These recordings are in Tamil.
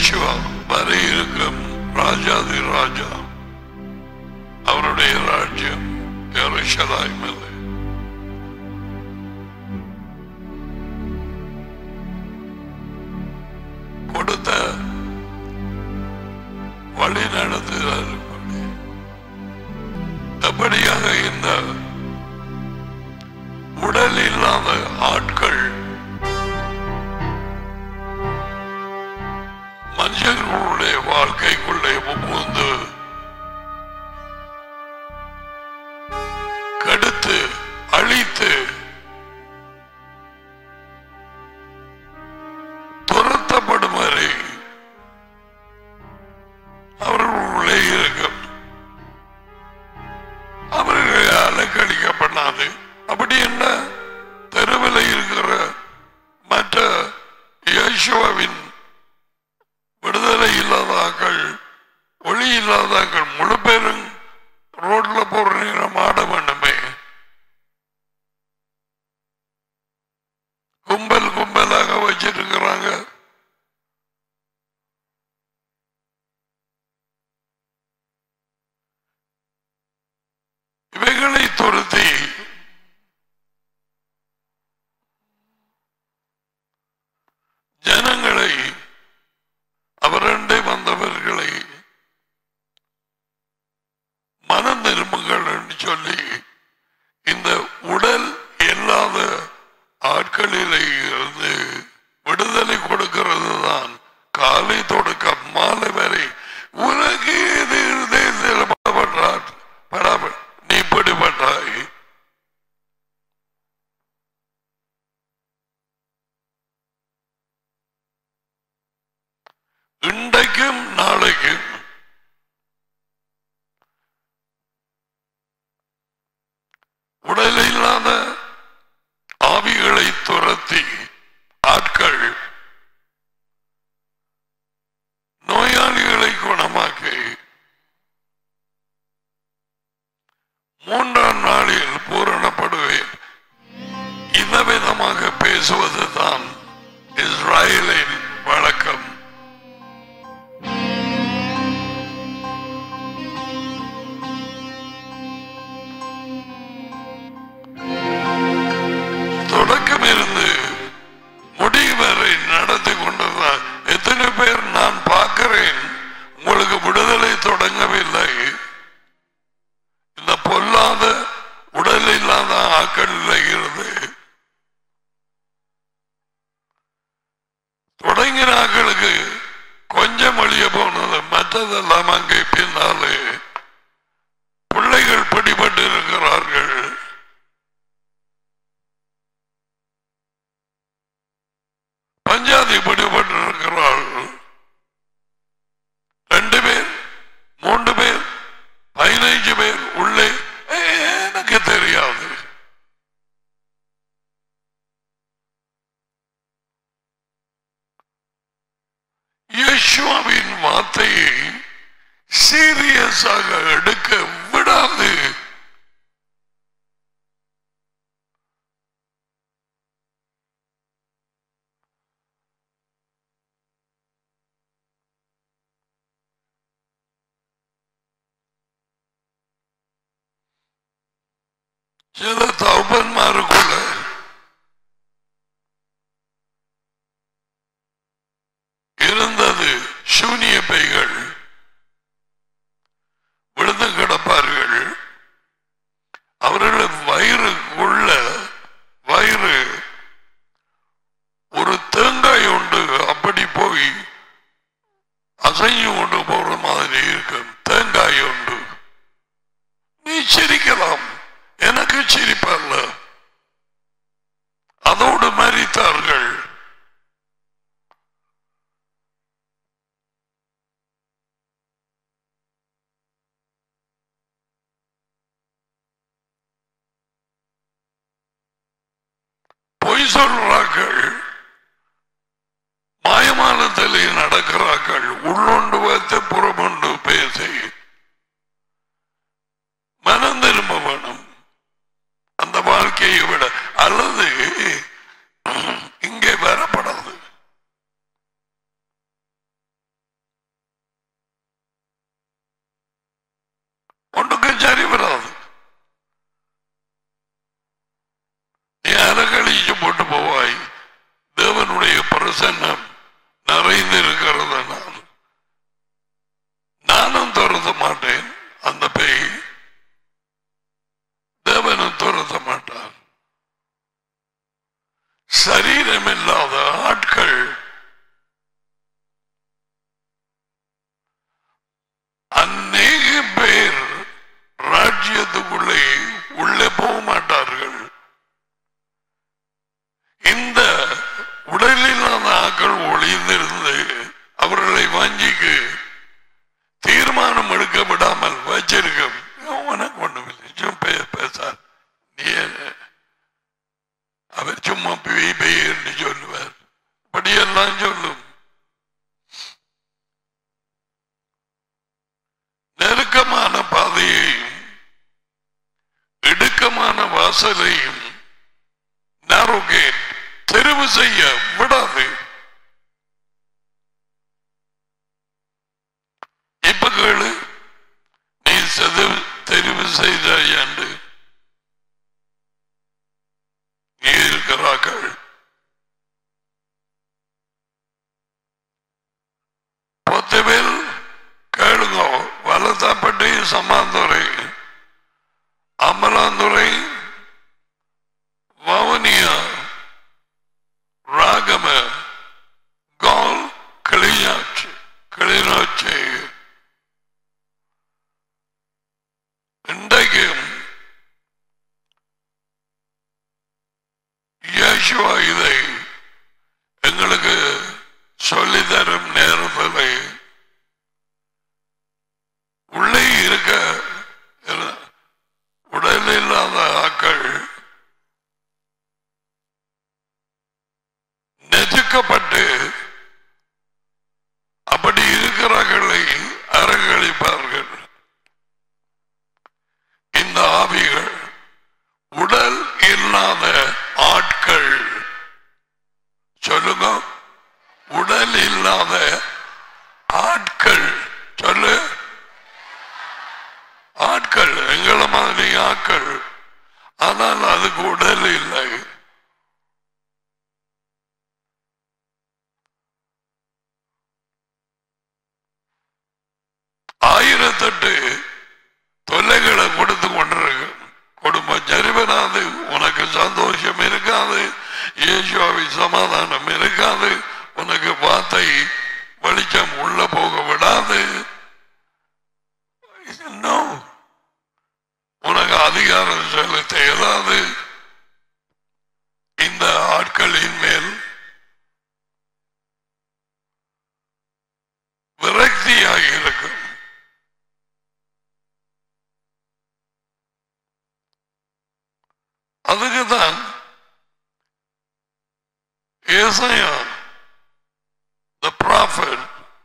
யேசுவா வர இருக்கும் ராஜாதி ராஜா அவருடைய ராஜ்யம் எருசலாய்மில் கொடுத்த வழி நடத்துகிறார் அப்படியாக இந்த உடல் இல்லாத ஆட்கள் மனிதர்களுடைய வாழ்க்கைக்குள்ளே புகுந்து கடுத்து அழித்து துரத்தப்படும் வரை அவர்களுள்ளே இருக்கும் அவர்களை அலக்கழிக்கப்படாது அப்படி என்ன தெருவில் இருக்கிற மற்ற இயேசுவின் விடுதலை இல்லாதாக்கள் ஒளி இல்லாதாக்கள் முழு பேரும் ரோட்ல போற நேரம் ஆட வேண்டுமே கும்பல் கும்பலாக வச்சிருக்கிறாங்க இவைகளை துரத்தி ஜனங்களை அவரண்டை வந்தவர்களை மனம் திரும்புங்கள் என்று சொல்லி இந்த உடல் இல்லாத ஆட்களிலே இருந்து விடுதலை கொடுக்கிறது தான் காலை தொடக்கம் மாலை வரை உனக்கு இது இருதயத்தில் படப்பட்டார் படாம நீ பிடிபட்டாய் இன்றைக்கும் நாளைக்கும் உடல் இல்லாத ஆவிகளை துரத்தி ஆட்கள் நோயாளிகளை குணமாக்கி மூன்றாம் நாளில் பூரணப்படுவேன் இந்த விதமாக பேசுவதுதான் இஸ்ராயலின் வழக்கம் தொடக்கம் இருந்து முடிவு வரை நடத்தி கொண்டதுதான் எத்தனை பேர் நான் பார்க்கிறேன் உங்களுக்கு விடுதலை தொடங்கவில்லை இந்த பொல்லாத உடல் இல்லாத ஆக்கள் இருந்து தொடங்கின ஆக்களுக்கு கொஞ்சம் வழிய போனது மற்றதெல்லாம் அங்கே பின்னாலே பிள்ளைகள் பிடிபட்டு இருக்கிறார்கள் பஞ்சாதி பிடிபட்டிருக்கிறாள் ரெண்டு பேர் மூன்று பேர் பதினைஞ்சு பேர் உள்ளே ஏ, எனக்கு தெரியாது யேசுவாவின் வார்த்தையை சீரியஸாக எடுக்க விடாது சில தகப்பன்மாருக்குள்ள இருந்தது சூனிய பைகள் விழுந்து கிடப்பார்கள் அவர்கள் வயிறுக்குள்ள வயிறு ஒரு தேங்காய் உண்டு அப்படி போய் அசைஞ்சு கொண்டு போற மாதிரி இருக்கும் தேங்காய் உண்டு நீ சிரிக்கலாம் எனக்கு சிரிப்பல்ல அதோடு மறித்தார்கள் பொய் சொல்றார்கள் மாயமானத்திலே நடக்கிறார்கள் உள்ளொண்டு வைத்து புறமுண்டு பேசி மனம் திரும்ப வேணும் அந்த வாழ்க்கையை விட அல்லது இங்கே வரப்படாது சர்ச்சைக்கு தீர்மானம் எடுக்க விடாமல் வச்சிருக்கும் உனக்கு ஒண்ணுமில்லை சும்மா பே- பேசார் நீ என்ன? அவர் சும்மா பெய் பெய் என்று சொல்லுவார் படியெல்லாம் சொல்லும் நெருக்கமான பாதையையும் இடுக்கமான வாசலையும் narrow gate தெரிவு செய்ய விடாது இப்ப கேளு நீ செது- தெரிவு செய்தாய் என்று நீ இருக்கிறார்கள் பொத்துவில் கேளுங்க வலத்தாப்பட்டி சம்மாந்துறை அமலாந்துறை வவுனியா ராகம கால் கிளியாட்சி கிளிநொச்சி இன்றைக்கும் இயேசுவா இதை எங்களுக்கு சொல்லித்தரும் நேரத்தில் உள்ளே இருக்க இல்ல- உடல் இல்லாத ஆக்கள் நெதுக்கப்பட்டு அப்படி இருக்கிறார்களை அரங்கழிப்பார்கள் இந்த ஆவிகள் உடல் இல்லாத ஆட்கள் சொல்லுங்க உடல் இல்லாத ஆட்கள் சொல்லு ஆட்கள் எங்களை மாதிரி ஆட்கள் ஆனால் அதுக்கு உடல் இல்லை ஆயிரத்தெட்டு தொல்லைகளை கொடுத்து கொண்டிருக்கு குடும்பம் சரிவராது உனக்கு சந்தோஷம் இருக்காது இயேசுவாவின் சமாதானம் இருக்காது உனக்கு வார்த்தை வெளிச்சம் உள்ள போக விடாது No. உனக்கு அதிகாரம் செலுத்த இயலாது இந்த ஆட்களின் மேல் விரக்தியாக இருக்கும் அதுக்கு தான் ஏசாயா the prophet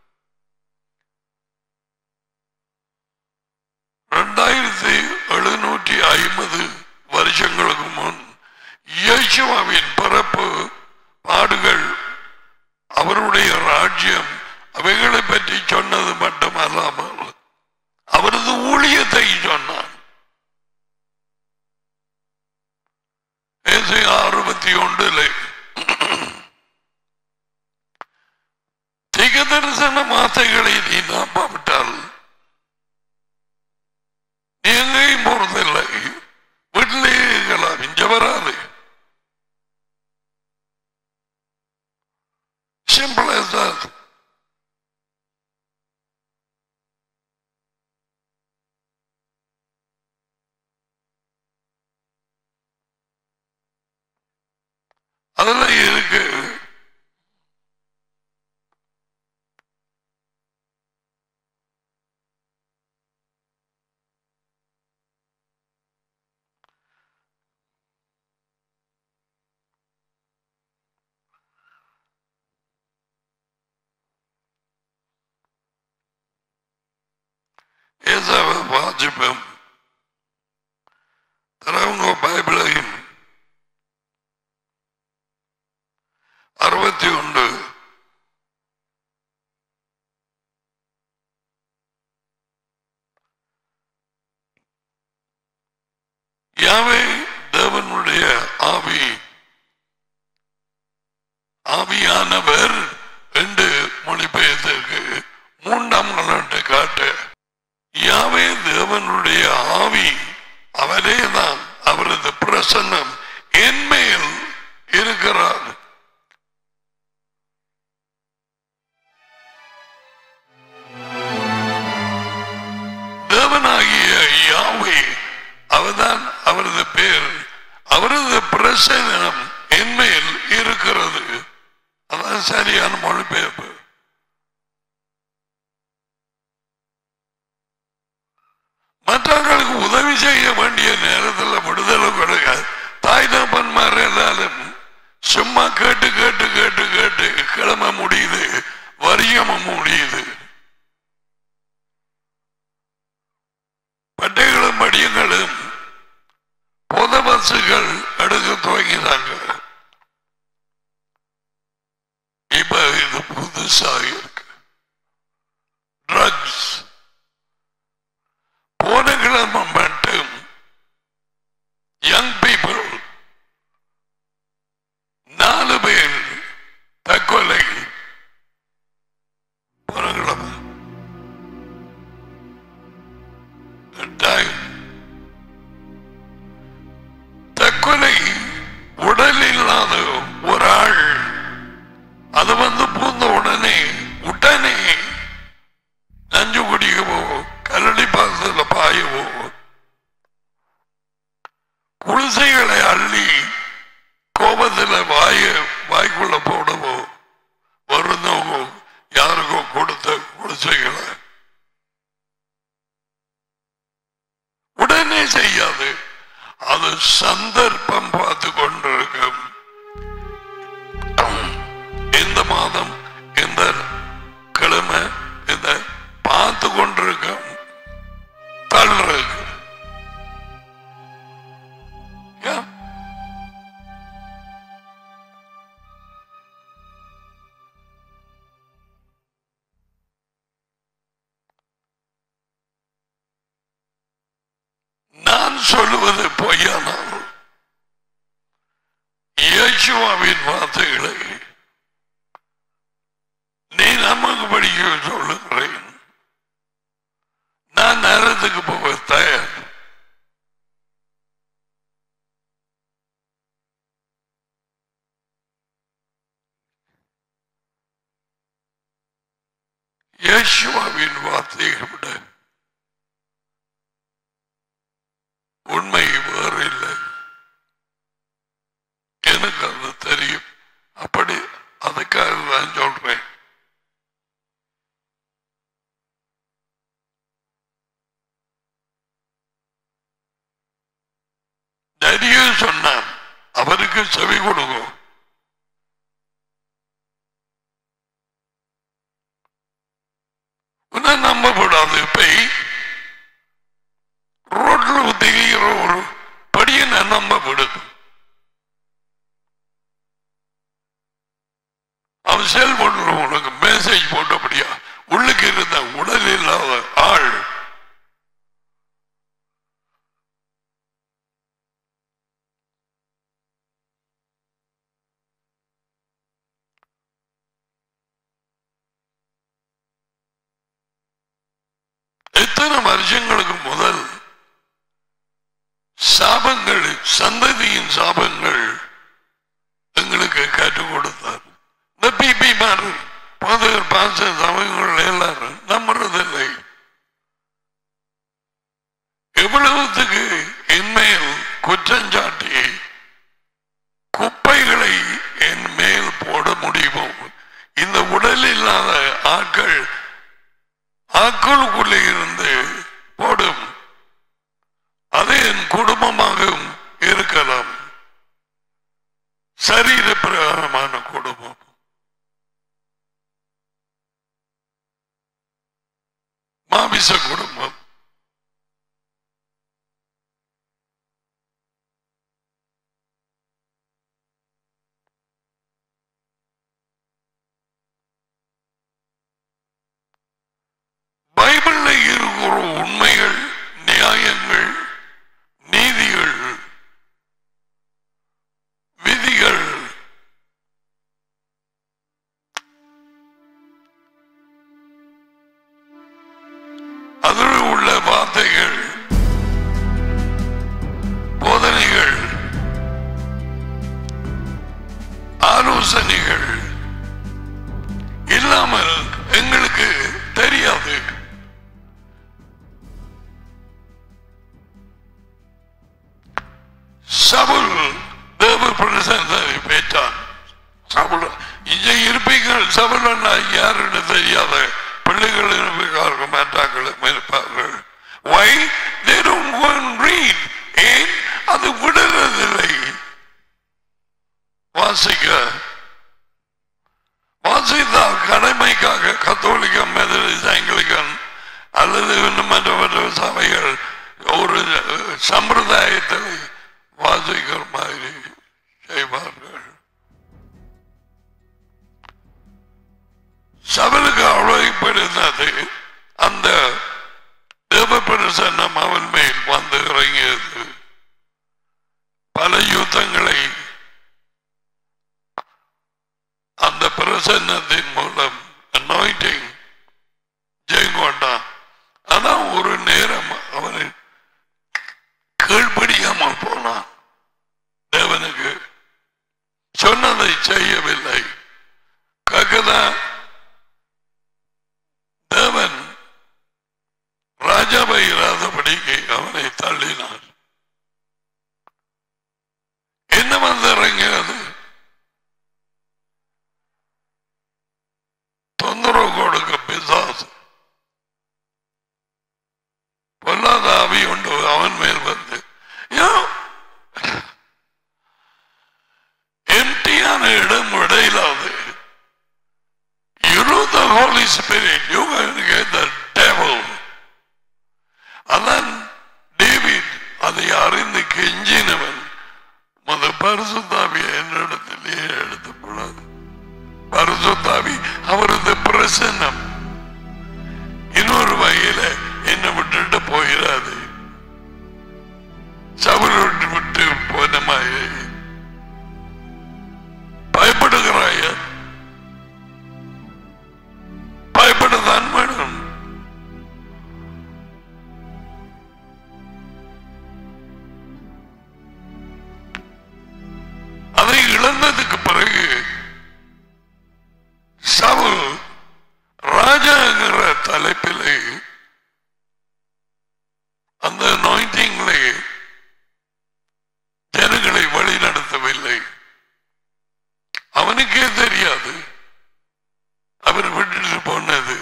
ரெண்டாயிரத்தி எழுநூற்றி ஐம்பது வருஷங்களுக்கு முன் இயேசுவாவின் பிறப்பு பாடுகள் அவருடைய ராஜ்யம் அவைகளை பற்றி சொன்னது மட்டுமல்லாமல் அவரது ஊழியத்தை சொன்னான் ஏசாயா அறுபத்தி ஒன்றில் திக தரிசன வார்த்தைகளை நீ நம்பாவிட்டால் நீ எங்கேயும் போறதில்லை வீட்டிலே இருக்கலாம் இங்க வராது சிம்பிள் as that அதெல்லாம் இருக்கு ஏசாவை வாசிப்போம் தரவங்க பைபிளையும் அறுபத்தி ஒன்று யாவே தேவனுடைய ஆவி ஆவியானவர் என்று மொழிபெயர்த்திருக்கு மூன்றாம் கலட்டை காட்டு யாவே தேவனுடைய ஆவி அவரே தான் அவரது பிரசன்னம் என்மேல் இருக்கிறார் தேவனாகிய யாவே அவர்தான் அவரது பேர் அவரது பிரசன்னம் என்மேல் இருக்கிறது அதான் சரியான மொழிபெயர்ப்பு மற்றவர்களுக்கு உதவி செய்ய வேண்டிய நேரத்தில் விடுதலை கொடுக்க தாய் தப்பன்மார் எல்லாரும் சும்மா கேட்டு கேட்டு கேட்டு கேட்டு கிளம்ப முடியுது வரியமும் முடியுது பட்டைகளும் படியங்களும் பொது பஸ்ஸுகள் எடுக்க துவங்கினாங்க இப்ப இது புதுசாக இருக்கு ட்ரக்ஸ் போன கிழமை மட்டும் யங் பீப்புள் நாலு பேர் தற்கொலை போன கிழமை டைம் தற்கொலை உடல் இல்லாத ஒரு ஆள் அது வந்து பூந்த உடனே உடனே நஞ்சு குடிக்கவோ கல்லடி பாசத்துல பாயவோ குடிசைகளை அள்ளி கோபத்துல வாய வாய்க்குள்ள போடவோ வருந்தவோ யாருக்கோ கொடுத்த குடிசைகளை உடனே செய்யாது அது சந்தர்ப்பம் பார்த்து கொண்டிருக்கும் இந்த மாதம் இந்த கிழமை இந்த பார்த்து கொண்டிருக்கும் தள்ளுறது Yeah. நான் சொல்லுவது பொய்யானால் இயேசுவாவின் வார்த்தைகளை நீ நமக்கு படிக்க சொல்லுகிறேன் நான் நேரத்துக்கு போக தயார் இயேசுவாவின் வார்த்தையை விட உண்மை வேறு இல்லை எனக்கு அது தெரியும் அப்படி அதுக்காக நான் சொல்றேன் தைரியம் சொன்னான் அவருக்கு செவி கொடுக்கும் உன்னை நம்பக்கூடாது பெய் ரோட்ல தெரிகிற ஒரு படியை நான் நம்ப விடுது அவன் செல்போன்ல உனக்கு மெசேஜ் போட்டபடியா உள்ளுக்கு இருந்த உடல் இல்லாத ஆள் எத்தனை வருஷங்களுக்கு முதல் சாபங்கள் சந்ததியின் சாபங்கள் எங்களுக்கு கற்றுக் கொடுத்தார் இந்த பிபி மாறு பாதகர் பாச சமயங்கள் எல்லாரும் நம்புறதில்லை எவ்வளவுத்துக்கு என் மேல் குற்றஞ்சாட்டி குப்பைகளை என் மேல் போட முடியுமோ இந்த உடல் இல்லாத ஆட்கள் ஆக்களுக்குள்ளே இருந்து போடும் அது என் குடும்பமாகவும் இருக்கலாம் சரீர பிரகாரமான குடும்பம் மாமிச குடும்பம் பைபிள்ல இருக்கிற உண்மைகள் நியாயங்கள் நீதிகள் விதிகள் அதனுடைய அல்லது இன்னும் மற்ற மற்ற சபைகள் ஒரு சம்பிரதாயத்தில் வாசிக்கிற மாதிரி செய்வார்கள் சபலுக்கு அழைப்பிருந்தது அந்த தேவ பிரசன்னம் அவன் மேல் வந்து இறங்கியது பல யுத்தங்களை அந்த பிரசன்னத்தின் மூலம் அனாயிட்டிங் ஜெயம் கொண்டான் ஆனா ஒரு நேரம் அவனை கீழ்ப்படியாமல் போனான் தேவனுக்கு சொன்னதை செய்யவில்லை ககதான் தேவன் ராஜாவை இராதபடிக்கு அவனை தள்ளினார் என்ன வந்து இறங்கினது தொந்தரவு கொடுக்க பிசாசு பொல்லாத ஆவி உண்டு அவன் மேல் வந்து எம்டியான இடம் இடையிலாது You know the Holy Spirit, you can get the devil. அதான் டேவிட் அதை அறிந்து கெஞ்சினவன் முத பரிசுத்தாவி என்னிடத்திலே எடுத்துக்கூடாது பரிசுத்தாவி அவரது பிரசன்னம் இன்னொரு வகையில என்னை விட்டுட்டு போயிடாது சபல் விட்டு விட்டு போன மாதிரி பயப்படுகிறாய பயப்படத்தான் வேணும் அதை இழந்ததுக்கு பிறகு சவுல் ராஜாங்கிற தலைப்பிலே அந்த நோய்டிங்களே ஜனங்களை வழி நடத்தவில்லை அவனுக்கே தெரியாது அவர் விட்டுட்டு போனது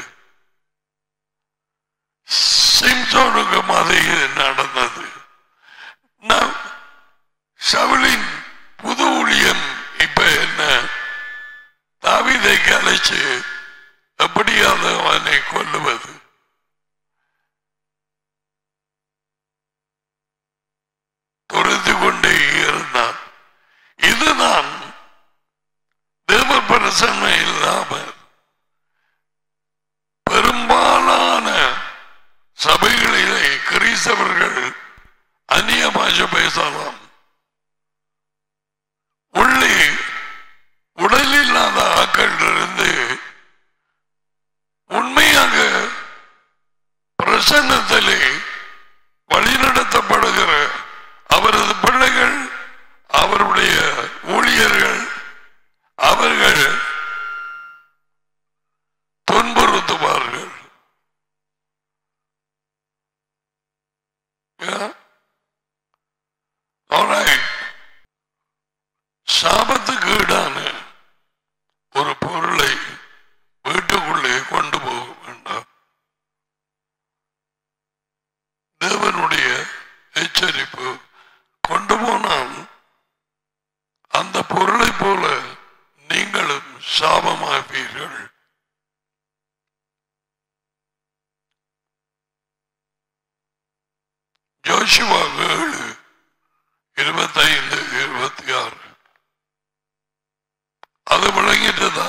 சிம்சோனுக்கு மாதிரி நடந்தது நான் சவுளின் புது ஊழியம் இப்ப என்ன தாவிதை கலைச்சு எப்படியாவது அவனை கொல்லுவது துறைத்து கொண்டே இருந்தான் இதுதான் தேவ பிரசன்னை இல்லாமல் பெரும்பாலான சபைகளிலே கிறிஸ்தவர்கள் அந்நிய பாஷை பேசலாம் உள்ளே உடல் இல்லாத ஆக்கள் இருந்து உண்மையாக பிரசன்னத்திலே வழிநடத்தப்படுகிற அவரது பிள்ளைகள் அவருடைய ஊழியர்கள் அவர்கள் துன்புறுத்துவார்கள் Yeah? Alright. சாபத்துக்கு ஈடான ஒரு பொருளை வீட்டுக்குள்ளே கொண்டு போக வேண்டாம் தேவனுடைய எச்சரிப்பு கொண்டு போனால் அந்த பொருளை போல நீங்களும் சாபமாப்பீர்கள் ஜோஷுவா ஏழு இருபத்தைந்து இருபத்தி ஆறு அது விளங்கிட்டதா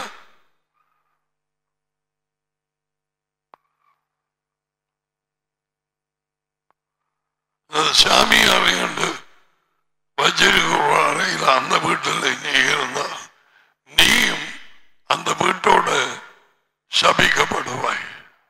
சாமியாரை கண்டு வச்சிருக்கிற அறையில் அந்த வீட்டில் நீ இருந்தா நீயும் அந்த வீட்டோட சபிக்கப்படுவாய்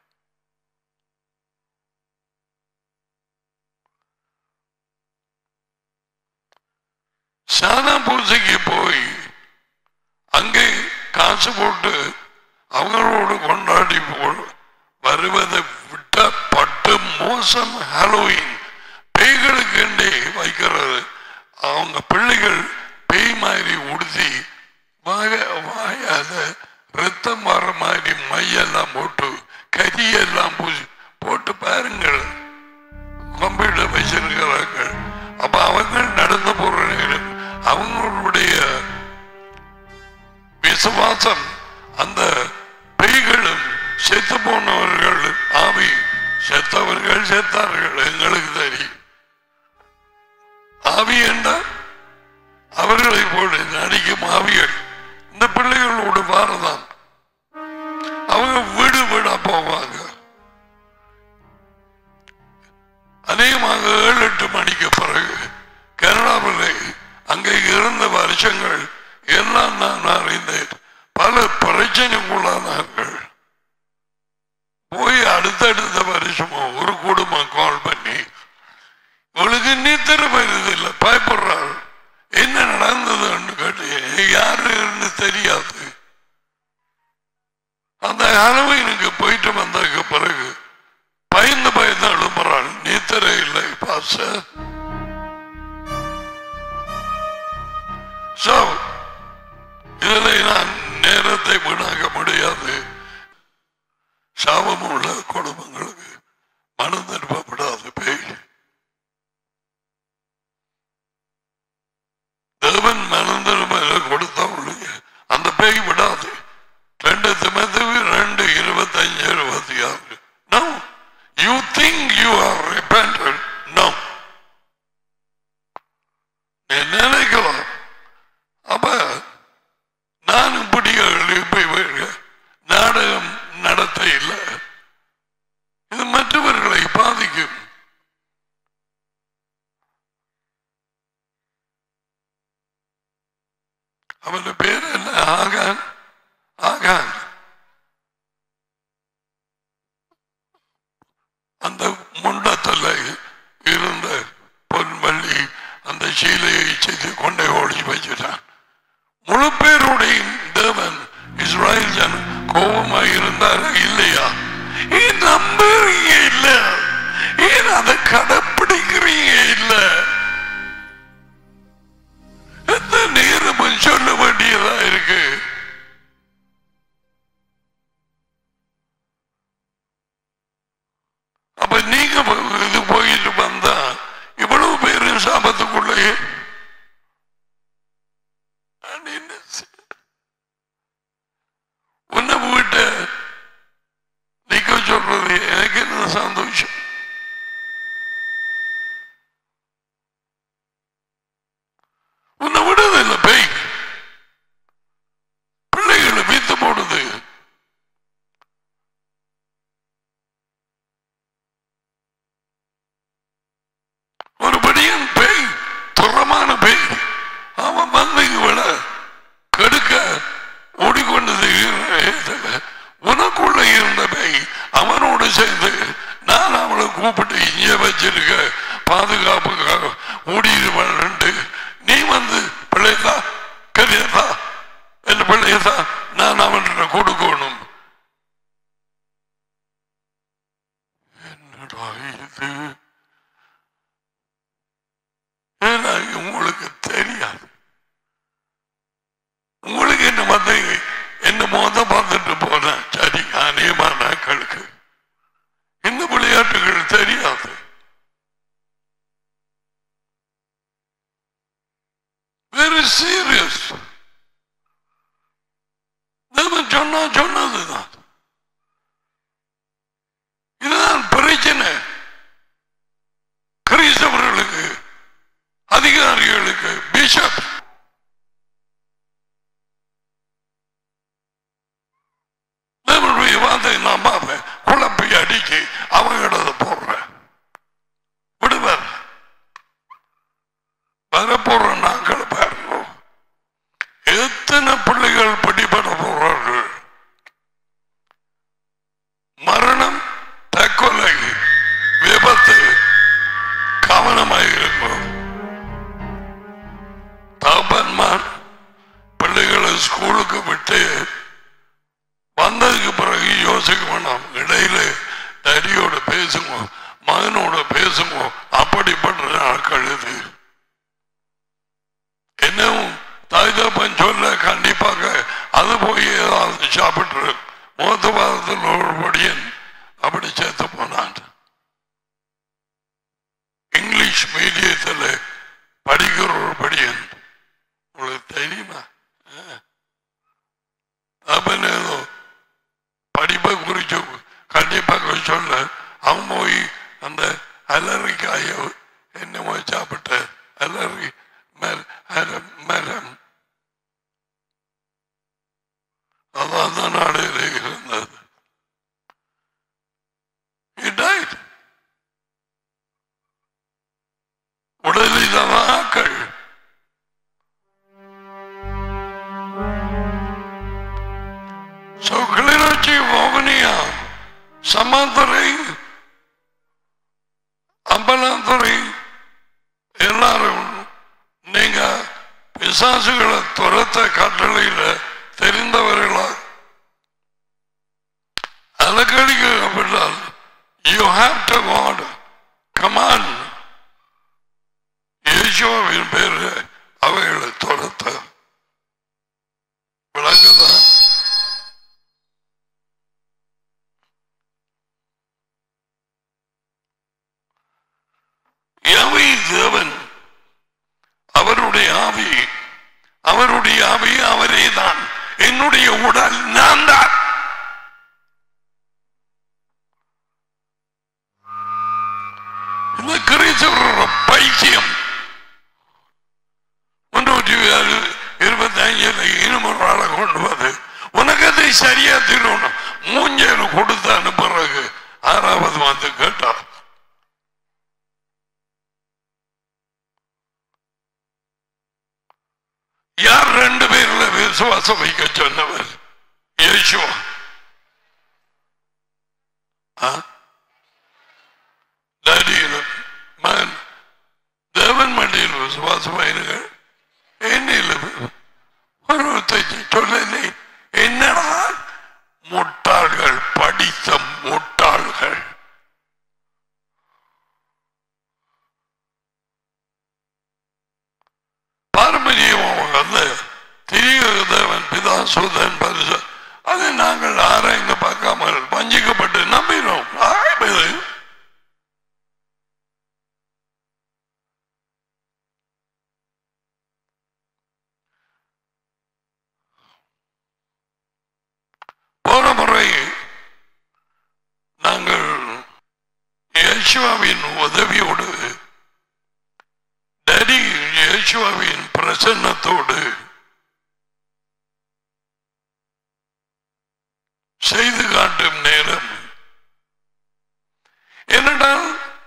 சாதா பூஜைக்கு போய் அங்கே காசு போட்டு அவங்களோடு கொண்டாடி போ- வருவதை விட்ட பட்டு மோசம் ஹலோயின் பேய்களுக்கு வைக்கிறது அவங்க பிள்ளைகள் பேய் மாதிரி உடுத்தி வாய வாயால ரத்தம் வர மாதிரி மையெல்லாம் போட்டு கரியெல்லாம் பூசி போட்டு பாருங்கள் கம்ப்யூட்டர் வச்சிருக்கிறார்கள் அப்ப அவங்க நடந்து போற நேரம் அவங்களுடைய விசுவாசம் அந்த பேய்களும் செத்து போனவர்கள் ஆவி செத்த செத்தார்கள் எங்களுக்கு தெரியும் ஆவி என்றால் அவர்களை போல நடிக்கும் ஆவிகள் இந்த பிள்ளைகளோடு பாரதான் அவங்க வீடு வீடா போவாங்க அநேகமாக ஏழு எட்டு மணிக்கு பிறகு கனடாவில் அங்கே இருந்த வருஷங்கள் எல்லாம் நான் அறிந்தேன் பல பிரச்சனைக்குள்ளானார்கள் போய் அடுத்தடுத்த வருஷமும் ஒரு குடும்பம் கால் பண்ணி இவளுக்கு நித்திர வருதில்லை பயப்படுறாள் என்ன நடந்ததுன்னு கேட்டு யாருன்னு தெரியாது அந்த ஹலோவீனுக்கு போயிட்டு வந்ததுக்கு பிறகு பயந்து பயந்து எழுப்புறாள் நித்திர இல்லை பாச So, இதில் நான் நேரத்தை வீணாக்க முடியாது சாபம் உள்ள குடும்பங்களுக்கு மனம் திருப்பப்படாது பேய் தேவன் மனம் திரும்ப கொடுத்தவங்களுக்கு அந்த பேய் விடாது ரெண்டு திமத்துக்கு ரெண்டு இருபத்தஞ்சு இருபத்தி ஆறு no you think you are repented no நீ நினைக்கலாம் அப்ப நான் இப்படி எழுப்பி வருக- நாடகம் நடத்த இல்லை இது மற்றவர்களை பாதிக்கும் அவன் பேர் என்ன ஆகான் ஆகான் அந்த முண்டத்தில் இருந்த பொன்வள்ளி அந்த சீலையை செய்து கொண்டே ஓடி வச்சிட்டான் முழு பேருடைய தேவன் இஸ்ராயல் ஜன கோபமாக இருந்தாரா இல்லையா ஏன் நம்புறீங்க இல்ல ஏன் அதை கடைப்பிடிக்கிறீங்க இல்ல எந்த நேரமும் சொல்ல வேண்டியதா இருக்கு அப்ப நீங்க போ- இது போயிட்டு வந்தா இவ்வளவு பேரு சாபத்துக்குள்ளேயே நான் என்ன செய்ய? உன்னை வீட்ட நிக்க சொல்றது எனக்கு என்ன சந்தோஷம் உன்னை விடுதில்லை பேய் பிள்ளைகளை வித்து போடுது ஒரு படியன் பேய் துறமான பேய் அவன் வந்து விட கெடுக்க ஓடிக்கொண்டது உனக்குள்ள இருந்த பேய் அவனோடு சேர்ந்து நான் அவளை கூப்பிட்டு இங்கே வச்சிருக்க பாதுகாப்புக்காக ஓடிடுவான்ட்டு நீ வந்து பிள்ளையதா கரியதா என் பிள்ளையதா நான் அவன்கிட்ட கொடுக்கணும் என்னடா இது ஏன்னா உங்களுக்கு தெரியாது உங்களுக்கு என்ன வந்து என்ன மோத பார்த்துட்டு போனேன் சரி அநேகமா நாட்களுக்கு இந்த விளையாட்டுகள் தெரியாது வெரி சீரியஸ் நம்ம சொன்னா சொன்னதுதான் இதுதான் பிரச்சனை கிறிஸ்தவர்களுக்கு அதிகாரிகளுக்கு பிஷப் தேவனுடைய வார்த்தை நான் பார்ப்பேன் குழப்பி அடிச்சு அவங்கள போடுறேன் விடுவார் வரப்போற நாங்கள் பாருங்க எத்தனை பிள்ளைகள் பிடிபட போறார்கள் மரணம் தற்கொலை விபத்து கவனமாக இருக்கும் தகப்பன்மார் பிள்ளைகளை ஸ்கூலுக்கு விட்டு வந்ததுக்கு பிறகு யோசிக்க வேண்டாம் இடையில டடியோட பேசுங்க மகனோட பேசுங்க அப்படிப்பட்ட நாட்கள் இது என்னவும் தாய் தப்பன் சொல்ல கண்டிப்பாக அது போய் ஏதாவது சாப்பிட்டு மூத்த பாதத்தில் ஒரு படியன் அப்படி சேர்த்து போனான் இங்கிலீஷ் மீடியத்தில் படிக்கிற ஒரு படியன் உங்களுக்கு தெரியுமா அவன் ஏதோ படிப்பை குறித்து கண்டிப்பாக சொல்ல அவன் போய் அந்த அலரிக்காயோ என்னமோ சாப்பிட்ட அலரி மர- அர- மரம் அதான் அந்த நாடுகளே இருந்தது He died. உடலில் ஆக்கள் So, கிளிநொச்சி மோகனியா சமாந்துறை அம்பலாந்துறை எல்லாரும் நீங்க பிசாசுகளை துரத்த கட்டளையில தெரிந்தவர்களா அலக்கடிக்கப்பட்டால் you have to God come on பேரு அவைகளை துரத்த விளக்குதான் யாவை தேவன் அவருடைய ஆவி அவருடைய ஆவி அவரே தான் என்னுடைய உடல் நான் தான் இந்த கிறிஸ்தவரோட பைத்தியம் முன்னூற்றி இருபத்தி அஞ்சுல இன்னும் ஒரு ஆளை கொண்டு வந்து உனக்கு அதை சரியா தீரணும் மூஞ்சல் கொடுத்தான்னு பிறகு ஆறாவது வந்து கேட்டா யார் ரெண்டு பேர்ல விசுவாசம் வைக்க சொன்னவர் இயேசுவா ஆ? டேடியில் மகன் தேவன் மண்டியில் விசுவாசமாயிருங்கள் என்னில் ஒருவத்தை சொல்லலை என்னடா முட்டாள்கள் படித்த முட்டாள்கள் பாரம்பரியமாக வந்து திரிக தேவன் பிதா சுதன் பரிசு அதை நாங்கள் ஆராய்ந்து பார்க்காமல் வஞ்சிக்கப்பட்டு நம்பினோம் ஆய்வது போன முறை நாங்கள் இயேசுவாவின் உதவியோடு டேடி இயேசுவாவின் பிரசன்னத்தோடு செய்து காட்டும் நேரம் என்னடால்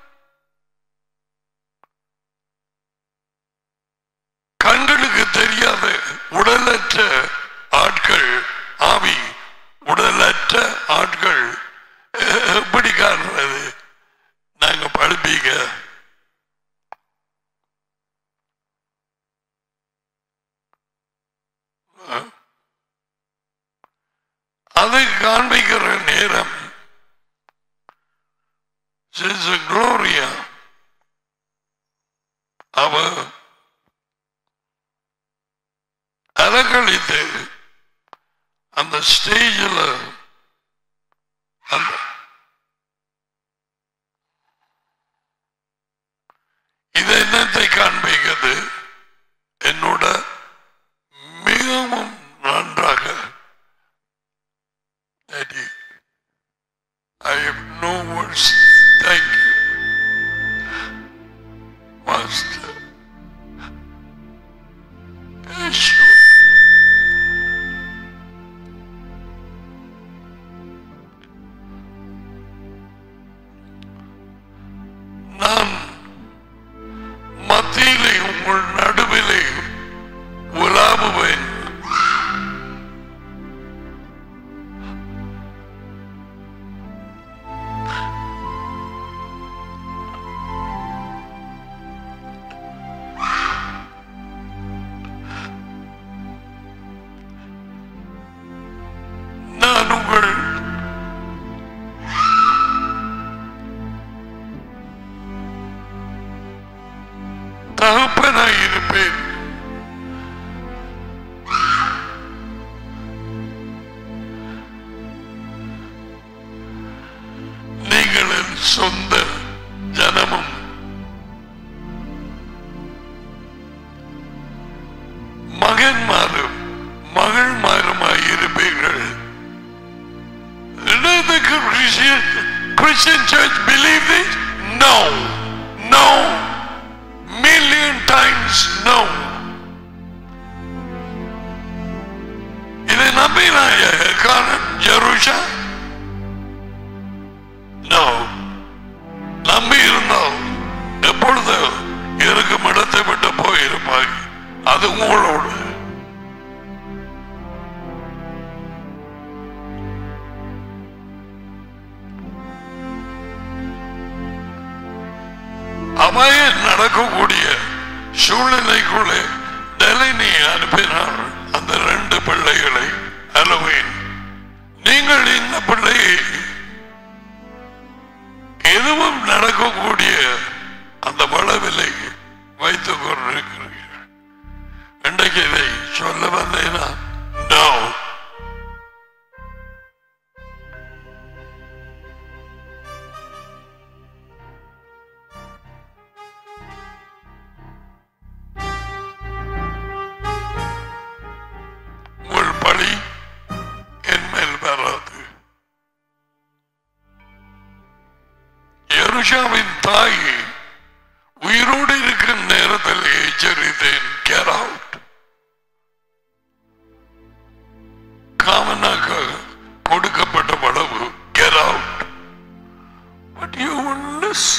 கண்களுக்கு தெரியாத உடலற்ற ஆட்கள் ஆவி உடலற்ற ஆட்கள் எ- எப்படி காண்றது நாங்க படிப்பீங்க அதை காண்பிக்கிற நேரம் குளோரியா அவ அலக்கழித்து அந்த ஸ்டேஜில் அந்த இது என்னத்தை காண்பிக்கிறது என்னோட மிகவும் நன்றாக Daddy, I have no words. Thank you. Master. Yeshua. நான் மத்தியிலே உங்கள் நடுவிலே உலாவுவேன் நான் உங்கள் தகப்பனாய் இருப்பேன் நீங்கள் என் சொந்த ஜனமும் மகன்மாரும் மகள்மாருமாய் இருப்பீர்கள் Does the Christian, Christian church believe this? No. No. Million times no. இதை நம்பினாய காரணம் ஜெருஷா No. நம்பி இருந்தால் எப்பொழுது இருக்கும் இடத்தை விட்டு போயிருப்பாய் அது உங்களோடு அபாயம் நடக்கக்கூடிய சூழ்நிலைக்குள்ளே டெலினி அனுப்பினார் அந்த ரெண்டு பிள்ளைகளை அலுவேன் நீங்கள் இந்த பிள்ளையை எதுவும் நடக்கக்கூடிய அந்த வளவிலை வைத்துக் கொண்டிருக்கிறீர்கள் இன்றைக்கு இதை சொல்ல வந்தேனா No. உங்கள் பழி என் மேல் வராது எருஷாவின் தாய் உயிரோடு இருக்கும் நேரத்தில் எச்சரித்தேன் get out காமனாக கொடுக்கப்பட்ட வளவு get out but you won't listen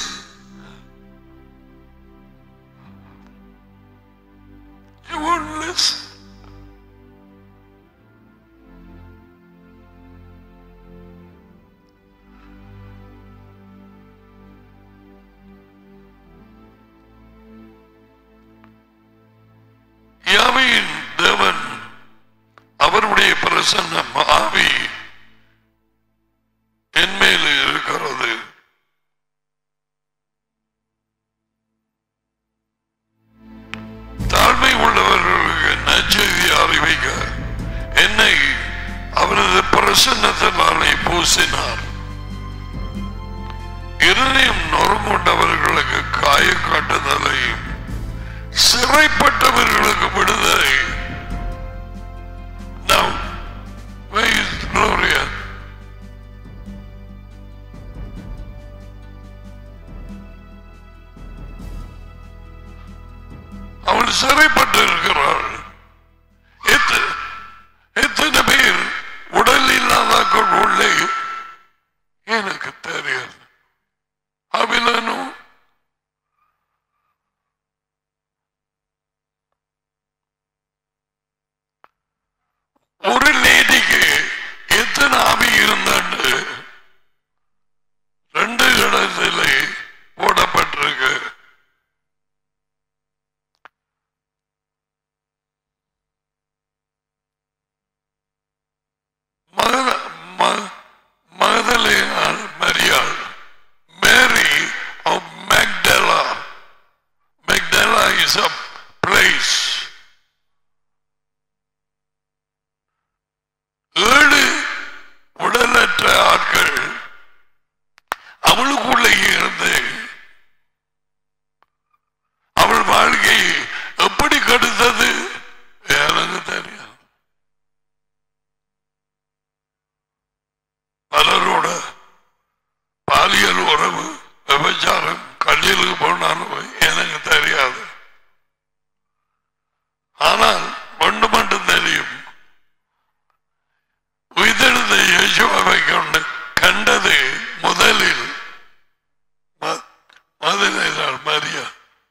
you won't listen யாவையின் தேவன் அவருடைய பிரசன்னம் ஆவி என் மேல் இருக்கிறது தாழ்மை உள்ளவர்களுக்கு நச்செய்தி அறிவிக்க என்னை அவரது பிரசன்னத்தினாலே பூசினார் இருதயம் நொறுங்குண்டவர்களுக்கு காய காட்டுதலையும் சிறைப்பட்டவர்களுக்கு விடுதலை Now, where is Gloria? அவள் சிறைப்பட்டு இருக்கிறாள் எத்த- எத்தனை பேர் உடல் இல்லாதாக்கள் உள்ளே எனக்கு தெரியாது அவிலனும் ஒரு லேடிக்கு எத்தனை ஆவி இருந்தாண்டு ரெண்டு இடத்துல போடப்பட்டிருக்கு மகத- ம- மகதலேனாள் மரியாள் மேரி of Magdala. Magdala is a place. ஏழு உடலற்ற ஆட்கள் அவளுக்குள்ளே இருந்து அவள் வாழ்க்கை எப்படி கெடுத்தது எனக்கு தெரியாது பலரோட பாலியல் உறவு விபச்சாரம் கல்லிலுக்கு போனாலும் எனக்கு தெரியாது ஆனால் ஒன்று மட்டும் தெரியும் உயிர்த்தெழுந்த இயேசுவை கொண்டு கண்டது முதலில் ம- முதலில் மரியா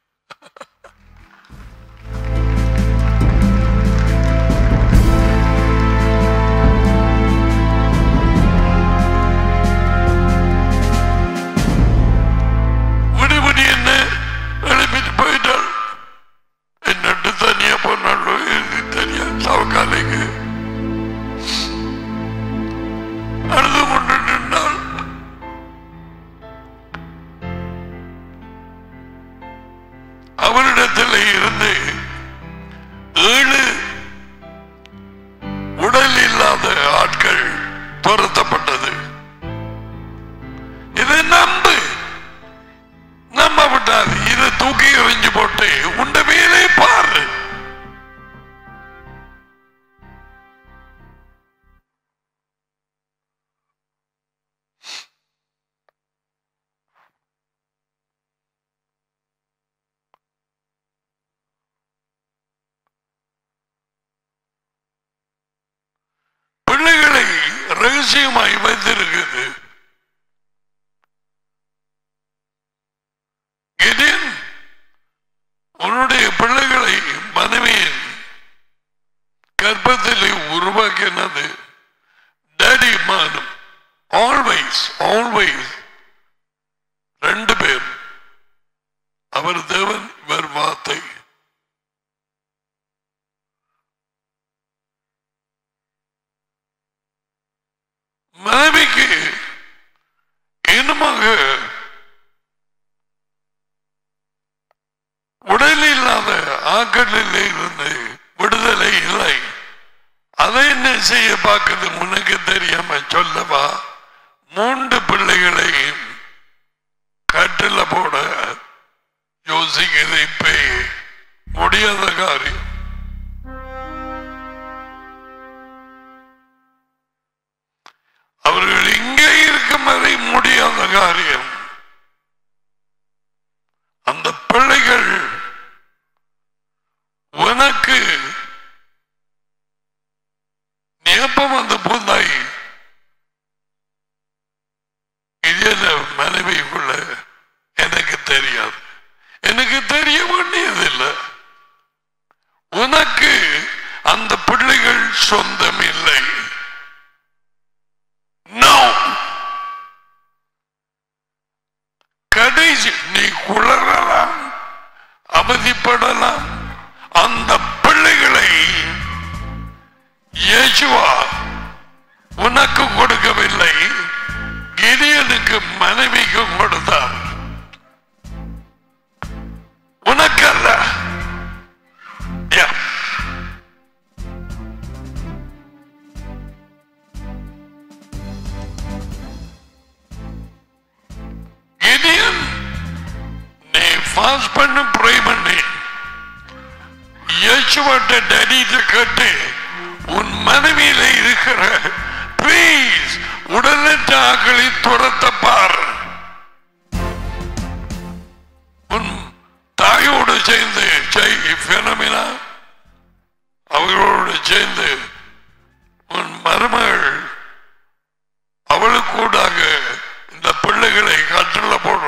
விடி விடி என்ன எழுப்பிட்டு போயிட்டாள் என்னட்டு தனியா போனாலோ இது தனியா சவக்காலைக்கு அழுது கொண்டு நின்றாள் அவரிடத்தில் இருந்து ஏழு உடல் இல்லாத ஆட்கள் துரத்தப்பட்டது இதை நம்பு நம்ப விட்டாது இதை தூக்கி எறிஞ்சு போட்டு உண்ட வேலை பாரு ரகசியமாய் வைத்திருக்குது கிதின் உன்னுடைய பிள்ளைகளை மனைவியின் கர்ப்பத்திலே உருவாக்கினது டேடி மானும் ஆல்வைஸ் ஆல்வைஸ் ரெண்டு பேர் அவர் தேவன் இவர் வார்த்தை மனைவிக்கு இன்னுமாக உடல் இல்லாத ஆக்கலில் இருந்து விடுதலை இல்லை அதை என்ன செய்ய பார்க்குது உனக்கு தெரியாம சொல்லவா மூன்று பிள்ளைகளையும் கட்டில போட யோசிக்கிறது இப்ப முடியாத காரியம் அவர்கள் இங்கே இருக்கும் வரை முடியாத காரியம் அந்த பிள்ளைகள் உனக்கு நீ எப்ப வந்து பூந்தாய் இது என்ன மனைவிக்குள்ள எனக்கு தெரியாது எனக்கு தெரிய வேண்டியதில்லை உனக்கு அந்த பிள்ளைகள் சொந்தம் இல்லை No. கடைசி நீ குளறலாம் அவதிப்படலாம் அந்த பிள்ளைகளை இயேசுவா உனக்கு கொடுக்கவில்லை கிரியனுக்கு மனைவிக்கு கொடுத்தார் உனக்கல்ல Yeah. கிதியன் நீ ஃபாஸ்ட் பண்ணு ப்ரே பண்ணி இயேசுவட்ட டடிட்டு கேட்டு உன் மனைவியில இருக்கிற ப்ளீஸ் உடலற்ற ஆக்களை துரத்த பார் உன் தாயோடு சேர்ந்து பெனமினா அவர்களோடு சேர்ந்து உன் மருமகள் அவளுக்கு கூடாக இந்த பிள்ளைகளை கட்டில போடுற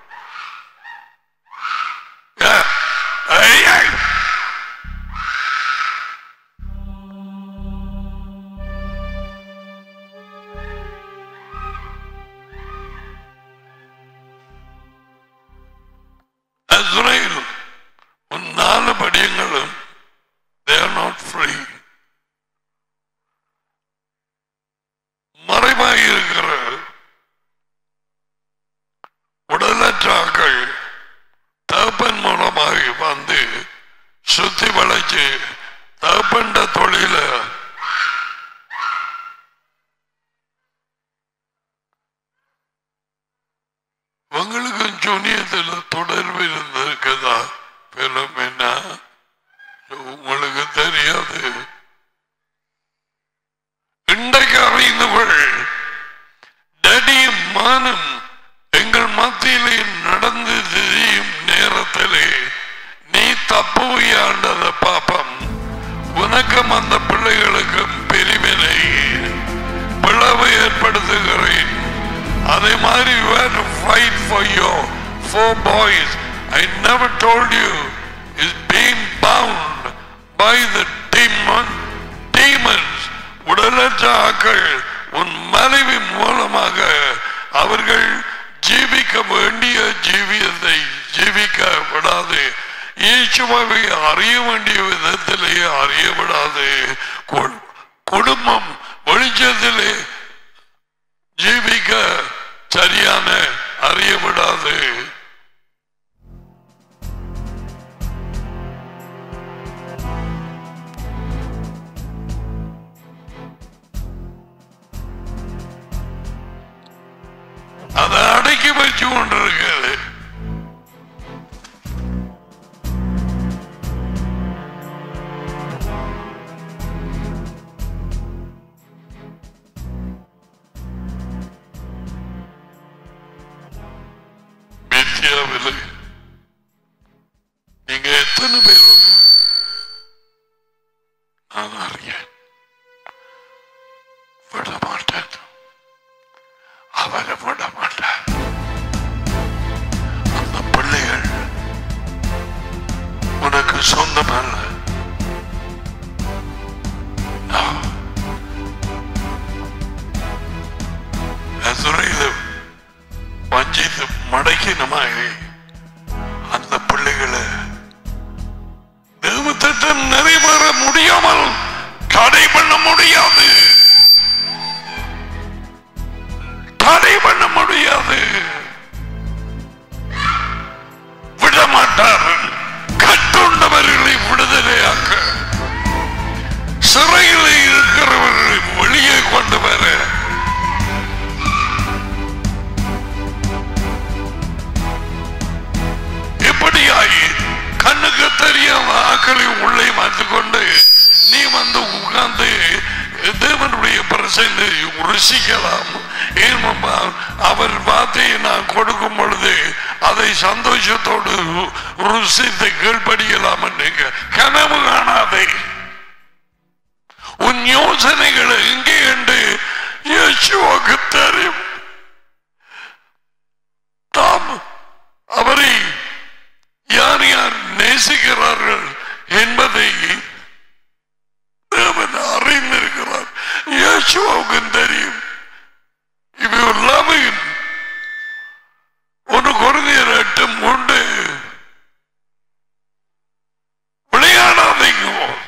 Yeah. Hey, hey. Azrael, உன் நாலு படியங்களும் they are not free. மறைவாய் இருக்கிற உடலற்றாக்கள் தகப்பன் மூலமாக வந்து சுத்தி வளைச்சு தகப்பண்ட தொழில உங்களுக்கும் ஜூனியத்தில் தொடர்பு இருந்திருக்குதா பெரும் என்ன உங்களுக்கு தெரியாது இன்றைக்கு அறிந்து கொள் டடியும் மானும் எங்கள் மத்தியிலே நடந்து திரியும் நேரத்திலே நீ தப்பு ஆண்டத பாப்பம் உனக்கும் அந்த பிள்ளைகளுக்கும் பிரிவினை பிளவு ஏற்படுத்துகிறேன் அதே மாதிரி you have to fight for your four boys I never told you is being bound by the demon demons உடலற்ற ஆக்கள் உன் மனைவி மூலமாக அவர்கள் ஜீவிக்க வேண்டிய ஜீவியத்தை ஜீவிக்க விடாது ஈசுவாவை அறிய வேண்டிய விதத்திலே அறிய விடாது கு- குடும்பம் வெளிச்சத்திலே ஜீவிக்க சரியான அறிய விடாது அதை அடக்கி வச்சு கொண்டிருக்கிறது இந்தியாவில் நீங்க எத்தனை பேரும் நான் அறியேன் விட மாட்டேன் மடக்கினமாய் அந்த பிள்ளைகளை தேவ திட்டம் நிறைவேற முடியாமல் தடை பண்ண முடியாது தடை பண்ண முடியாது விடமாட்டார் கட்டுண்டவர்களை விடுதலையாக்க சிறையில் இருக்கிறவர்களை வெளியே கொண்டு வர இப்படியாகி கண்ணுக்கு தெரியாம ஆக்களை உள்ளே மாற்றிக்கொண்டு நீ வந்து உட்கார்ந்து தேவனுடைய பிரசனை ருசிக்கலாம் ஏனென்றா அவர் வார்த்தையை நான் கொடுக்கும் பொழுது அதை சந்தோஷத்தோடு ருசித்து கீழ்படியலாம் என்று கனவு காணாதே உன் யோசனைகள் எங்கே என்று இயேசுவுக்கு தெரியும் தாம் அவரை யார் யார் நேசிக்கிறார்கள் என்பதை தேவன் அறிந்திருக்கிறார் இயேசுவுக்கு தெரியும் if you love him ஒரு குருதியர் எட்டும் உண்டு விளையாடாதீங்க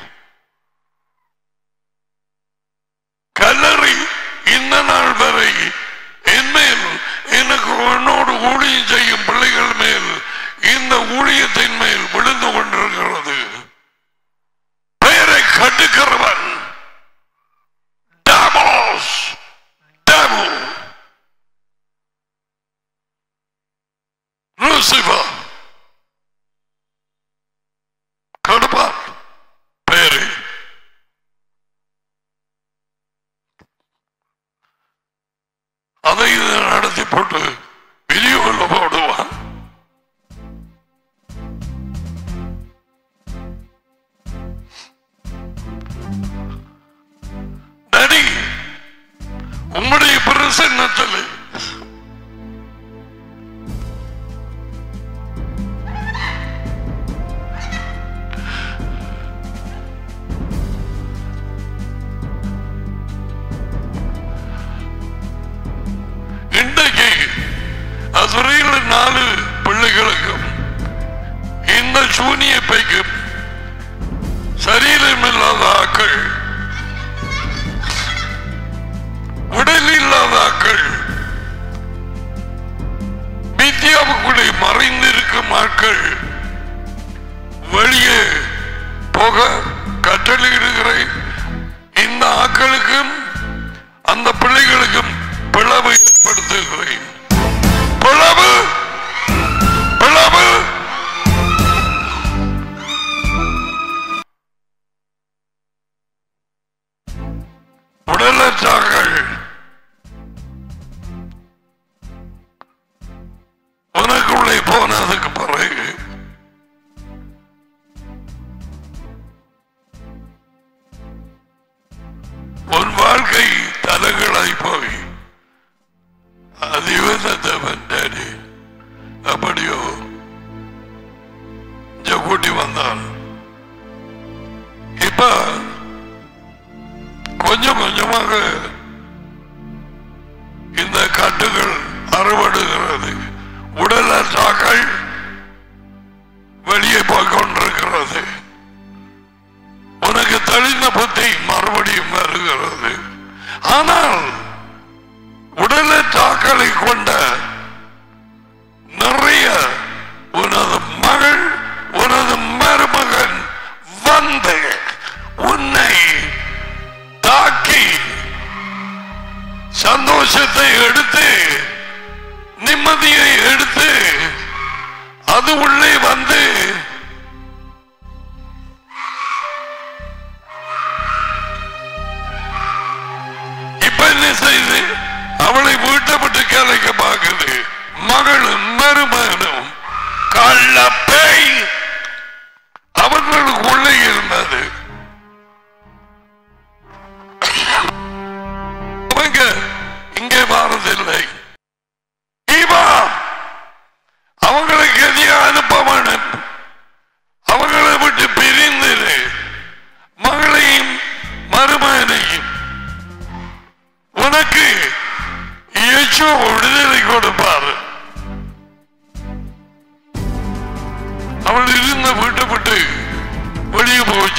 கல்லறி இந்த நாள் வரை என் மேல் எனக்கு உன்னோடு ஊழியம் செய்யும் பிள்ளைகள் மேல் இந்த ஊழியத்தின் மேல் விழுந்து கொண்டிருக்கிறது பெயரை கட்டுக்கிறவன் Devils! Devil! Lucifer! கடுப்பான் பேரு அதை இது நடத்தி போட்டு வீடியோவில் போடுவான் டாடி உம்முடைய பிரசன்னத்தில் இன்றைக்கு அதுவரையில் நாலு பிள்ளைகளுக்கும் இந்த சூனிய பைக்கும் சரீரம் இல்லாத ஆக்கள் உடல் இல்லாத ஆக்கள் வித்யாவுக்குள்ளே மறைந்திருக்கும் ஆட்கள் வெளியே போக கட்டளையிடுகிறேன் இந்த ஆக்களுக்கும் அந்த பிள்ளைகளுக்கும் பிளவு ஏற்படுத்துகிறேன் பிளவு பிளவு உடலற்றார்கள் உனக்குள்ளே போனதுக்கு பிறகு உன் வாழ்க்கை தலைகளாய் போய் அதிவந்தவன் டாடி அப்படியோ இங்க கூட்டி வந்தான் இப்ப கொஞ்சம் கொஞ்சமாக இந்த கட்டுகள் அறுபடுகிறது உடல் அற்றாக்கள் வெளியே போய் கொண்டிருக்கிறது உனக்கு தெளிந்த புத்தி மறுபடியும் வருகிறது ஆனால் உடலற்றாக்களை கொண்ட நிறைய உனது மகள் உனது மருமகன் வந்து உன்னை தாக்கி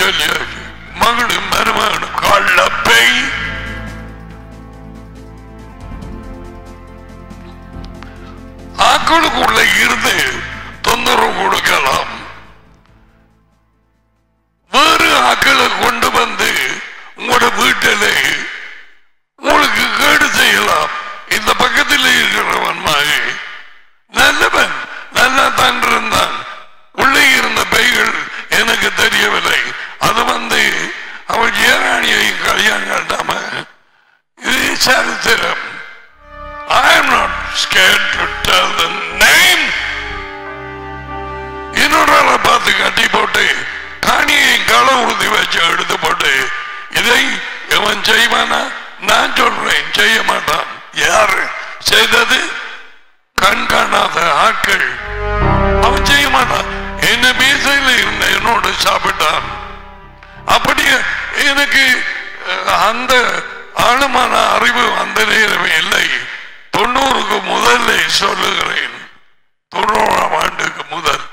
சொல்லியாச்சு மகளும் மருமகனும் கள்ள பேய் ஆக்களுக்குள்ள இருந்து தொந்தரவு கொடுக்கலாம் வேறு ஆக்களை கொண்டு வந்து உங்களோட வீட்டில் உங்களுக்கு கேடு செய்யலாம் இந்த பக்கத்தில் இருக்கிறவன் மாதிரி நல்லவன் நல்லா தான் இருந்தான் உள்ளே இருந்த பைகள் எனக்கு தெரியவில்லை அது வந்து அவள் ஏராணியை கல்யாணம் கட்டாம இது சரித்திரம் I am not scared to tell the name. இன்னொரு ஆளை பார்த்து கட்டி போட்டு காணியை கள உறுதி வச்சு எடுத்து போட்டு இதை இவன் செய்வானா நான் சொல்றேன் செய்ய மாட்டான் யாரு செய்தது கண் காணாத ஆட்கள் அவன் செய்ய மாட்டான் என்ன மீசையில் இருந்த என்னோடு சாப்பிட்டான் அப்படியே எனக்கு அஹ், அந்த ஆழமான அறிவு அந்த நேரமே இல்லை தொண்ணூறுக்கு முதல்ல சொல்லுகிறேன் தொண்ணூறாம் ஆண்டுக்கு முதல்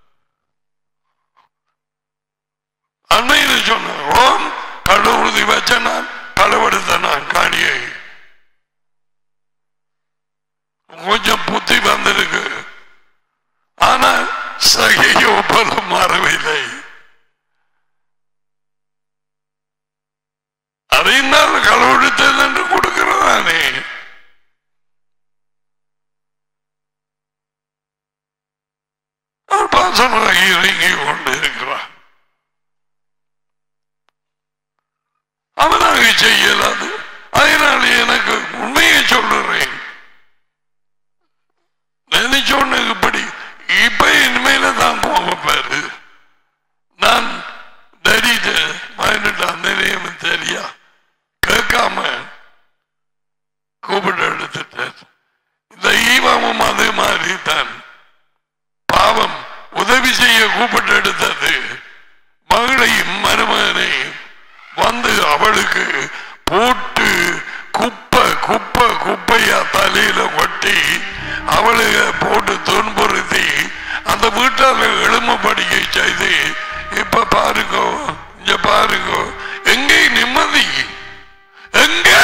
அண்மையில் சொன்ன ரோம் கழுவுறுதி வச்ச நான் களவெடுத்த நான் காணியை கொஞ்சம் புத்தி வந்திருக்கு ஆனால் சகையோ பலம் மாறவில்லை அறிந்தால் களவெடுத்தது என்று கொடுக்கிறதானே அவர் பாசமாக இறங்கி கொண்டு இருக்கிறார் அவனாக செய்யலாது அதனால் எனக்கு உண்மையை சொல்லுறேன் நினைச்சோன்னு இப்படி இப்ப இனிமேல தான் போக பாரு நான் தரிட்டு மயந்துட்டான் நிலையம் தெரியா கேட்காம கூப்பிட்டு எடுத்துட்டேன் இந்த ஈவாமும் அதே மாதிரி தான் பாவம் உதவி செய்ய கூப்பிட்டு எடுத்தது மகளையும் மருமகனையும் வந்து அவளுக்கு போட்டு குப்பை குப்பை குப்பையா தலையில கொட்டி அவளுக போட்டு துன்புறுத்தி அந்த வீட்டால எலும்படிக்கை செய்து இப்ப பாருங்க இங்க பாருங்க எங்கே நிம்மதி எங்கே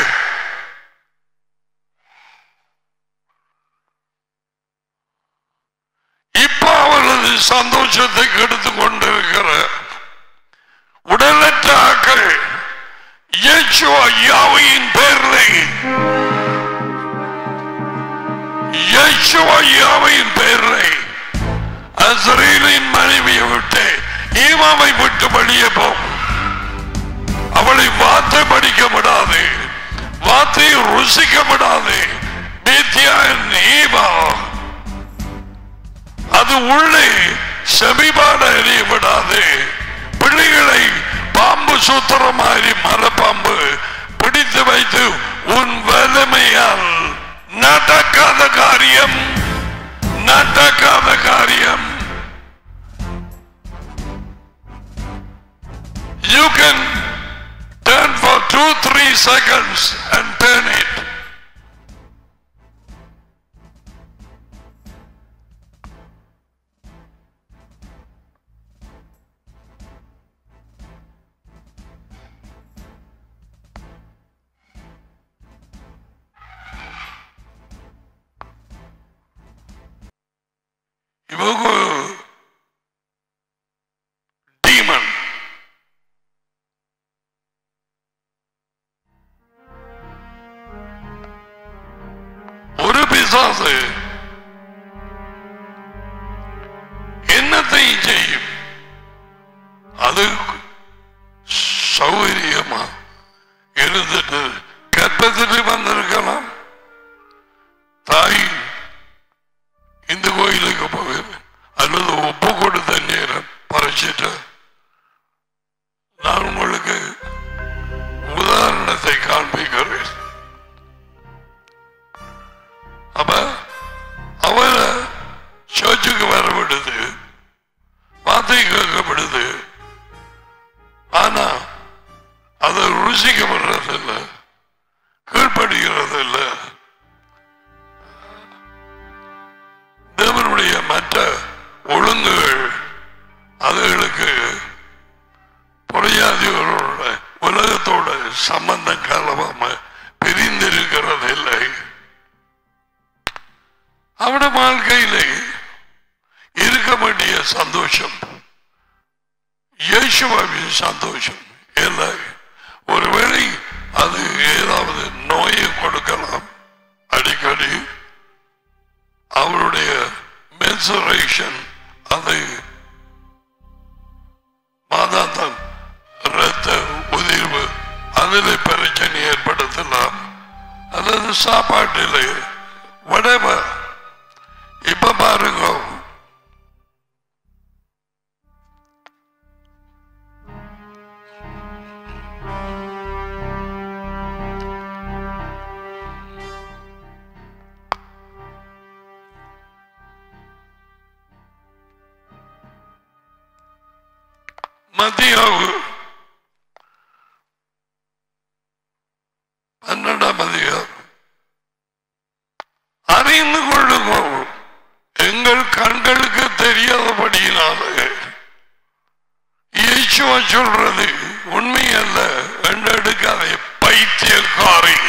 இப்ப அவளது சந்தோஷத்தை கெடுத்து கொண்டிருக்கிற உடலற்ற ஆக்கள் இயேசுவா யாவையின் பேரில் இயேசுவா யாவையின் பேரில் அசரீலின் மனைவியை விட்டு ஈமாவை விட்டு வெளியே போம் அவளை வார்த்தை படிக்க விடாது வார்த்தையை ருசிக்க விடாது பேத்தியான் ஈமா அது உள்ளே செபிபாட எறிய விடாது பிள்ளைகளை பாம்பு சூத்திர மாதிரி மரப்பாம்பு பிடித்து வைத்து உன் வலிமையால் நடக்காத காரியம் நடக்காத காரியம் You can turn for two, three seconds and turn it. இவங்க டீமன் ஒரு பிசாசு என்னத்தையும் செய்யும் அது சௌகரியமா இருந்துட்டு கற்பத்திட்டு வந்திருக்கலாம் தாய் இந்த கோயிலுக்கு போகிறேன் அல்லது ஒப்பு கொடுத்த நேரம் பறிச்சிட்டு நான் உங்களுக்கு உதாரணத்தை காண்பிக்கிறேன் அப்ப அவரை சர்ச்சுக்கு வரவிடுது வார்த்தை கேட்கப்படுது ஆனா அதை ருசிக்கப்படுறதில்ல கீழ்ப்படுகிறது தேவனுடைய மற்ற ஒழுங்குகள் அதுகளுக்கு சந்தோஷம் இயேசுவாவின் சந்தோஷம் இல்லை ஒருவேளை அது ஏதாவது நோயை கொடுக்கலாம் அடிக்கடி அவருடைய மென்சுரேஷன் அதை மாதாந்தம் இரத்த உதிர்வு அதில் பிரச்சனை ஏற்படுத்தலாம் அல்லது சாப்பாட்டில் whatever இப்ப பாருங்க மத்தியாவு பன்னெண்டாம் அதிகாரம் அறிந்து கொள்ளுங்க எங்கள் கண்களுக்கு தெரியாதபடியினாலே இயேசுவா சொல்றது உண்மை அல்ல என்று எடுக்காதே பைத்தியக்காரி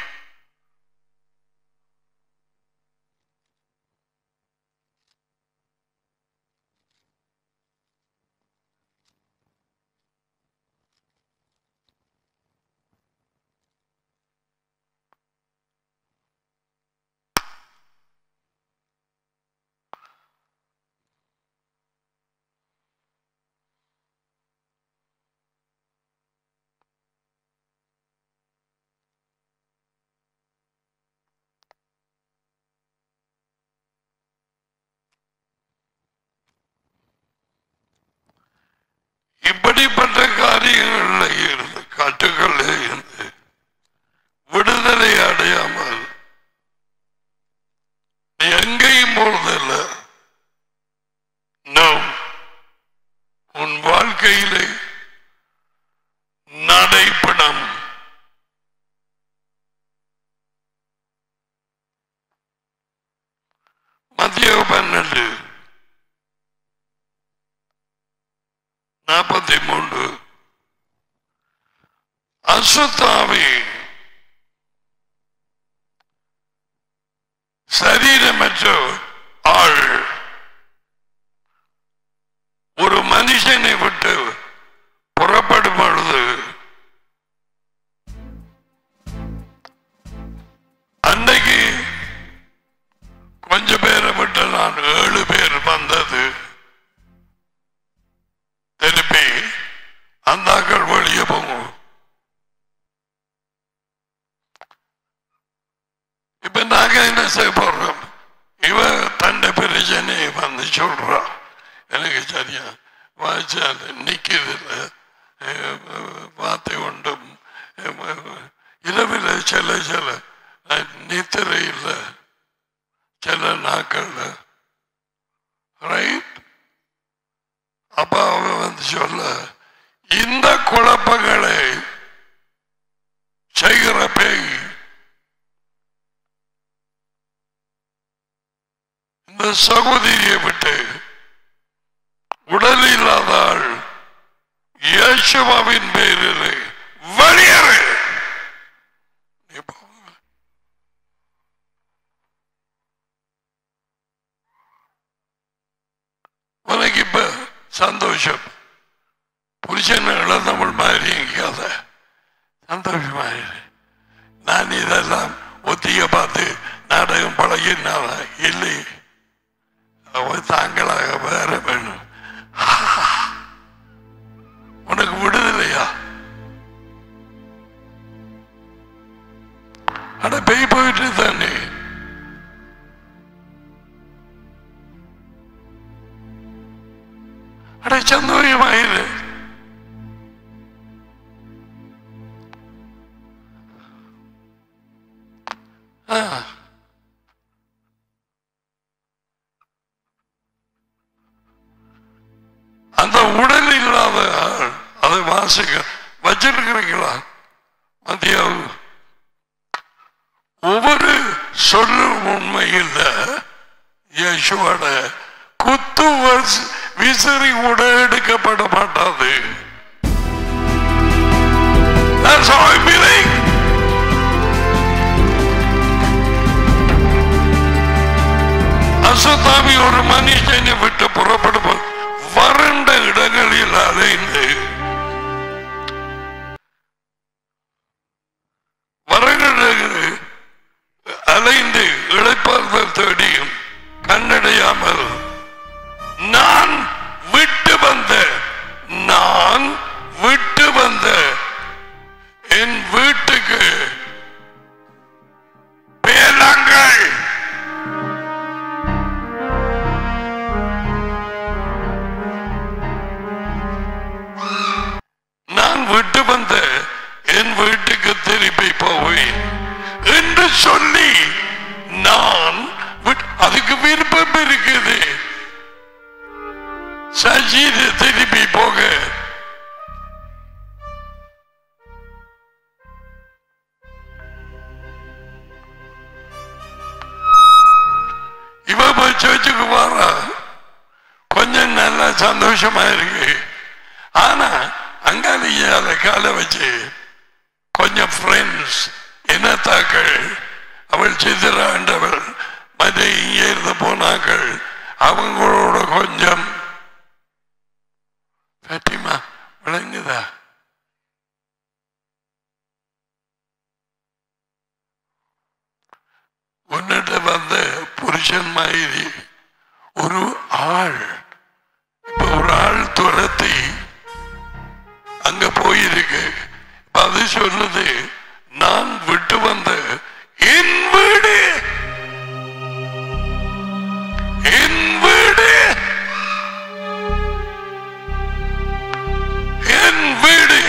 இப்படிப்பட்ட காரியங்கள்ல இருந்து கட்டுக்கள்ல இருந்து விடுதலை அடையாமல் நீ எங்கேயும் போறதில்ல No. உன் வாழ்க்கையிலே நடைப்படம் மத்திய பன்னெண்டு நாற்பத்தி மூன்று அசுத்தாவி சரீரமற்ற ஆள் ஒரு மனுஷனை விட்டு புறப்படும் பொழுது அன்னைக்கு கொஞ்ச பேரை விட்டு நான் ஏழு பேர் வந்தது திருப்பி அந்த ஆக்கள் வெளியே போகும் இப்ப நாங்க என்ன செய்ய போறோம் இவ தண்டை பிரச்சனையை வந்து சொல்றா எனக்கு சரியா வாய்ச்சால் நிக்குது வார்த்தை உண்டும் இரவில் சில சில நித்திரை இல்லை சில நாட்கள்ல ரைட் அப்ப அவங்க வந்து சொல்ல இந்த குழப்பங்களை செய்கிற பேய் இந்த சகோதரியை விட்டு உடல் இல்லாத ஆள் இயேசுவாவின் பேரில் வெளியேறு நீ போ. உனக்கு இப்ப சந்தோஷம் புருஷன் இழந்தவள் மாதிரி எங்காத சந்தோஷமா இரு. நான் இதெல்லாம் ஒத்திக பார்த்து நாடகம் பழகினால இல்லை அவன் தாங்களாக வேற வேணும் உனக்கு விடுதலையா அட பெய் போயிட்டு தானே அட சந்தோஷமாயிரு ஆ. அந்த உடல் இல்லாத ஆள் அதை வாசிக்க வச்சிருக்கிறீங்களா மத்தியாவு ஒவ்வொரு சொல்லும் உண்மை இல்ல யேசுவோட குத்து வஸ்- விசிறி கூட எடுக்கப்பட மாட்டாது That's how I believe. அசுத்தாமி ஒரு மனுஷனை விட்டு புறப்படுவோம் வறண்ட இடங்களில் அலைந்து வறண்ட இடங்களில் அலைந்து இழைப்பார்கள் தேடியும் கண்டடையாமல் நான் விட்டு வந்த நான் விட்டு வந்த என் வீட்டுக்கு பேலங்கள் நான் விட்டு வந்த என் வீட்டுக்கு திருப்பி போவேன் என்று சொல்லி நான் விட்- அதுக்கு விருப்பம் இருக்குது சஜீத திருப்பி போக இவ போய் சர்ச்சுக்கு போறா கொஞ்சம் நல்லா சந்தோஷமா இருக்கு ஆனா அங்காளிய அதை கால வச்சு கொஞ்சம் ஃப்ரெண்ட்ஸ் இனத்தாக்கள் அவள் சித்திராண்டவள் மற்ற இங்கே இருந்து போனாக்கள் அவங்களோட கொஞ்சம் பட்டிமா விளங்குதா உன்னிட்ட வந்த புருஷன் மாதிரி ஒரு ஆள் இப்ப ஒரு ஆள் துரத்தி அங்க போயிருக்கு இப்ப அது சொல்லுது நான் விட்டு வந்த என் வீடு என் வீடு என் வீடு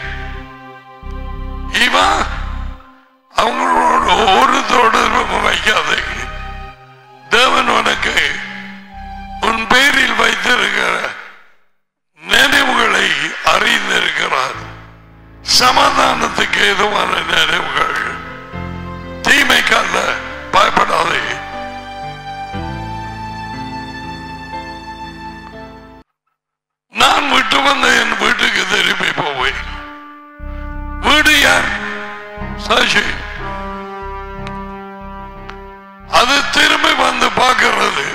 இவன் அவங்களோட ஒரு தொடர்பும் வைக்காது தேவன் உனக்கு உன் பேரில் வைத்திருக்கிற நினைவுகளை அறிந்திருக்கிறார் சமாதானத்துக்கு ஏதுவான நினைவுகள் தீமைக்கல்ல பயப்படாதே நான் விட்டு வந்த என் வீட்டுக்கு திரும்பி போவேன் வீடு யார் சாட்சி அது திரும்பி வந்து பார்க்கிறது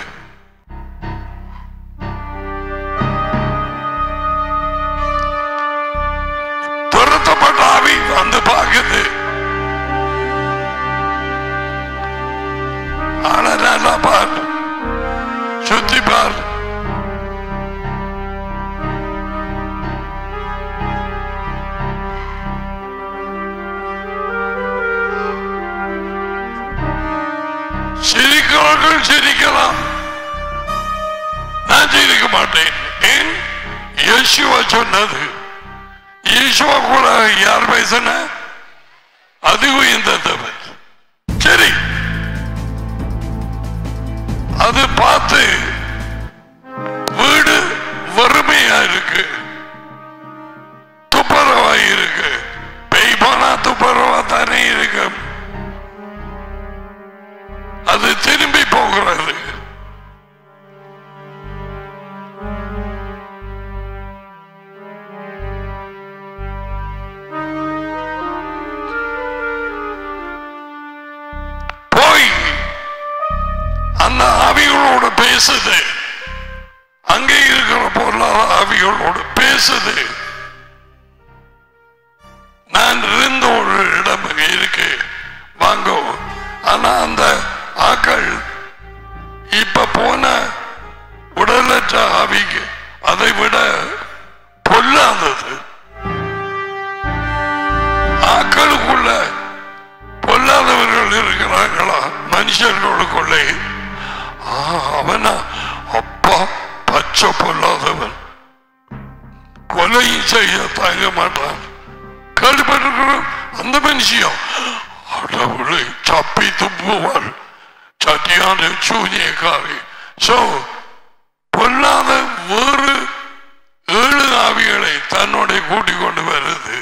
துரத்தப்பட்ட ஆவி வந்து பார்க்குது ஆனா நல்லா பார் சுத்தி பார் சிரிக்கிறவர்கள் சிரிக்கலாம் நான் சிரிக்க மாட்டேன் ஏன் இயேசுவா சொன்னது இயேசுவா கூட யார் பேசின அது உயர்ந்தவர் சரி அது பார்த்து வீடு வறுமையா இருக்கு துப்புரவா இருக்கு பெய் போனா துப்புரவா தானே இருக்கு அது திரும்பி போகிறது போய் அந்த ஆவிகளோட பேசுது அங்கே இருக்கிற பொருளாதார ஆவிகளோடு பேசுது நான் இருந்த ஒரு இடம் இருக்கு வாங்கோ ஆனா அந்த ஆக்கள் இப்ப போன உடலற்ற ஆவிக்கு அதை விட பொல்லாதது ஆக்களுக்குள்ள பொல்லாதவர்கள் இருக்கிறார்களா மனுஷர்களுக்குள்ளே ஆ, அவனா அப்பா பச்சை பொல்லாதவன் கொலையும் செய்ய தயங்க மாட்டான் கேள்விப்பட்டிருக்கிறோம் அந்த மனுஷியம் கடவுளை சப்பி துப்புவாள் சட்டியான சூனியக்காரி சோ பொல்லாத வேறு ஏழு ஆவிகளை தன்னோட கூட்டிக் கொண்டு வருது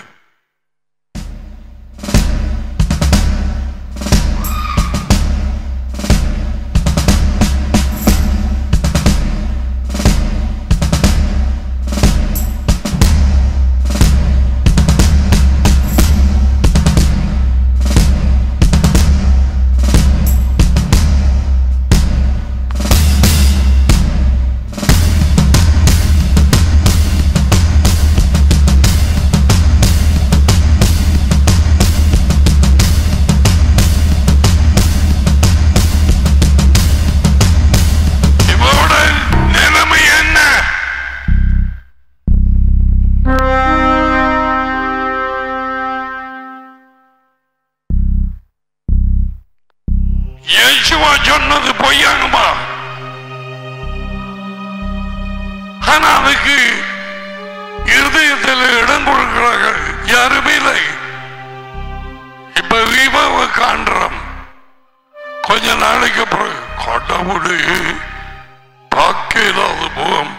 ஆனா அதுக்கு இருதயத்தில் இடம் கொடுக்கிறார்கள் யாருமே இல்லை இப்ப விவாவை காண்றோம் கொஞ்ச நாளைக்கு அப்புறம் கடவுளே பார்க்க இல்லாத முகம்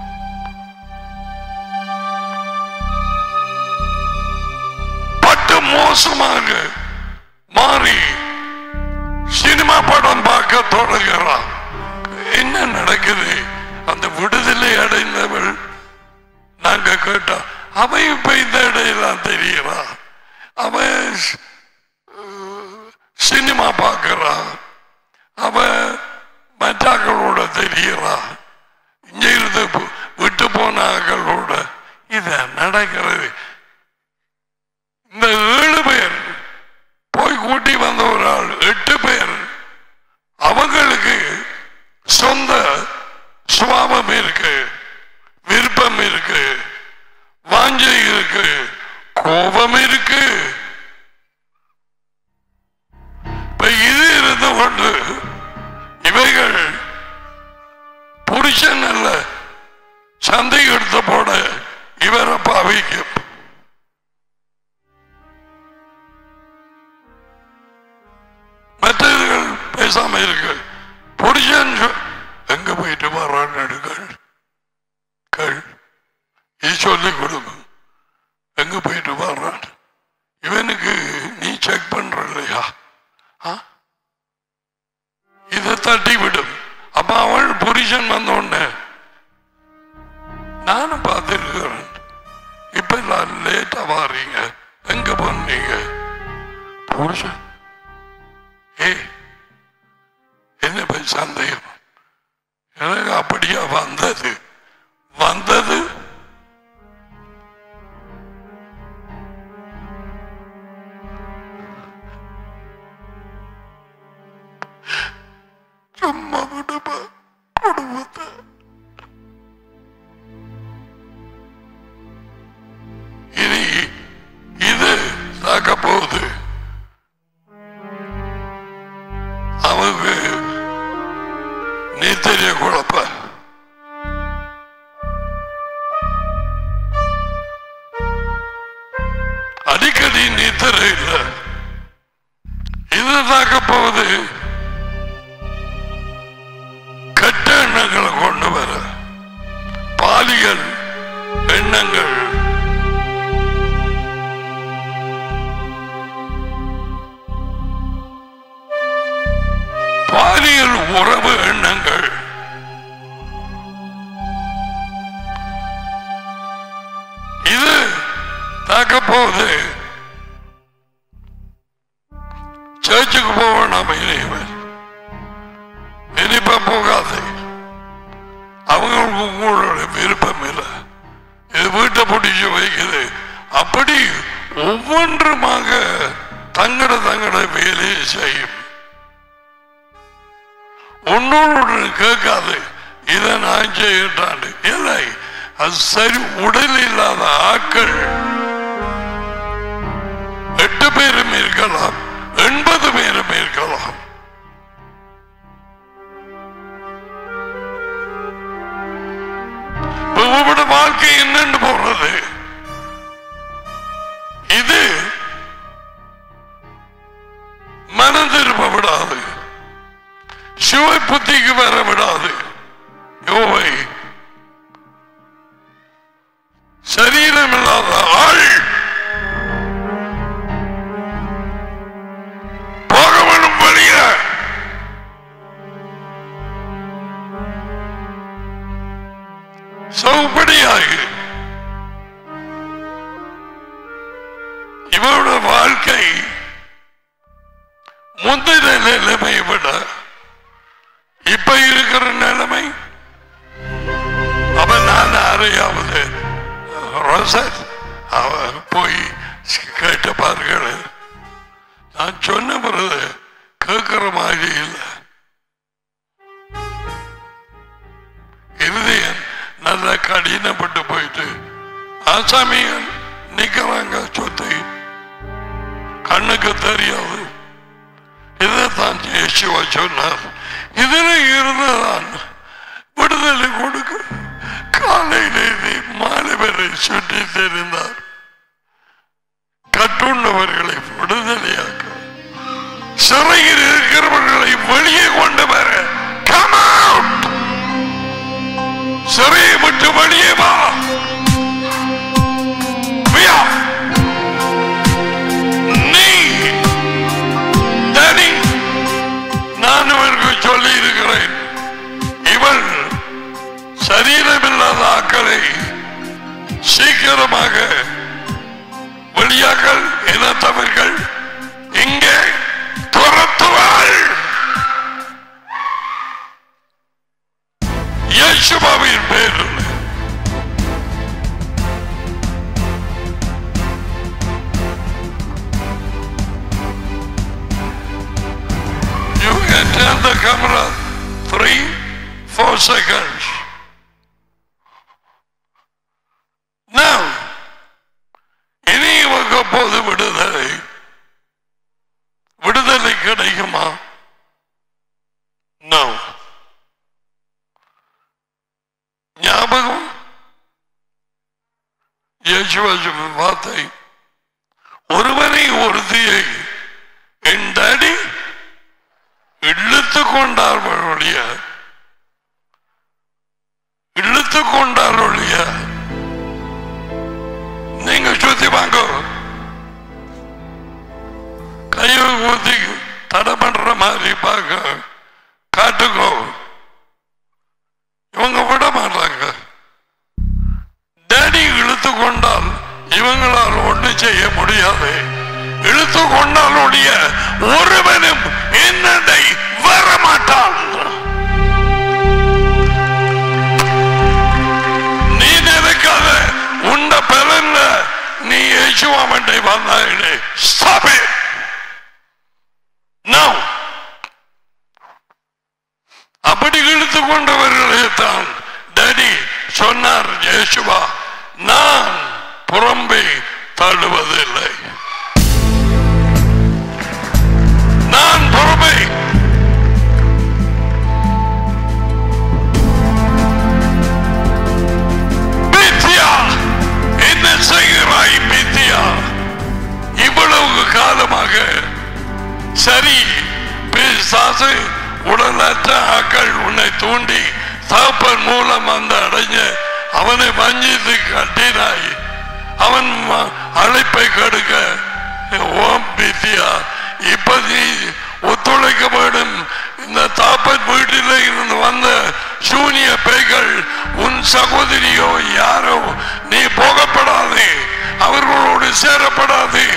பட்டு மோசமாக மாறி சினிமா படம் பார்க்க தொடங்குறான் என்ன நடக்குது அந்த விடுதலை அடைந்தவள் நாங்க கேட்டோம் அவன் இப்ப இந்த இடையெல்லாம் தெரியறான் அவன் அஹ், சினிமா பார்க்கறான் அவன் மற்றாக்களோட தெரியறான் இங்க இருந்து பு- விட்டு போன ஆக்களோட இத நடக்கிறது இந்த ஏழு பேர் போய் கூட்டி வந்த ஒரு ஆள் எட்டு பேர் அவங்களுக்கு சொந்த சுவாபம் இருக்கு விருப்பம் இருக்கு வாஞ்சை இருக்கு கோபம் இருக்கு இப்ப இது இருந்து கொண்டு இவைகள் புருஷன் அல்ல சந்தை எடுத்து போட இவரை பாவிக்கும் மற்றவர்கள் பேசாம இருக்கு புருஷன் சொ- எங்க போயிட்டு வர்றான் நடுகள் கள் இது சொல்லிக் கொடுங்க எங்க போயிட்டு வர்றான் இவனுக்கு நீ செக் பண்ற இல்லையா ஆ? இதை தட்டி விடும் அப்ப அவள் புருஷன் வந்த உடனே நானும் பார்த்திருக்கிறேன் இப்ப எல்லாம் லேட்டா வாரீங்க எங்க போனீங்க புருஷன் ஏய் என்ன போய் சந்தேகம் எனக்கு அப்படியா வந்தது வந்தது சும்மா விடுமா குடும்பத்தை இனி இது தாக்க போகுது அவங்க நீ தெரிய குழப்ப அடிக்கடி நீ தெரியல இது தாக்க போகுது கெட்ட எண்ணங்களை கொண்டு வர பாலியல் எண்ணங்கள் பாலியல் உறவு எண்ணங்கள் இது தாக்க போகுது சர்ச்சுக்கு போக வேணாம் இனிமேல் இனிப்ப போகாது அவங்களுக்கு உங்களோட விருப்பம் இல்லை இது வீட்டை பிடிச்சு வைக்குது அப்படி ஒவ்வொன்றுமாக தங்கட தங்கட வேலையை செய்யும் ஒன்னோடு கேட்காது இதை நான் செய்யட்டான் இல்லை அது சரி உடல் இல்லாத ஆக்கள் எட்டு பேரும் இருக்கலாம் எண்பது பேரும் இருக்கலாம் உங்களோட வாழ்க்கை என்னன்னு போறது இது மனம் திரும்ப விடாது சிவை புத்திக்கு வர விடாது யோவை சரீரம் இல்லாத ஆள் போக வேணும் வழிய சௌபடியாக இவரோட வாழ்க்கை முந்தின நிலைமையை விட இப்ப இருக்கிற நிலைமை அவன் நான் யாரையாவது ரோசத் அவ போய் கேட்ட பாருங்கள் நான் சொன்ன பிறகு கேட்கிற மாதிரி இல்லை இருதயம் நல்லா கடினப்பட்டு போயிட்டு ஆசாமிகள் நிக்கிறாங்க சொத்தை கண்ணுக்கு தெரியாது இதைத்தான் இயேசுவா சொன்னார் இதில் இருந்துதான் விடுதலை கொடுக்க கால தெரிந்தார் கட்டுண்டவர்களை விடுதலையாக்க சிறையில் இருக்கிறவர்களை வெளியே கொண்டு வர Come out! சிறையை விட்டு வெளியே வா வியா. நீ தனி நான் இவருக்கு சொல்லி இருக்கிறேன் இவள் சரீரமில்லாத ஆக்களை சீக்கிரமாக வெளியாக்கள் இனத்தவர்கள் இங்கே துரத்துவாள் இயேசுபாவின் பேரில் You can turn the camera three, four seconds. Now, இனி இவங்க போது விடுதலை விடுதலை கிடைக்குமா No. ஞாபகம் இயேசுவாசம் வார்த்தை ஒருவனை ஒருத்தியை என் டாடி இழுத்து கொண்டார் ஒழிய இழுத்து கொண்டார் ஒழிய நீங்க சுத்தி வாங்க கையை ஊத்தி தடை பண்ற மாதிரி பார்க்க காட்டுக்கோ இவங்க விட மாட்டாங்க டேடி இழுத்து கொண்டால் இவங்களால் ஒண்ணு செய்ய முடியாது இழுத்து கொண்டால் ஒழிய ஒருவனும் என்னடை வரமாட்டான் நீ நினைக்காத உண்ட பலன்ல நீ இயேசுவாமண்டை வந்தாயினே Stop it! No! அப்படி இழுத்து கொண்டவர்களே தான் டேடி சொன்னார் இயேசுவா நான் புறம்பே தள்ளுவதில்லை நான் புறம்பே பித்தியா என்ன செய்கிறாய் பித்தியா இவ்வளவு காலமாக சரி பிசாசு உடலற்ற ஆக்கள் உன்னை தூண்டி தகப்பன் மூலம் வந்து அடைஞ்ச அவனை வஞ்சித்து கட்டினாய் அவன் ம- அழைப்பை கடுக்க ஓம் பித்தியா இப்ப நீ ஒத்துழைக்க வேண்டும் இந்த தாப்பன் வீட்டில் இருந்து வந்த சூனிய பேய்கள் உன் சகோதரியோ யாரோ நீ போகப்படாதே அவர்களோடு சேரப்படாதே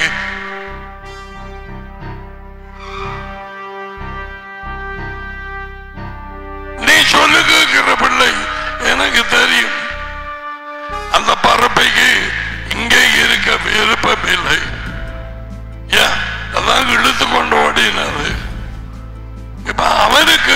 நீ சொல்லுகிற பிள்ளை எனக்கு தெரியும் அந்த பறப்பைக்கு இங்கே இருக்க விருப்பம் இல்லை ஏன் அதான் இழுத்து கொண்டு ஓடினது இப்ப அவனுக்கு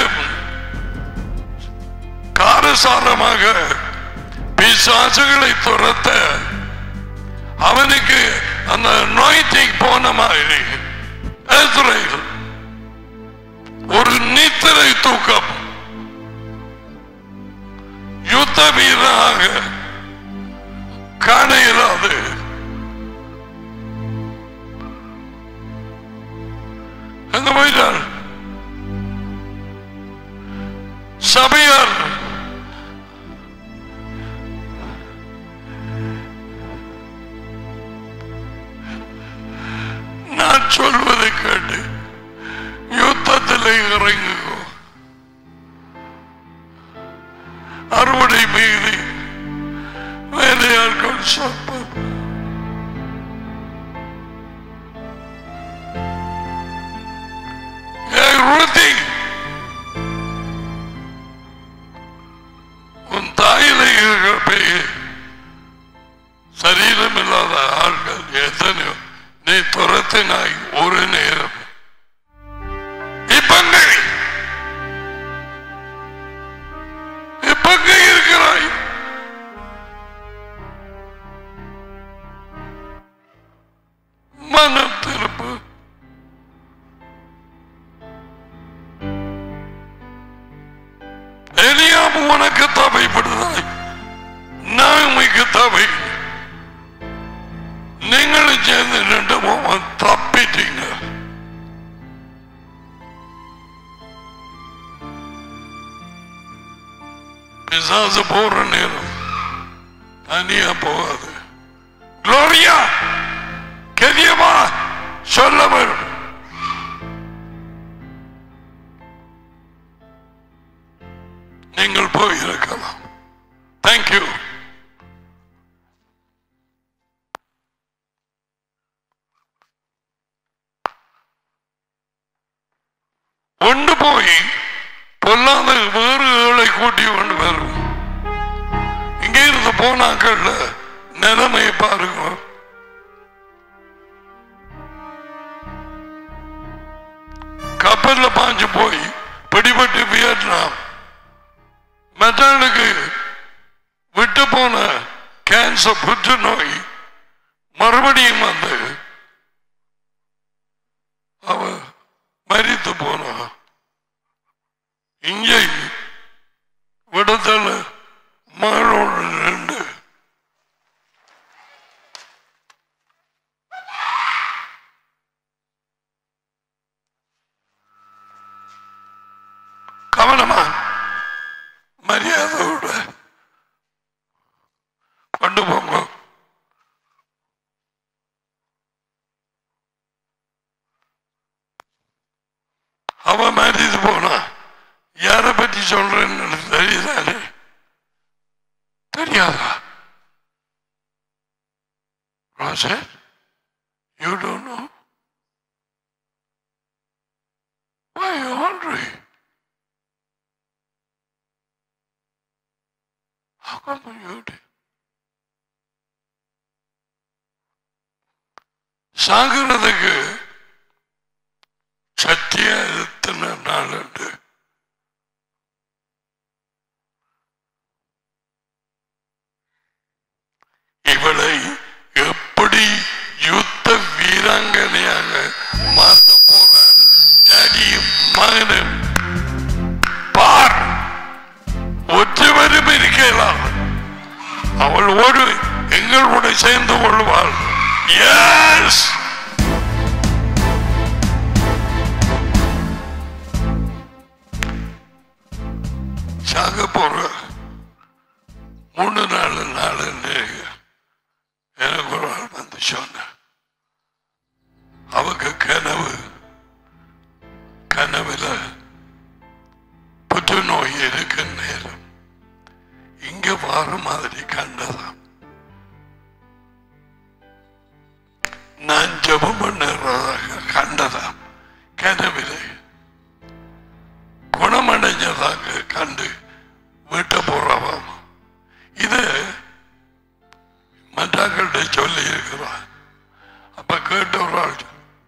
காரசாரமாக பிசாசுகளை துரத்த அவனுக்கு அந்த நோய்த்தை போன மாதிரி எஸ்ரேல் ஒரு நித்திரை தூக்கம் யுத்த வீரனாக காண இயலாது எங்க போயிட்டார் சபையார் நான் சொல்வதை கேட்டு யுத்தத்தில் இறங்குகோ அறுவடை மீது வேலையாட்கள் சப்பம் everything உன் தாயில இருக்கிற பெயர் சரீரம் இல்லாத ஆட்கள் எத்தனையோ நீ துரத்தினாய் ஒரு நேரம் இப்பங்க இப்பங்க இருக்கிறாய் மனம் திருப்பு எலியாம் உனக்கு தவைப்படுதாய் நான் உமைக்கு தவை பிசாசு போற நேரம் தனியா போகாது குளோரியா கெரியமா சொல்ல வரும் நீங்கள் போயிருக்கலாம் தேங்க்யூ கொண்டு போய் பொல்லாத வேறு ஏழை கூட்டி கொண்டு வரும் இங்கே இருந்து போனாக்கள்ல நிலைமையை பாருங்க கப்பல்ல பாஞ்சு போய் பிடிபட்டு வியட்நாம் மெத்தனுக்கு விட்டு போன கேன்சர் புற்றுநோய் மறுபடியும் வந்து அவ மரித்து போனா இங்கே விடத்தல மகளோடு நின்று கவனமா மரியாதையோட கொண்டு போங்க அவன் மரியாதை போனா யாரை பற்றி சொல்றேன்னு எனக்கு தெரியுதானே தெரியாதா Roger, you don't know? Why are you hungry? How come you did? சாகிறதுக்கு சத்தியா எத்தனை நாள் உண்டு இவளை எப்படி யுத்த வீராங்கனையாக மாற்ற போறார் டேடியும் மகனும் பார் ஒற்றுவரும் இருக்கலாம் அவள் ஒரு எங்களோட சேர்ந்து கொள்வாள் எஸ் சாக போற மூணு நாலு நாள் எனக்கு ஒரு ஆள் வந்து சொன்ன அவங்க கனவு கனவுல புற்றுநோய் இருக்கு நேரம் இங்க வார மாதிரி கண்டதாம் நான் ஜபம் பண்ணுறதாக கண்டதாம் கனவிலே குணமடைஞ்சதாக கண்டு வீட்டை போறவாம் இது மற்றாக்கள்கிட்ட சொல்லி இருக்கிறான் அப்ப கேட்ட ஒரு ஆள்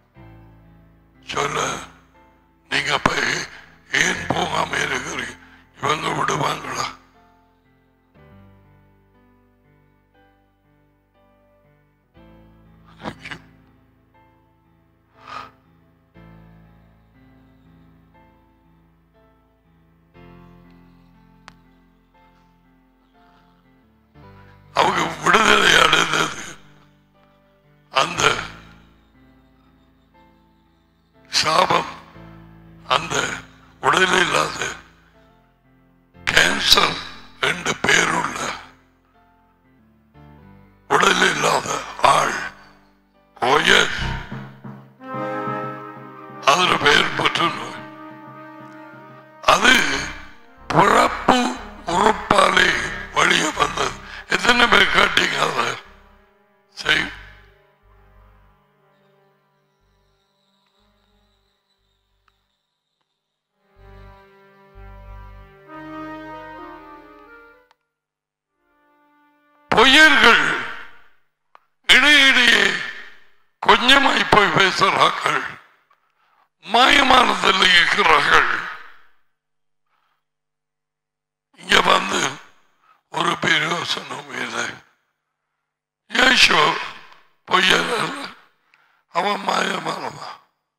சொல்ல நீங்க அப்ப ஏன் போகாம இருக்கிறீங்க இவங்க விடுவாங்களா அவங்க விடுதலை அடைந்தது அந்த சாபம் அந்த உடல் இல்லாத கேன்சர் ரெண்டு பேருள்ள உடல் இல்லாத ஆள் ஓயஸ் அதுல பெயர் புற்றுநோய் அது பிறப்பு உறுப்பாலே வழியே வந்தது எத்தனை பேர் காட்டீங்க அதை சரி பொய்யர்கள் இடையிடையே கொஞ்சமாய் போய் பேசுகிறார்கள் மாயமானதில் இருக்கிறார்கள் இங்க வந்து ஒரு பிரயோசனம் இல்லை யேசு பொய்யர் அல்ல. அவன் மாயமானவன்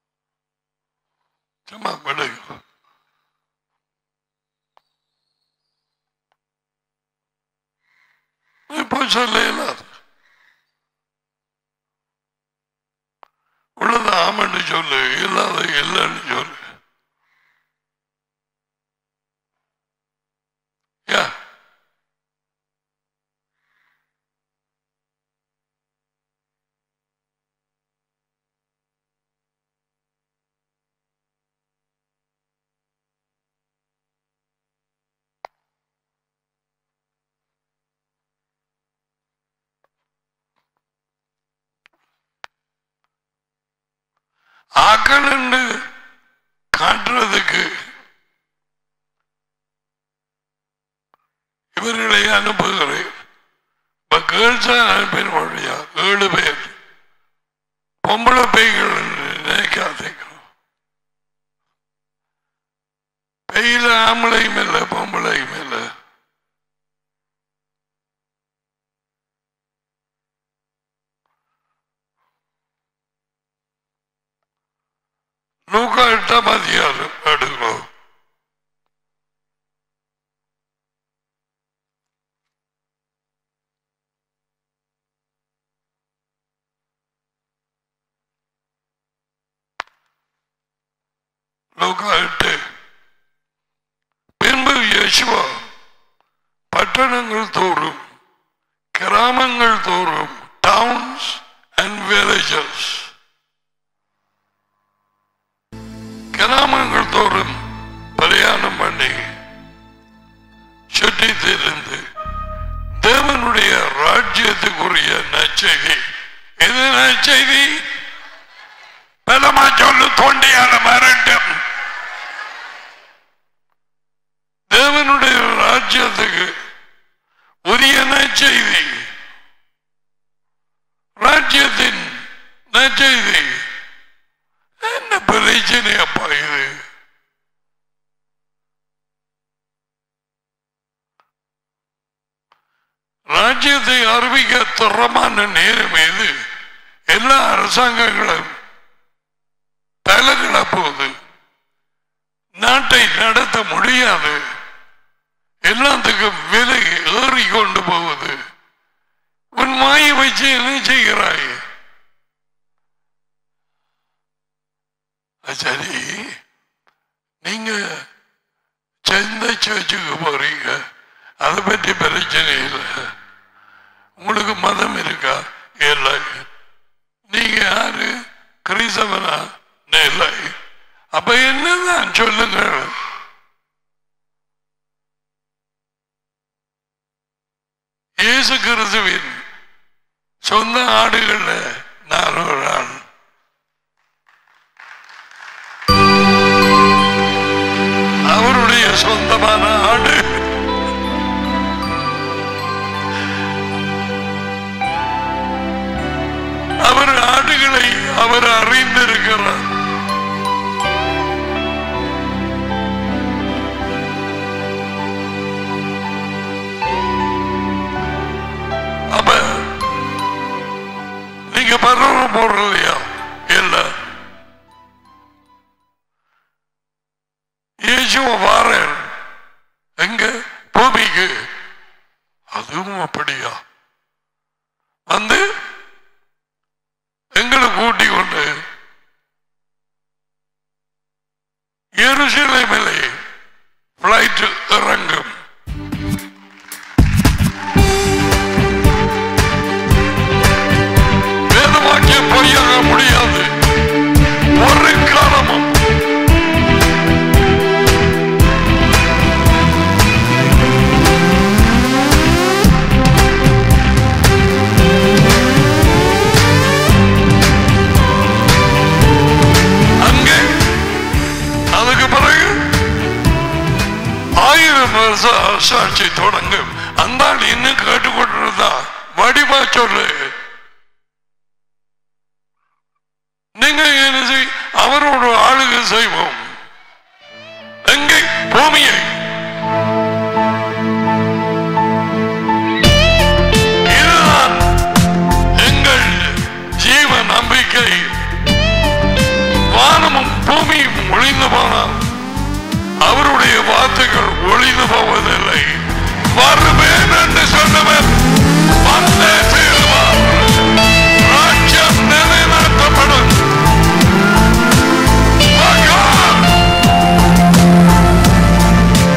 சும்மா விடுங்க இப்போ சொல்ல இயலாது உள்ளது ஆமன்னு சொல்லு இல்லாத இல்லைன்னு சொல்லு யா ஆக்கள் என்று காட்டுறதுக்கு இவர்களை அனுப்புகிறேன் இப்ப கேர்ள்ஸா அனுப்பின வழியா ஏழு பேர் பொம்பளை பேய்கள் என்று நினைக்காதீங்க பெயில ஆம்பளையும் இல்லை பொம்பளையும் இல்லை நூக்கா எட்டாம் அதிகாரம் எடுக்கிறோம் லூக்கா எட்டு பின்பு யேசுவா பட்டணங்கள் தோறும் கிராமங்கள் தோறும் டவுன்ஸ் அண்ட் வில்லேஜஸ் கிராமங்கள் தோறும் பிரயாணம் பண்ணி சுற்றி திரிந்து தேவனுடைய ராஜ்யத்துக்குரிய நற்செய்தி எது நற்செய்தி பலமா சொல்லு தொண்டையால மரட்டும் தேவனுடைய ராஜ்யத்துக்கு உரிய நற்செய்தி ராஜ்யத்தின் நற்செய்தி என்ன பிரச்சனை அப்பா இது ராஜ்யத்தை அறிவிக்க துறமான நேரம் எது எல்லா அரசாங்கங்களும் தலைகள போகுது நாட்டை நடத்த முடியாது எல்லாத்துக்கும் விலை ஏறி கொண்டு போகுது உன் மாயை வச்சு என்ன செய்கிறாய் அது சரி நீங்க செந்த சர்ச்சுக்கு போறீங்க அதை பற்றி பிரச்சனை இல்லை உங்களுக்கு மதம் இருக்கா இல்லை நீங்க யாரு கிறிஸ்தவனா இல்லை அப்ப என்னதான் சொல்லுங்க இயேசு கிறிஸ்துவின் சொந்த ஆடுகள்ல நான் ஒரு ஆள் அவருடைய சொந்தமான ஆடு அவர் ஆடுகளை அவர் அறிந்திருக்கிறார் அப்ப நீங்க பரவ போடுறதையா இல்ல இயேசுவ வாரேன் எங்க பூமிக்கு அதுவும் அப்படியா வந்து எங்களை கூட்டி கொண்டு எருசலேமிலே பிளைட் இறங்கும் வேதவாக்கியம் பொய்யாக முடியாது ஒரு காலமும் அங்கே அதுக்கு பிறகு ஆயிரம் வருஷ அரசாட்சி தொடங்கும் அந்த ஆள் இன்னும் கேட்டுக்கொண்டிருந்தா வடிவா சொல்லு நீங்க என்ன செய் அவரோட ஆளுகை செய்வோம் எங்கே பூமியை இதுதான் எங்கள் ஜீவ நம்பிக்கை வானமும் பூமியும் ஒளிந்து போனால் அவருடைய வார்த்தைகள் ஒளிந்து போவதில்லை வருவேன் என்று சொன்னவர் வந்தே தீருவார். ராஜ்யம் நிலைநாட்டப்படும் மகான்.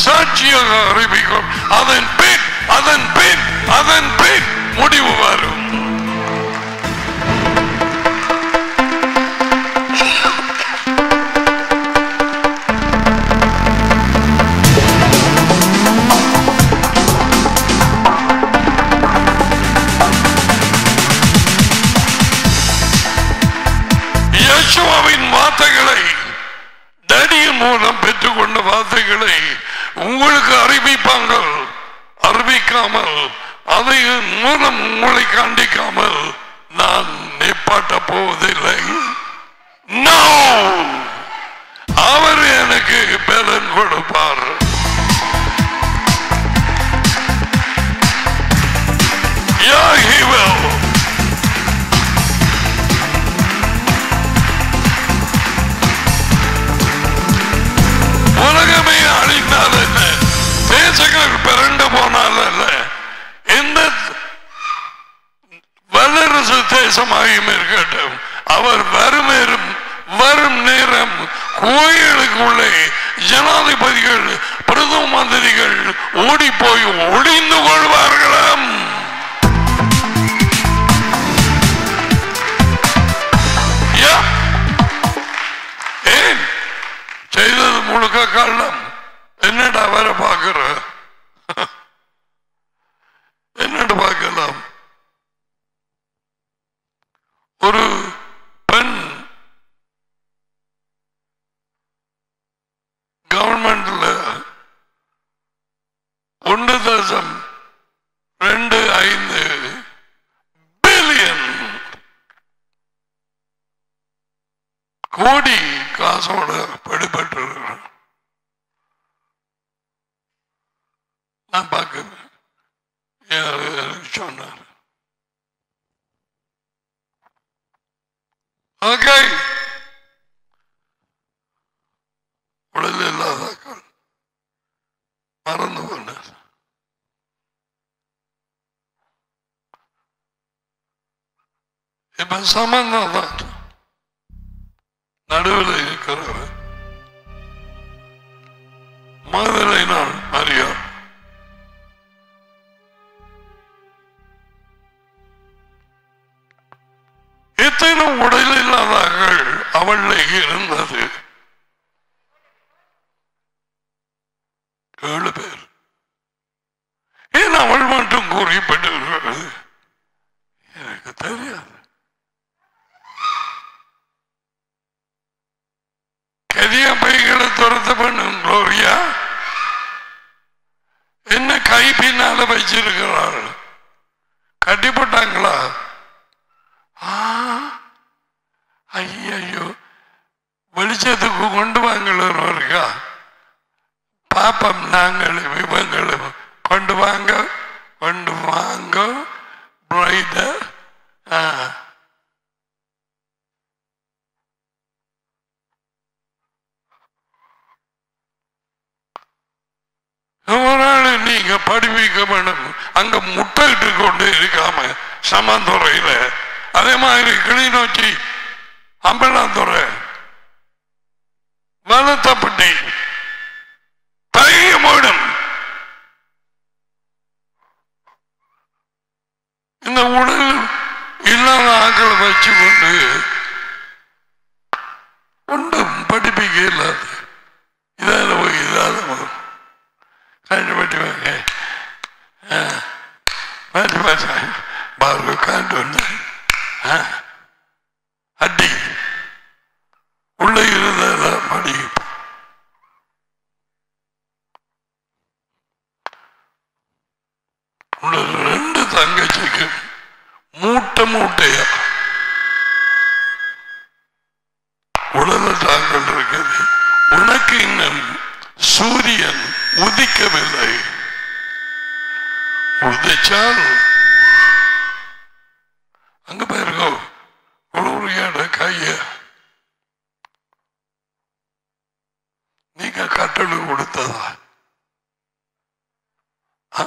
சாட்சியாக அறிவிக்கும் அதன் பின் அதன் பின் அதன் பின் முடிவு வரும் யேசுவாவின் வார்த்தைகளை டடியின் மூலம் பெற்றுக்கொண்ட வார்த்தைகளை உங்களுக்கு அறிவிப்பாங்கள் அறிவிக்காமல் அதை மூலம் உங்களை கண்டிக்காமல் நான் நிப்பாட்ட போவதில்லை No! அவர் எனக்கு பலன் கொடுப்பார் Yeah, he will. உலகமே அழிந்தால் என்ன தேசங்கள் பிறண்டு போனால் அல்ல எந்த வல்லரசு தேசமாயும் இருக்கட்டும் அவர் வரும் நேரம் வரும் நேரம் கோயிலுக்குள்ளே ஜனாதிபதிகள் பிரதம மந்திரிகள் ஓடி போய் ஒளிந்து கொள்வார்களாம் Yeah. ஏன் செய்தது முழுக்க கள்ளம் என்னடா வர பார்க்கிற என்னடு பார்க்கலாம் ஒரு பெண் கவர்மெண்ட்ல ஒன்று தசம் ரெண்டு ஐந்து பில்லியன் கோடி காசோட படிப்பட்டு நான் பார்க்கிறேன் யாரு சொன்னார் ஓகே உடல் இல்லாதாக்கள் மறந்து போனார் இப்ப சம்பந்தம் தான் நடுவில் இருக்கிறவர் மதுரை நான் அறியா எத்தனை உடல் இல்லாதார்கள் அவள் இருந்தது ஏழு பேர் ஏன் அவள் மட்டும் குறிப்பிட்டிருக்கிறது எனக்கு தெரியாது கரிய பைகளை துரத்த பண்ணும் குளோரியா என்ன கை பின்னால வச்சிருக்கிறாள் கட்டிப்பட்டாங்களா ஐயோ வெளிச்சத்துக்கு கொண்டு வாங்கலும் இருக்கா பாப்பம் நாங்களும் இவங்களும் கொண்டு வாங்க கொண்டு வாங்க பிரைட ஒரு நாள் நீங்க படிப்பிக்க வேணும் அங்க முட்டையிட்டு கொண்டு இருக்காம சமந்துறையில அதே மாதிரி கிளிநொச்சி அம்பலாந்துறை வளத்தப்பட்டி பழைய மூடம் இந்த உடல் இல்லாத ஆக்களை வச்சு கொண்டு ஒன்றும் படிப்பிக்க இல்லாது இதால போய் இதால வரும் கண்டுபிடி வாங்க மாற்றி மாற்றி பாரு காண்டு ஒன்று அடி உள்ள இருந்தத மடி உள்ள ரெண்டு தங்கச்சிக்கு மூட்டை மூட்டையா உடல தாங்கள் இருக்குது உனக்கு இன்னும் சூரியன் உதிக்கவில்லை உதிச்சால் அங்க போயிருக்கோ குளூரியோட கைய நீங்க கட்டளை கொடுத்ததா ஆ?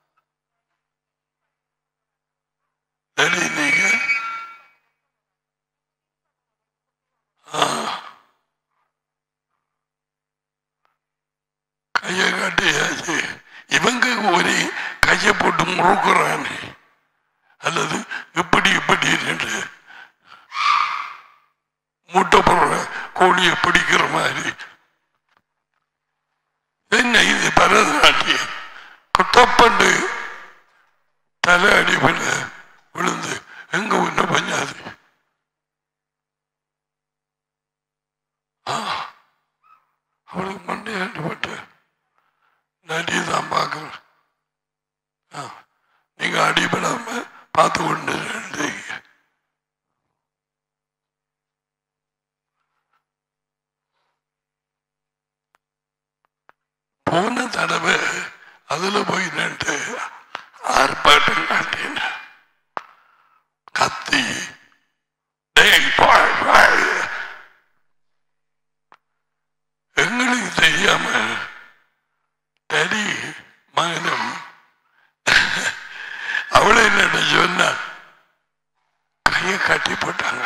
சரி நீங்க ஆ. கையை கட்டியாச்சு இவங்க ஒரு கையை போட்டு முறுக்குறானே அல்லது இப்படி இப்படி என்று முட்டை போடுற கோழியை பிடிக்கிற மாதிரி என்ன இது பரதநாட்டியம் குத்தப்பண்டு தலை அடிப்பில் விழுந்து எங்க ஒண்ணு பஞ்சாது ஆ, அவளுக்கு மண்டை அடிபட்டு நடி தான் பார்க்கிறேன் ஆ, நீங்க அடிபடாம பார்த்து கொண்டு இருந்தீங்க போன தடவை அதுல போய் நின்று ஆர்ப்பாட்டம் காட்டின கத்தி டேய், போய், போய். எங்களுக்கு தெரியாம டடி மகனும் அவளை என்ன சொன்னா கையை கட்டி போட்டாங்க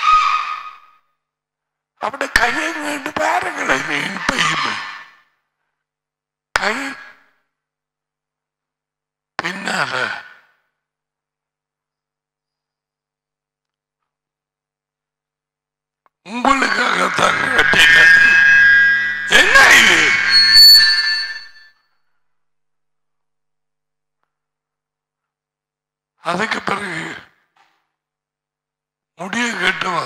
அப்படி கையை கண்டு பாருங்களேன் நீ பையுமே கை பின்னால உங்களுக்காகத்தான் கட்டினது என்ன இது அதுக்கு பிறகு முடிய கேட்டவா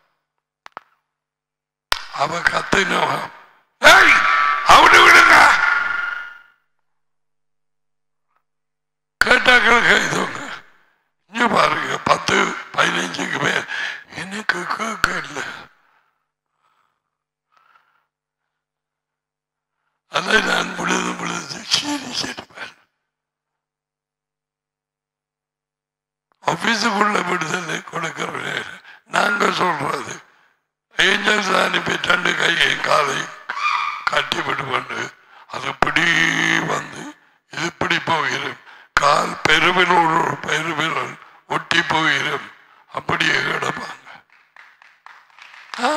அவ கத்தினவா ஏய், அவனை விடுங்க கேட்டாக்கள் கைதுங்க இங்க பாருங்க பத்து பதினஞ்சுக்கு பேர் எனக்கு கேட்க இல்லை அதை நான் பொழுது பொழுது சரி கேட்டுப்பேன் ஆபீஸுக்குள்ள விடுதலை கொடுக்கிற நாங்க சொல்றது ஏஞ்சல்ஸ் அனுப்பி ரெண்டு கையையும் காலையும் கட்டி விடுவாண்டு அது இப்படி வந்து இது இப்படி போகிறோம் கால் பெருவிலோடு பெருவிரல் ஒட்டி போகிறோம் அப்படியே கிடப்பாங்க ஆ.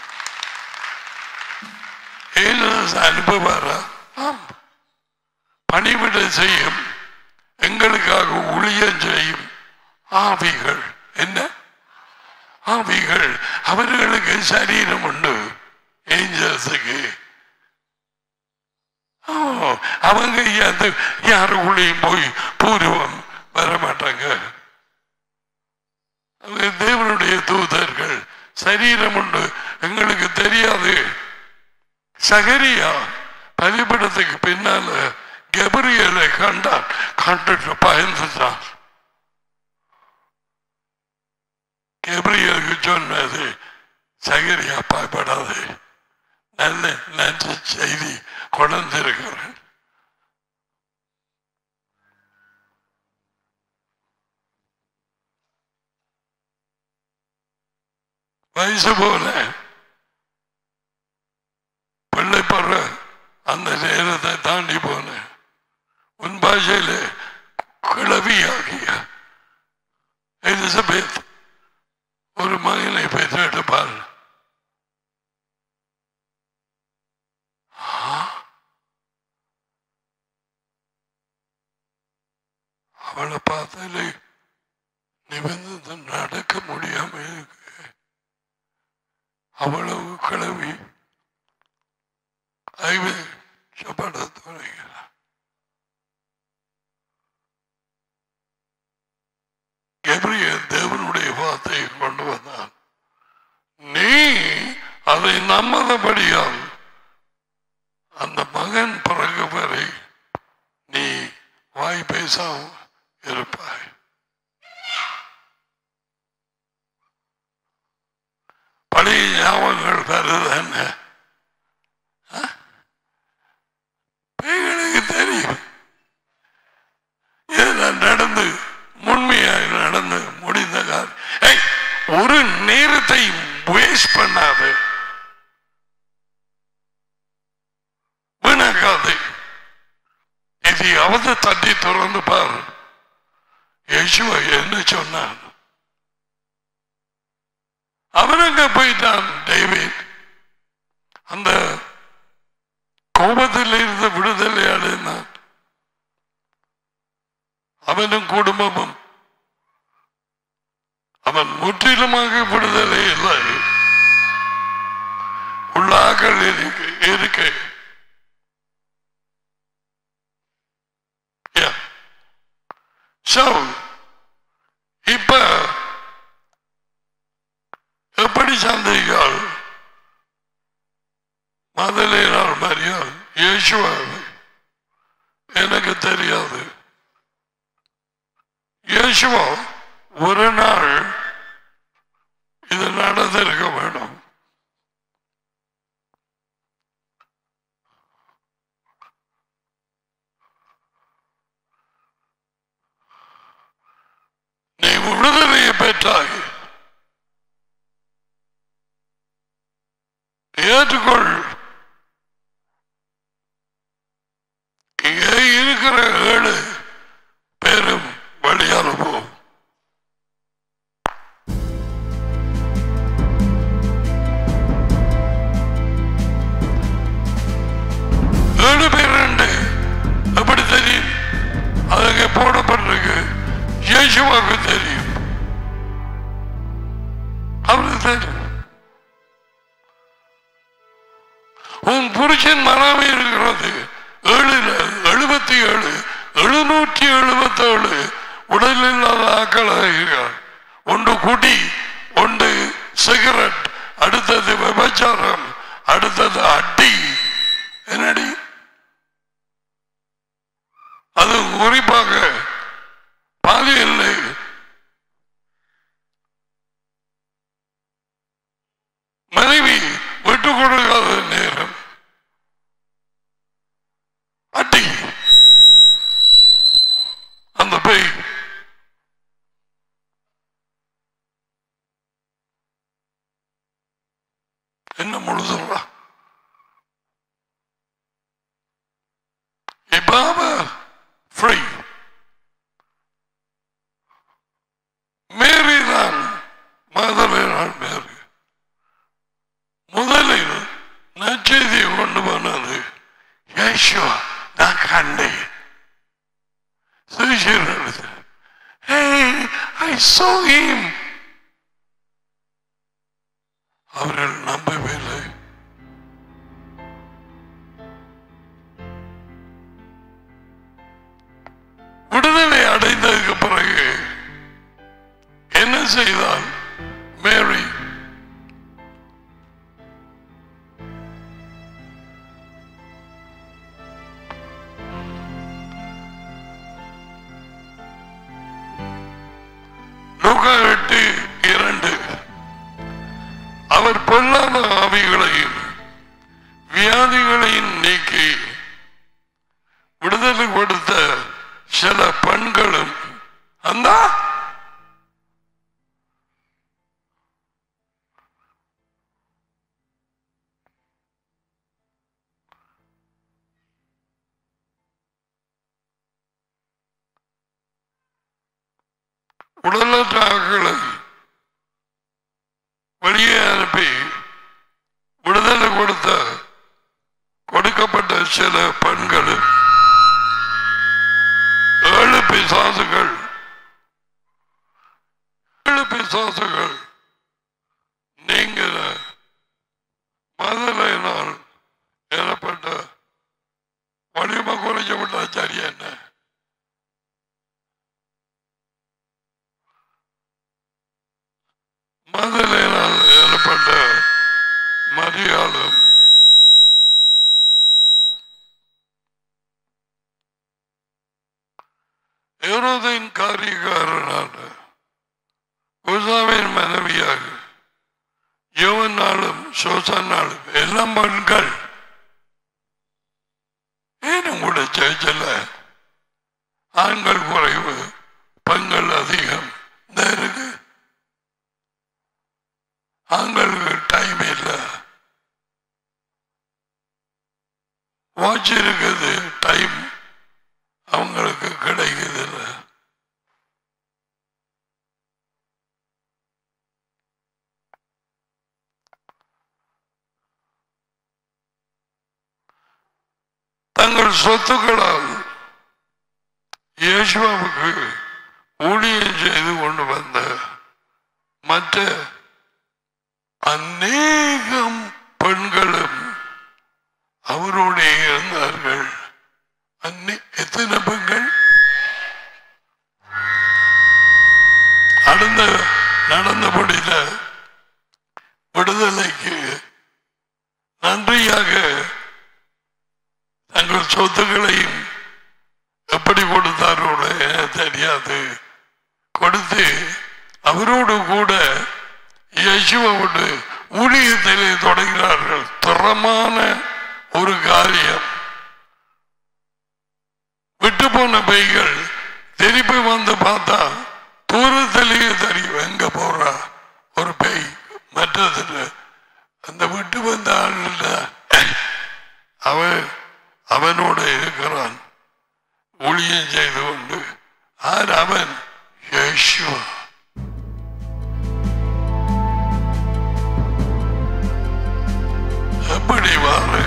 ஏஞ்சல்ஸ் அனுப்புவாரா ஆம் பணிவிட செய்யும் எங்களுக்காக ஊழியம் செய்யும் ஆவிகள் என்ன ஆவிகள் அவர்களுக்கு சரீரம் உண்டு ஏஞ்சல்ஸுக்கு ஓ, அவங்க அந்த யாருக்குள்ளேயும் போய் பூர்வம் வர மாட்டாங்க அவங்க தேவனுடைய தூதர்கள் சரீரம் உண்டு எங்களுக்கு தெரியாது சகரியா பலிபடத்துக்கு பின்னால கெபரியலை கண்டான் கண்டுட்டு பயந்துட்டான் கெபரியலுக்கு சொன்னது சகரியா பயப்படாது நல்ல நல்ல செய்தி கொண்டிருக்கிறேன் வயசு போல பிள்ளை படுற அந்த நேரத்தை தாண்டி போனேன் உன் பாஷையில கிளவியாகிய எலிசபெத் ஒரு மகனை பெற்றெடுப்பார் அவளை பார்த்தாலே நிபந்தனை நடக்க முடியாம இருக்கு அவ்வளவு கிளவி ஐவே சப்பட தொடங்கிறார் கெப்ரியல் தேவனுடைய வார்த்தையை கொண்டு வந்தான் நீ அதை நம்மாதபடியால் அந்த மகன் பிறகு வரை நீ வாய் பேசாமல் இருப்பாய் பழைய ஞாபகங்கள் வருதுன்னு ஆ? பேய்களுக்கு தெரியும் இதெல்லாம் நடந்து உண்மையாக நடந்து முடிந்த காலம் ஏய், ஒரு நேரத்தை வேஸ்ட் பண்ணாது வீணாக்காது எதையாவது தட்டி திறந்து பாரு யேசுவா என்ன சொன்னான் அவன் அங்க போயிட்டான் டேவிட் அந்த கோபத்தில் இருந்து விடுதலை அடைந்தான் அவனும் குடும்பமும் அவன் முற்றிலுமாக விடுதலை இல்லை உள்ளாக்கள் இருக்கு இருக்கு Yeah. So, இப்ப எப்படி சந்தைகள் மதலேனார் மரியாள் இயேசுவாவை எனக்கு தெரியாது இயேசுவா ஒரு நாள் இது நடந்திருக்க வேண்டும் நீ விடுதலையை பெற்றாய் ஏற்றுக்கொள் இங்கே இருக்கிற ஏழு பேரும் வழியால போ ஏழு பேர் ரெண்டு எப்படி தெரியும் அதுக்கு போடப்பட்டிருக்கு இயேசுவாக்கு தெரியும் அவருக்கு தெரியும் உன் புருஷன் மனாமே இருக்கிறது ஏழுல எழுபத்தி ஏழு எழுநூற்றி எழுபத்தி ஏழு உடல் இல்லாத ஆக்களாக ஒன்று குடி ஒன்று சிகரெட் அடுத்தது விபச்சாரம் அடுத்தது அடி என்னடி அது குறிப்பாக பாலியல் மனைவி விட்டு கொடுக்காத நேரம் அடி அந்த பேய் என்ன முழுதுறா இப்ப ஃப்ரீ மேரி தான் மாதவேரான் மேரி முதலில் நச்செய்தியை கொண்டு போனது யேசுவா நான் கண்டேன் சுவிசேஷத்தில் Hey, I saw him. அவர்கள் நம்பவில்லை விடுதலை அடைந்ததுக்கு பிறகு என்ன செய்தால் மேரி லூக்கா எட்டு இரண்டு அவர் பொல்லாத ஆவிகளையும் வியாதிகளையும் நீக்கி விடுதலை கொடுத்த சில பெண்களும் அந்த உடலற்ற ஆட்களை வெளியே அனுப்பி விடுதலை கொடுத்த கொடுக்கப்பட்ட சில பெண்கள் ஏழு பிசாசுகள் ஏழு பிசாசுகள் நீங்க மதலையினால் எனப்பட்ட வலிமை குறைஞ்ச விட்டா சரி என்ன மதலையினால் எனப்பட்ட மரியாளும் ஏரோதின் காரியக்காரனான உசாவின் மனைவியாக யோவனாலும் சோசனாலும் எல்லாம் பெண்கள் ஏனும் கூட சேர்ச்சல ஆண்கள் குறைவு பெண்கள் அதிகம் இந்த இருக்கு ஆண்களுக்கு டைம் இல்லை வாட்ச் இருக்குது டைம் அவங்களுக்கு கிடைக்குது இல்லை சொத்துக்களால் இயேசுவாவுக்கு ஊழியம் செய்து கொண்டு வந்த மற்ற அநேகம் பெண்களும் அவரோட இருந்தார்கள் அன்னே- எத்தனை பெண்கள் நடந்த நடந்தபடியில விடுதலைக்கு நன்றியாக தங்கள் சொத்துக்களையும் எப்படி கொடுத்தாரோ எனக்கு தெரியாது கொடுத்து அவரோடு கூட இயேசுவோடு ஊழியத்திலே தொடங்கினார்கள் திறமான ஒரு காரியம் விட்டு போன பைகள் திருப்பி வந்து பார்த்தா தூரத்திலேயே தெரியும் எங்க போறா ஒரு பேய் மற்றதுல அந்த விட்டு வந்த ஆள் இல்ல. அவன் அவனோட இருக்கிறான் ஊழியம் செய்து கொண்டு ஆர் அவன் யேசுவா எப்படி வாரு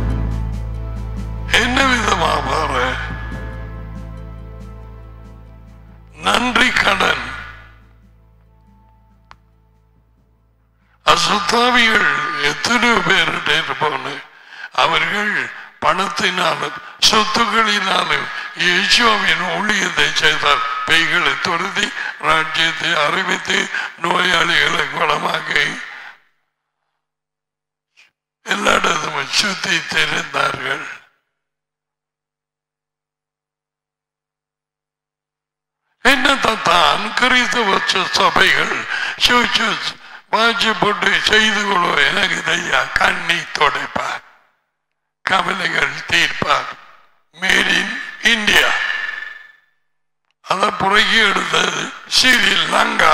என்ன விதமா வாரு நன்றி கடன் அசுத்தாவிகள் எத்தனையோ பேர்கிட்ட இருப்பாங்க அவர்கள் பணத்தினாலும் சொத்துக்களினாலும் இயேசுவின் ஊழியத்தை செய்தார் பேய்களை துரத்தி ராஜ்யத்தை அறிவித்து நோயாளிகளை குணமாக்கி எல்லா இடத்தும் சுத்தி தெரிந்தார்கள் என்னத்தான் கிறிஸ்தவ சபைகள் சூச்சு வாட்சி போட்டு செய்து கொள்வ எனக்கு தெரியா கண்ணி துடைப்பார் கவலைகள் தீர்ப்பார் மேட் இன் இந்தியா அதை புறகி எடுத்தது ஸ்ரீலங்கா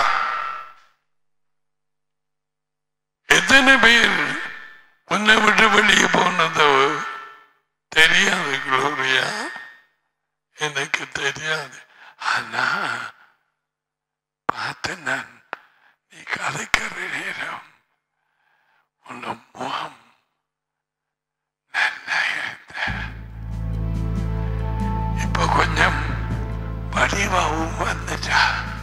எத்தனை பேர் உன்னை விட்டு வெளியே போனதோ தெரியாது குளோரியா எனக்கு தெரியாது ஆனா பார்த்து நான் நீ கதைக்கிற நேரம் உன் முகம் நல்லா இருந்த இப்ப கொஞ்சம் வடிவாவும் வந்துட்டா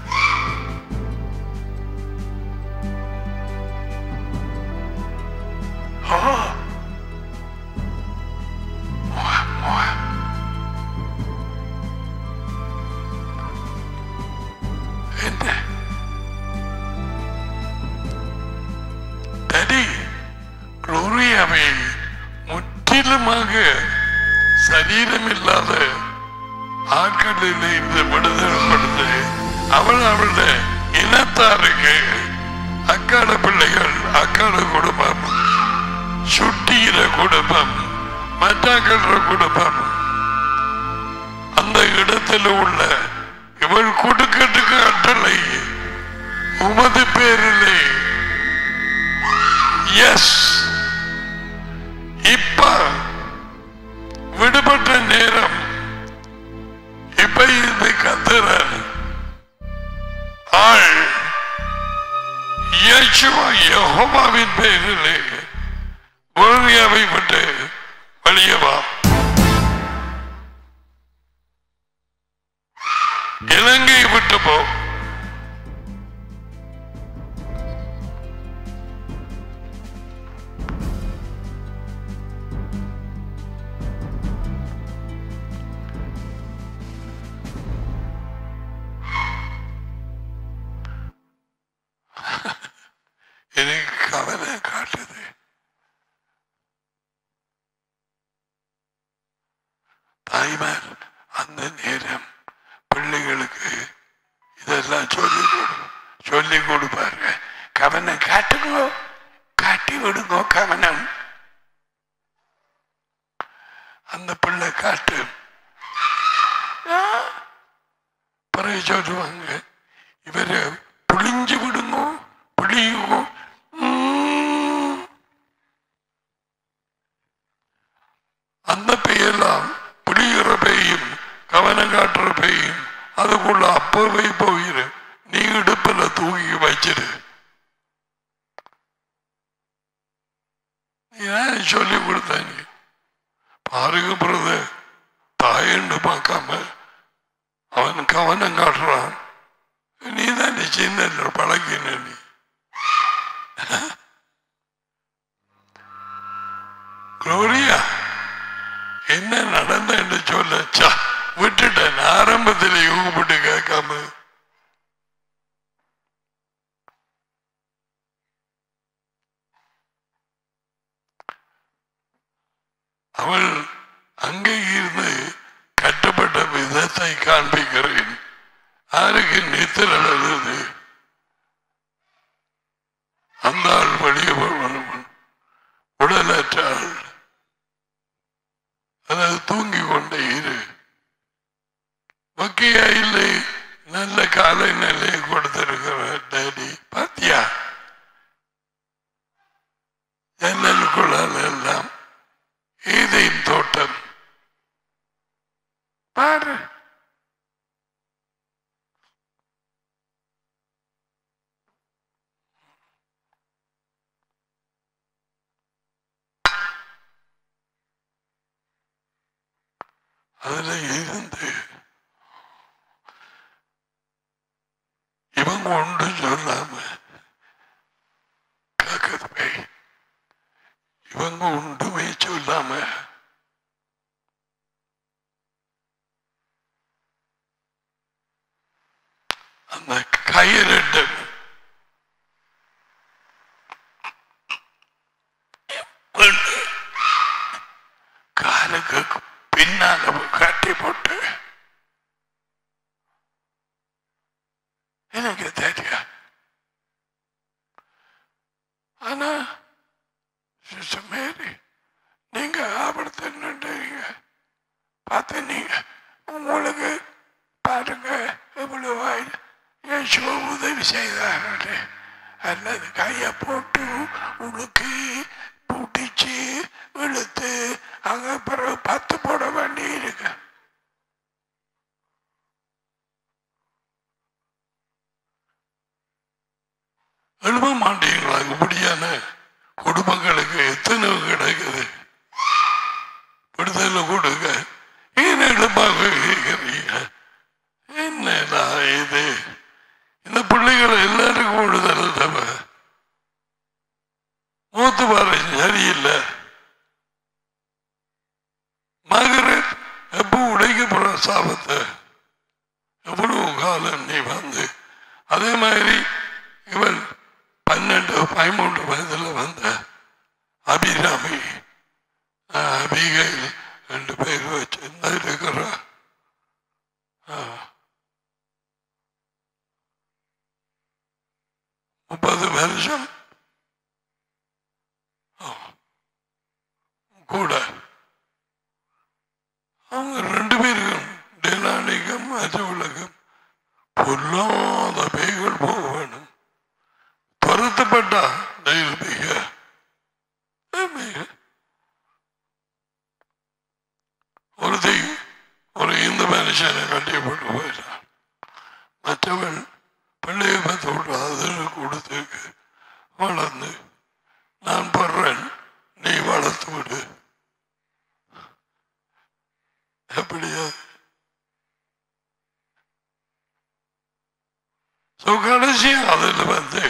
ஓ முகம் முகம் என்ன தடி குளோரியாவை முற்றிலுமாக சரீரம் இல்லாத ஆட்களில் இருந்து விடுதலைப்படுத்து அவள் அவளுடைய இனத்தாருக்கு அக்காட பிள்ளைகள் அக்காட குடும்பம் சுட்டியில குடும்பம் மற்றாக்கள குடும்பம் அந்த இடத்தில் உள்ள இவள் கொடுக்கட்டுக்கு அட்டளை உமது பேரிலே எஸ் இப்ப விடுபட்ட நேரம் இப்ப இது கத்துற ஆள் இயேசுவா யெகோவாவின் பெயரிலே ஒருவியாவை விட்டு வெளியே வா இலங்கையை விட்டு போ எனக்கு கவலை காட்டுது தாய்மார் அந்த நேரம் பிள்ளைகளுக்கு இதெல்லாம் சொல்லி கொடு சொல்லி கொடுப்பாருங்க கவனம் காட்டுங்கோ காட்டி விடுங்கோ கவனம் அந்த பிள்ளை காட்டு ஆ, பிறகு சொல்லுவாங்க இவரை புளிஞ்சு விடுங்கோ புளியுங்கோ ம். அந்த பெயெல்லாம் புளிகிற பெய்யும் கவனம் காட்டுற பெய்யும் அதுக்குள்ள அப்பவே போயிரு நீ இடுப்புல தூக்கி வச்சிரு நீ ஏன் சொல்லி கொடுத்தாங்க பாருங்க பிரதர் என்று பார்க்காம அவன் கவனம் காட்டுறான் நீ தான் நீ சின்ன பழகின நீ குளோரியா என்ன நடந்தேன்னு சொல்ல ச்சா, விட்டுட்டேன் ஆரம்பத்தில் யூகப்பட்டு கேட்காம அவள் அங்கே இருந்து கட்டப்பட்ட விதத்தை காண்பிக்கிறேன் யாருக்கு நித்திர அழுது அந்த ஆள் வெளியே போகணும் உடலற்றாள் அதாவது தூங்கி கொண்டே இரு வக்கியா இல்லை நல்ல காலை நிலையை கொடுத்திருக்கிற டேடி பாத்தியா ஜன்னலுக்குள்ளால் எல்லாம் ஏதேன் தோட்டம் பாரு அதுல இருந்து இவங்க ஒன்று சொல்லாம கேக்குது போய் இவங்க ஒன்றுமே சொல்லாம அந்த கயிறு காலுக்கு பின்னால கட்டி போட்டு எனக்கு தெரியும் ஆனா சிஸ்டர் மேரி நீங்க ஆபடுத்துன்றீங்க பார்த்து நீங்க உங்களுக்கு பாருங்க எவ்வளவு இயேசுவ உதவி செய்தாரு அல்லது கையை போட்டு உனக்கு பிடிச்சு இழுத்து அங்க பிறகு பத்து போட வேண்டி இருக்கு எழுத மாட்டீங்களா இப்படியான குடும்பங்களுக்கு எத்தனை கிடைக்குது விடுதலை கொடுங்க ஏன் எழுப்பாக கேட்கிறீங்க என்னடா இது இந்த பிள்ளைகளை எல்லாருக்கும் விடுதலை தவிர மூத்து பாரு சரியில்லை மகரத் எப்போ உடைக்க போற சாபத்தை எவ்வளவு காலம் நீ வந்து அதே மாதிரி இவள் பன்னெண்டு பதிமூன்று வயதுல வந்த அபிராமி ஆஹ், அபிகைல் ரெண்டு பேர் வச்சு இருக்கிற முப்பது வருஷம் ஆ, கூட அவங்க ரெண்டு பேருக்கும் டெலானிக்கும் அஜவுலகம் பொல்லாத பேய்கள் போக வேணும் துரத்தப்பட்டா டெய்லி பேய்க ஒரு தெய்வம் ஒரு இந்து மனுஷனை கட்டி போட்டு போயிட்டான் மற்றவள் பிள்ளையை பத்து விட்டு அதில் கொடுத்துருக்கு வளர்ந்து நான் படுறேன் நீ வளர்த்து விடு எப்படியா ஸோ கடைசி அதில் வந்து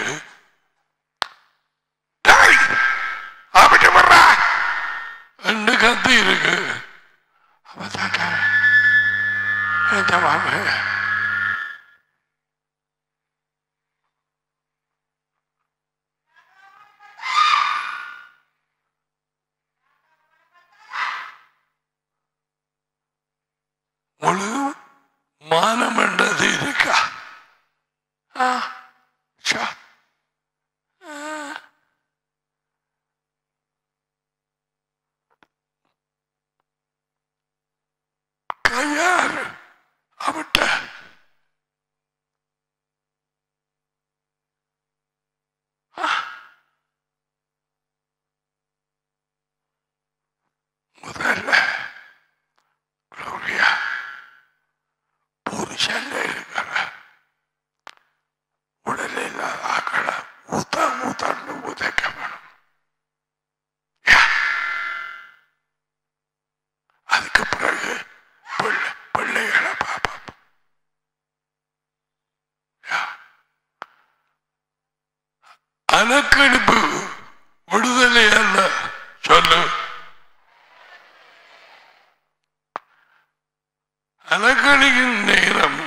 "டேய், அப்படி வர்றா ரெண்டு கத்தி இருக்கு அப்பதாக்கா இந்த மாம முழு மானம் என்றது இருக்கா ஆ, ச்சா. ஆ. கையாறு அவட்ட முதல்ல குளோரியா புருஷன்ல இருக்கிற உடலில் இல்லாத ஆக்களை ஊத்த ஊத்தாண்டு உதைக்க வேணும் யா. அதுக்கு பிறகு பிள்ளை அலக்கழிப்பு விடுதலை அல்ல சொல்லு அலக்கழிக்கும் நேரம்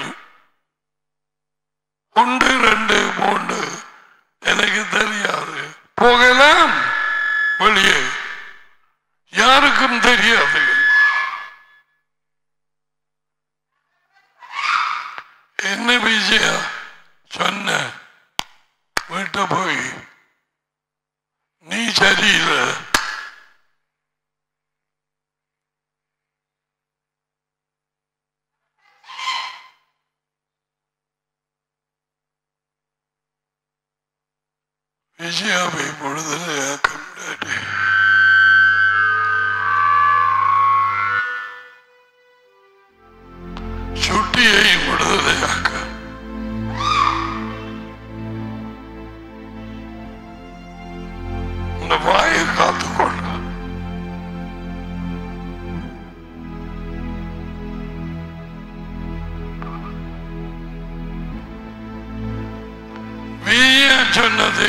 ஒன்று ரெண்டு மூன்று எனக்கு தெரியாது போகலாம் வெளியே யாருக்கும் தெரியாது என்ன விஷயம் சொன்ன வீட்ட போய் நீ சரியில்லை விஜயாவை விடுதலையாக்க முடியாது சுட்டியை விடுதலையாக்க இந்த வாயை காத்துக்கொள்ள விஜயா சொன்னது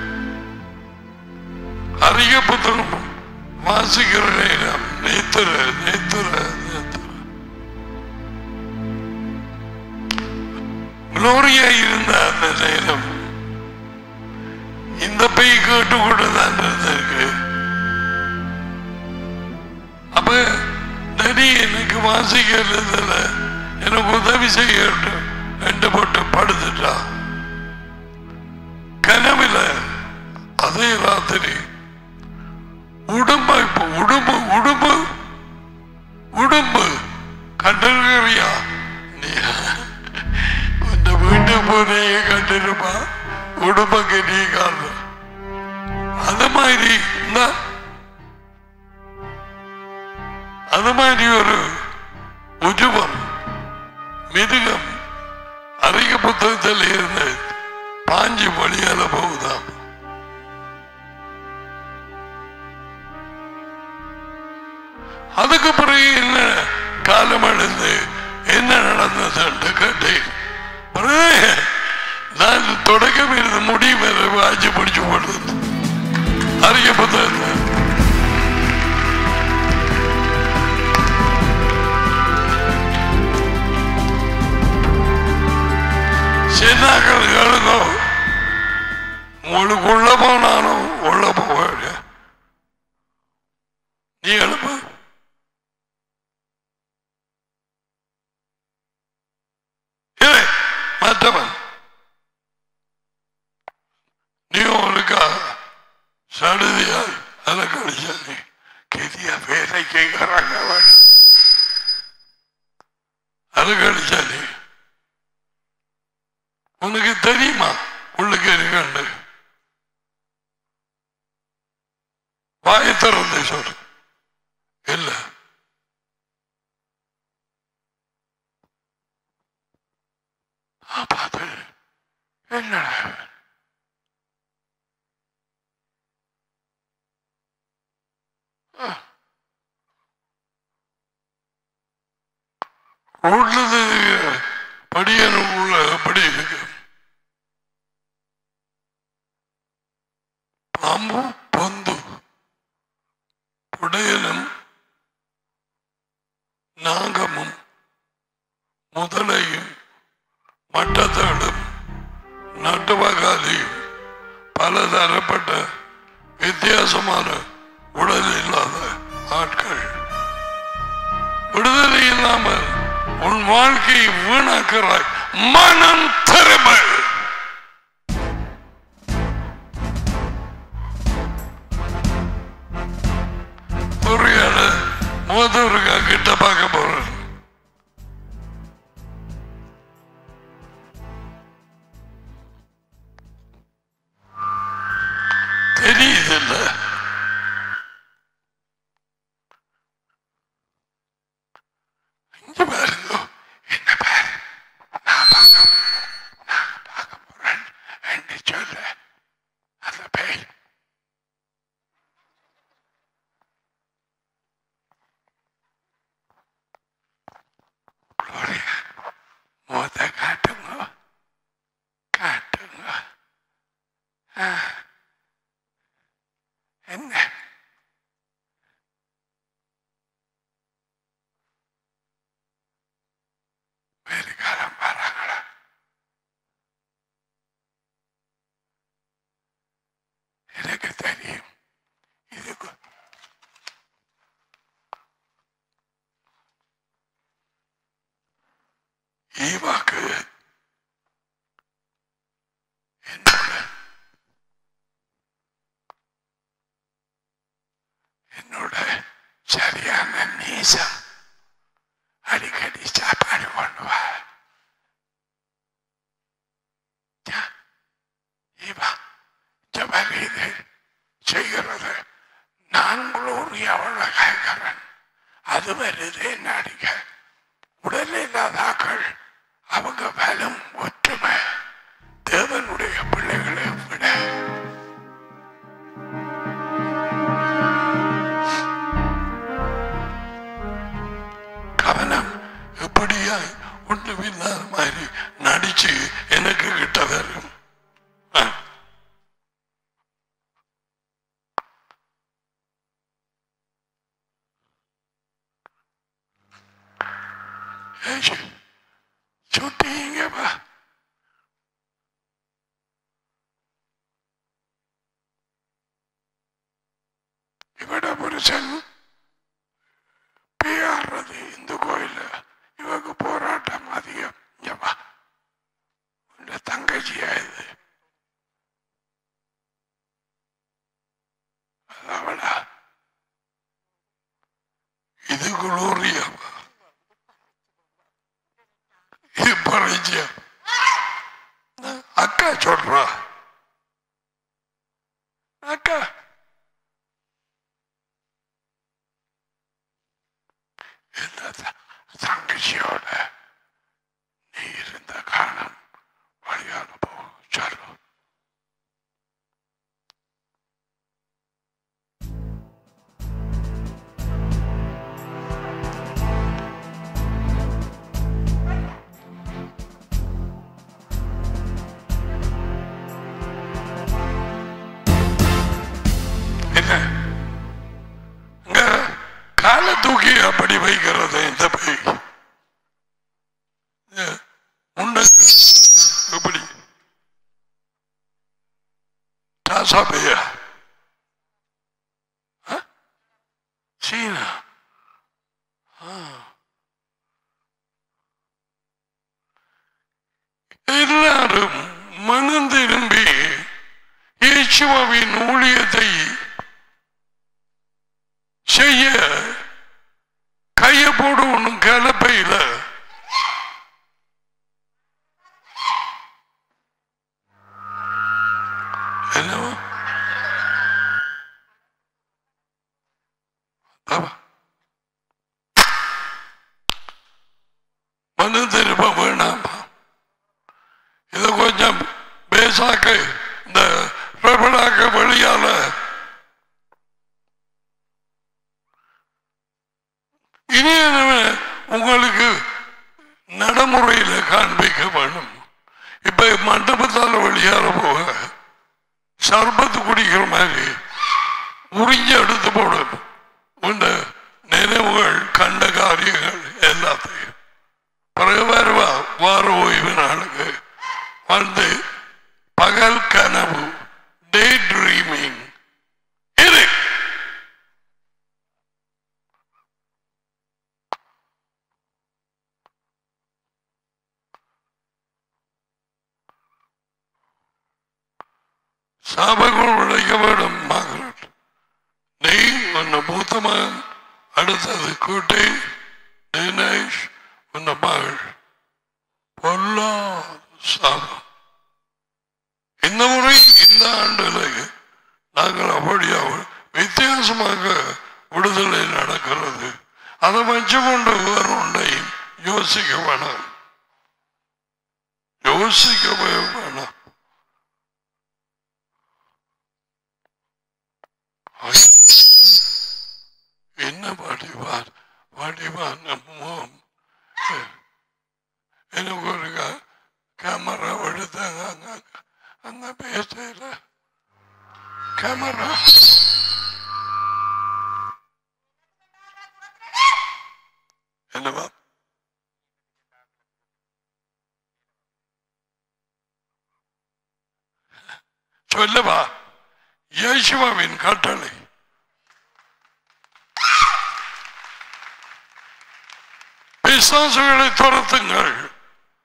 அதிக புத்தகம் வாசிக்கிற நேரம் நேத்துற நேத்துற நேத்துற குளோரியா இருந்த அந்த நேரம் இந்த பை கேட்டு கொண்டுதான் இருந்திருக்கு அப்ப நடி எனக்கு வாசிக்கிறதுல எனக்கு உதவி செய்யட்டும் ரெண்டு போட்டு படுத்துட்டா கனவுல அதே ராத்திரி உடம்பு இப்ப உடம்பு உடம்பு உடம்பு கண்டிருக்கிறியா நீ இந்த வீட்டு போனையே கண்டிருப்பா உடம்புக்கு நீ காரணம் அது மாதிரி இந்த அது மாதிரி ஒரு உஜுபம் மிருகம் அதிக புத்தகத்தில் இருந்து பாஞ்சு வழியால போகுதாம் அதுக்கு பிறகு என்ன காலம் அடைந்து என்ன நடந்தது கேட்டேன் பிறகு நான் தொடக்கம் இருந்து முடியும் வரை வாய்ச்சி பிடிச்சு போடுறது அறிய புத்தகத்தை சின்னாக்கள் எழுதோ உங்களுக்கு உள்ள போனாலும் உள்ள போக நீ எழுப்பு இல்லை, மற்றவன் நீ உனக்கா சடுதியாய் அதை கழிச்சா நீ கெதியா வேலை கேட்கறாங்க அவன் அது கழிச்சா நீ உனக்கு தெரியுமா உள்ளுக்கு இருக்காண்டு வாயை திறந்து சொல்லு இல்ல பார்த்து என்னடா உள்ளது படியன் உள்ள எப்படி இருக்கு பாம்பு பொந்து புடையலும் நாகமும் முதலையும் மட்டத்தேடும் நட்டுவகாலியும் பலதரப்பட்ட வித்தியாசமான உடல் இல்லாத ஆட்கள் விடுதலை இல்லாமல் உன் வாழ்க்கையை வீணாக்கிறாய் மனம் திருமல் புரியாத மூதூருக்கா கிட்ட பார்க்க போறேன் தெரியுது இல்ல இங்க பாருங்க என்ன பாரு நான் பார்க்க- நான் ஈவாக்கு என்னோட என்னோட சரியான நேசம் அடிக்கடி சாப்பாடு கொண்டு வா யா, ஈவா ஜபக இது செய்கிறது நான் குளோரியாவோட கேட்கிறேன் அது வருது என்ன அடிக்க உடல் இல்லாதாக்கள் அவங்க பலம் ஒற்றுமை தேவனுடைய பிள்ளைகளை விட கவனம் எப்படியா ஒன்றுமில்லாத மாதிரி நடிச்சு எனக்கு கிட்ட வரும் ஆ. ஏய், சுட்டீங்கப்பா இவட புருஷன் பேயாடுறது இந்த கோயில்ல இவங்க போராட்டம் அதிகம் இங்கப்பா உங்க தங்கச்சியா இது அது அவளா இது குளோரியாவா இது பறிச்சியா அக்கா சொல்றா அக்கா இந்த த- தங்கச்சியோட நீ இருந்த காலம் வழியாக போ சொல்லு என்ன அங்க காலை தூக்கி அப்படி வைக்கிறது இந்த பை முன்ன எப்படி டாசா பையா ஆ? சீனா ஆ. எல்லாரும் மனம் திரும்பி இயேசுவின் ஊழியத்தை செய்ய கைய போடணும் கலப்பையில என்னவா ஆமா. மனு திரும்ப வேணாமா இது கொஞ்சம் பேசாக்க இந்த பிரபலாக்க வழியால இனி என்ன உங்களுக்கு நடைமுறையில காண்பிக்க வேணும் இப்ப மண்டபத்தால வெளியால போக சர்பத்து குடிக்கிற மாதிரி உறிஞ்சு எடுத்து போடும் உண்ட நினைவுகள் கண்ட காரியங்கள் எல்லாத்தையும் பிறகு வருவா வார ஓய்வு நாளுக்கு வந்து பகல் கனவு டே ட்ரீமிங் இரு சாபங்கள் விளைக்க வேண்டும் மகள் நீ உன்னை மூத்த மகன் அடுத்தது கூட்டி தினேஷ் உன்னை மகள் பொல்லா சாபம் இந்த முறை இந்த ஆண்டுல நாங்கள் அப்படியாக வித்தியாசமாக விடுதலை நடக்கிறது அதை வச்சு கொண்டு வேறு ஒன்றையும் யோசிக்க வேணாம் யோசிக்கவே வேணாம் ஐ, என்ன வடிவான் வடிவான் முகம் எனக்கு ஒரு க- கேமரா எடுத்தாங்க அங்க அங்க பேசல கேமரா என்னவா சொல்லவா இயேசுவாவின் கட்டளை பிசாசுகளை துரத்துங்கள்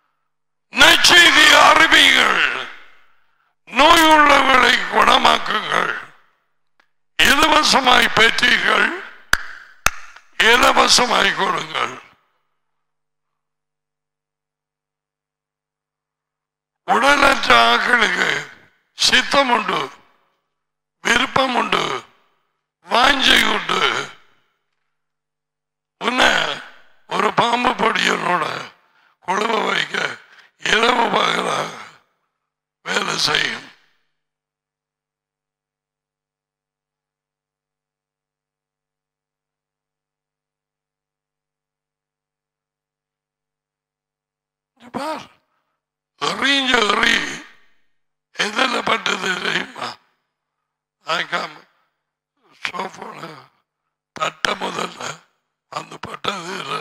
நற்செய்தி அறிவிங்கள் நோயுள்ளவர்களை குணமாக்குங்கள் இலவசமாய் பெற்றீர்கள் இலவசமாய் கொடுங்கள் உடலற்ற ஆக்களுக்கு சித்தம் உண்டு விருப்பம் உண்டு வாஞ்சை உண்டு உன்னை ஒரு பாம்பு பொடியனோட குழுவ வைக்க இரவு பகலாக வேலை செய்யும் இங்க பார் எறிஞ்ச எறி எதில் பட்டது தெரியுமா ஆக்காம சோஃபால தட்ட முதல்ல அந்த பட்டது இல்ல.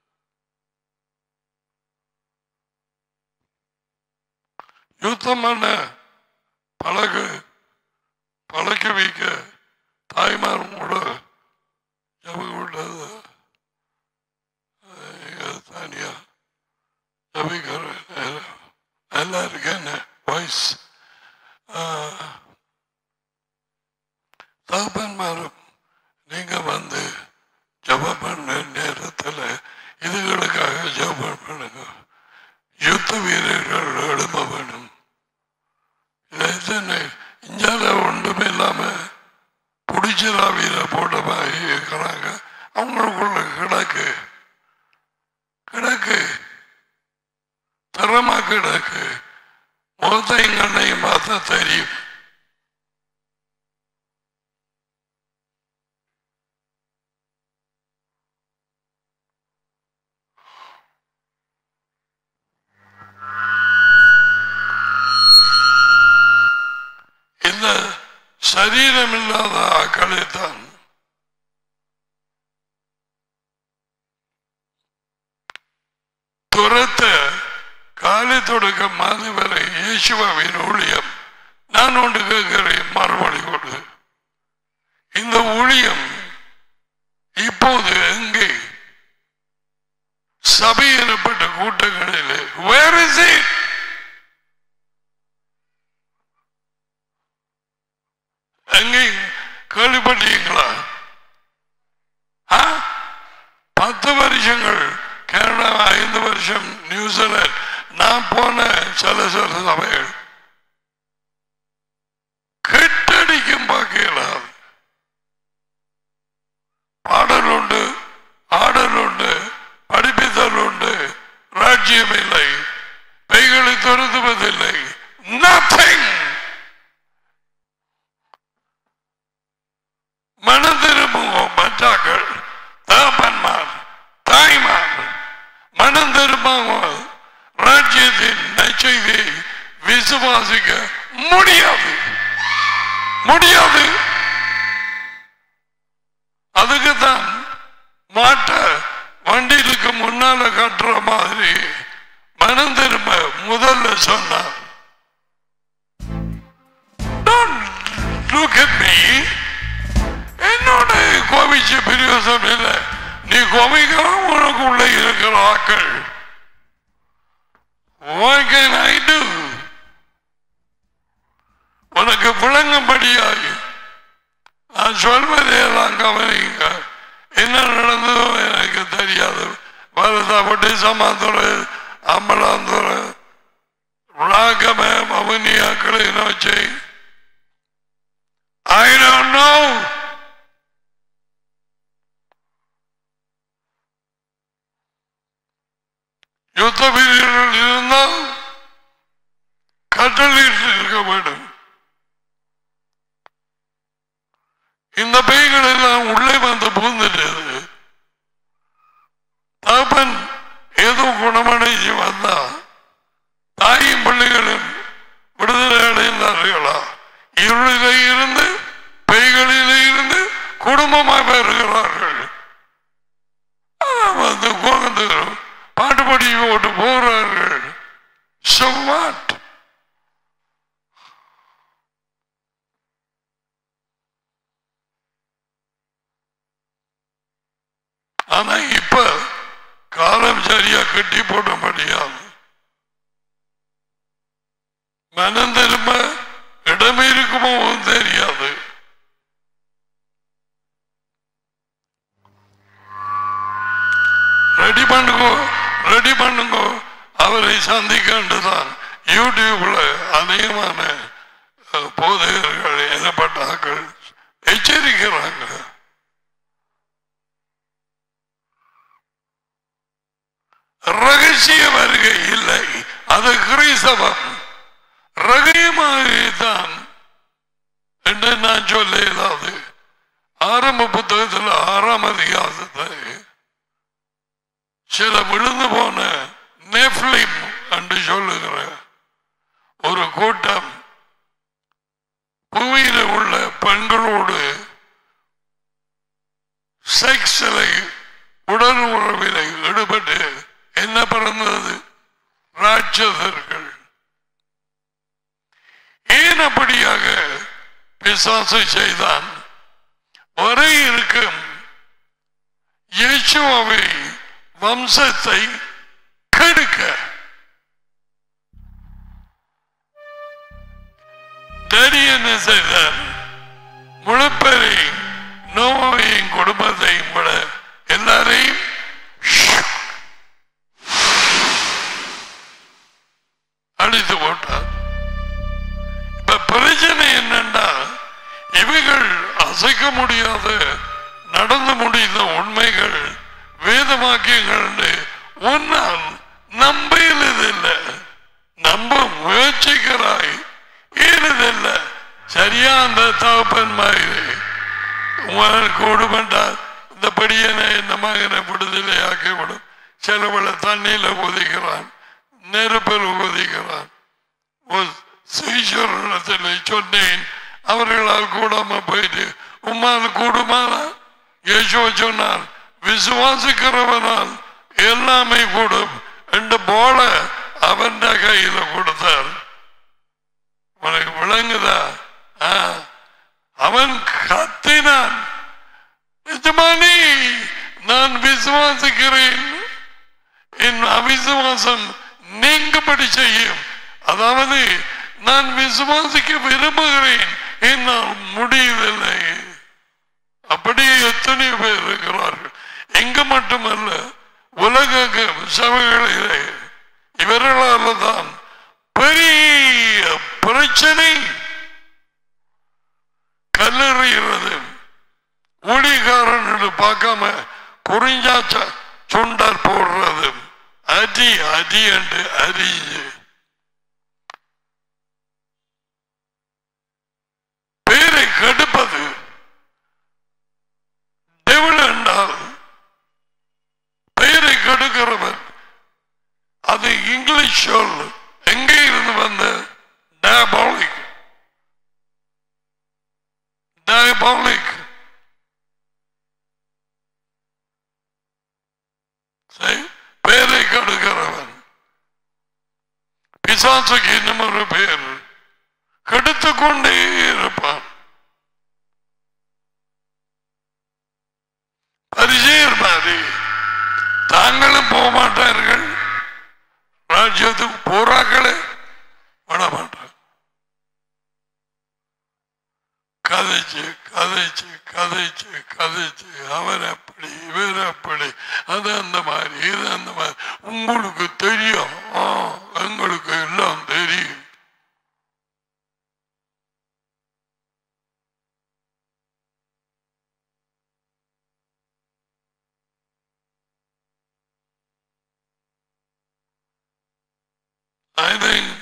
யுத்தம் பண்ண பழகு பழக்க வைக்க தாய்மாரும் கூட ஜப விட்டது தனியா ஜபிக்கிறேன் நல்லா இருக்கேன் வாய்ஸ் தகப்பன்மாரும் நீங்க வந்து ஜபம் பண்ண நேரத்தில் இதுகளுக்காக ஜபம் பண்ணுங்க யுத்த வீரர்கள் எழும வேணும் இதை இஞ்சால ஒன்றுமே இல்லாம புடிச்சிரா வீர போட்ட மாதிரி இருக்கிறாங்க அவங்களுக்குள்ள கிடக்கு கிடக்கு தரமா கிடக்கு முகத்தையும் கண்ணையும் பார்த்தா தெரியும் இந்த சரீரம் இல்லாத ஆக்களைத்தான் துரத்த காலை தொடக்க மாலை வரை இயேசுவாவின் ஊழியம் நான் ஒன்று கேட்கிறேன் மறுபடி கொடு இந்த ஊழியம் இப்போது எங்கே சபை எனப்பட்ட கூட்டங்களில் வேர் இஸ் இட் எங்கே கேள்விப்பட்டீங்களா ஆ? பத்து வருஷங்கள் கனடா ஐந்து வருஷம் நியூசிலாந்து நான் போன சில சில சபைகள் கெட்டடிக்கும் பார்க்கலாம் பாடல் உண்டு ஆடல் உண்டு படிப்பித்தல் உண்டு ராஜ்யம் இல்லை பெய்களை துரத்துவதில்லை நத்திங் மனதிரும்புவோம் மற்றாக்கள் தகப்பன்மார் தாய்மார் மனம் திரும்பாமல் ராஜ்யத்தின் நச்செய்தியை விசுவாசிக்க முடியாது முடியாது அதுக்குத்தான் மாட்ட வண்டிகளுக்கு முன்னால கட்டுற மாதிரி மனம் திரும்ப முதல்ல சொன்னார் Don't look at me. என்னோட கோபிச்ச பிரியோசம் இல்லை நீ கோபிக்கலாம் உனக்கு உள்ள இருக்கிற ஆக்கள் What can I do? உனக்கு விளங்கும்படியாக நான் சொல்வதையெல்லாம் கவனிங்க என்ன நடந்ததோ எனக்கு தெரியாது வருத்தப்பட்டு சமாந்துறை அம்பலாந்துறை ராகமே மவனியாக்களை நோச்சி I don't know. யுத்த வீரர்கள் இருந்தால் கட்டளையிட்டு இருக்க வேண்டும் இந்த பேய்கள் எல்லாம் உள்ளே வந்து புகுந்துட்டது தகப்பன் ஏதோ குணமடைஞ்சு வந்தா தாயும் பிள்ளைகளும் விடுதலை அடைந்தார்களா இருளிலே இருந்து பெய்களிலே இருந்து குடும்பமாக வருகிறார்கள் வந்து கோகந்து பாட்டு பாடி போட்டு போகிறார்கள் So what? ஆனா இப்ப காலம் சரியா கட்டி போட முடியாது ரெடி பண்ணுங்க அவரை சந்திக்கண்டுதான் யூடியூப்ல அநேகமான அஹ், போதகர்கள் எனப்பட்டார்கள் எச்சரிக்கிறாங்க ரகசிய வருகை இல்லை அது கிறிஸ்தவம் ரகசியமாகத்தான் என்று நான் சொல்ல இயலாது ஆரம்ப புத்தகத்தில் ஆறாம் அதிகாரத்தை சில விழுந்து போன நெஃப்லிம் என்று சொல்லுகிற ஒரு கூட்டம் புவியில் உள்ள பெண்களோடு செக்ஸில் உடல் உறவிலை ஈடுபட்டு என்ன பிறந்தது ராட்சதர்கள் ஏன் அப்படியாக பிசாசு செய்தான் வரை இருக்கும் இயேசுவை வம்சத்தை கெடுக்க டேடி என்ன செய்தார் முழுப்பெறையும் நோவையும் குடும்பத்தையும் விட எல்லாரையும் அழித்து போட்டார் இப்ப பிரச்சனை என்னன்னா இவைகள் அசைக்க முடியாத நடந்து முடிந்த உண்மைகள் வேதவாக்கியங்கள் உன்னால் நம்பையிலதில்லை நம்ப முயற்சிக்கிறாய் ஏனதில்லை சரியா அந்த தகப்பன் மாதிரி உங்களால் கூடுமென்றால் இந்த படியனை இந்த மகனை விடுதலை ஆக்கிவிடும் சிலவள தண்ணியில ஒதுக்கிறான் நெருப்பில் ஒதுக்கிறான் சீஸ்வரத்தில் சொன்னேன் அவர்களால் கூடாம போயிட்டு உம்மால் கூடுமானா யேசுவ சொன்னார் விசுவாசிக்கிறவனால் எல்லாமே கூடும் என்று போல அவன் கையில கொடுத்தார் உனக்கு விளங்குதா ஆ. அவன் கத்தினான் நிஜமானே நான் விசுவாசிக்கிறேன் என் அவிசுவாசம் நீங்கும்படி செய்யும் அதாவது நான் விசுவாசிக்க விரும்புகிறேன் என்னால் முடியவில்லை அப்படியே எத்தனை பேர் இருக்கிறார்கள் இங்கு மட்டுமல்ல உலக சபைகளிலே இவர்களால் தான் பெரிய பிரச்சனை கல்லறிகிறது ஊழியக்காரன் பார்க்காம குறிஞ்சாச்ச சுண்டல் போடுறது அடி அடி என்று அரிஞ்சு பேரை கெடுப்பது டெவில் என்றால் பெயரை கெடுக்கிறவன் அது இங்கிலீஷ் சொல் எங்கே இருந்து வந்த டயபாலிக் டயபாலிக் பெயரை கெடுக்கிறவன் பிசாசுக்கு இன்னும் ஒரு பெயர் கெடுத்து கொண்டே இருப்பான் பரிசெயர் மாதிரி தாங்களும் போக மாட்டார்கள் ராஜ்யத்துக்கு போறாக்களே விட மாட்டார் கதைச்சு கதைச்சு கதைச்சு கதைச்சு அவர் அப்படி இவர் அப்படி அது அந்த மாதிரி இது அந்த மாதிரி உங்களுக்கு தெரியும் ஆ, எங்களுக்கு எல்லாம் தெரியும் I think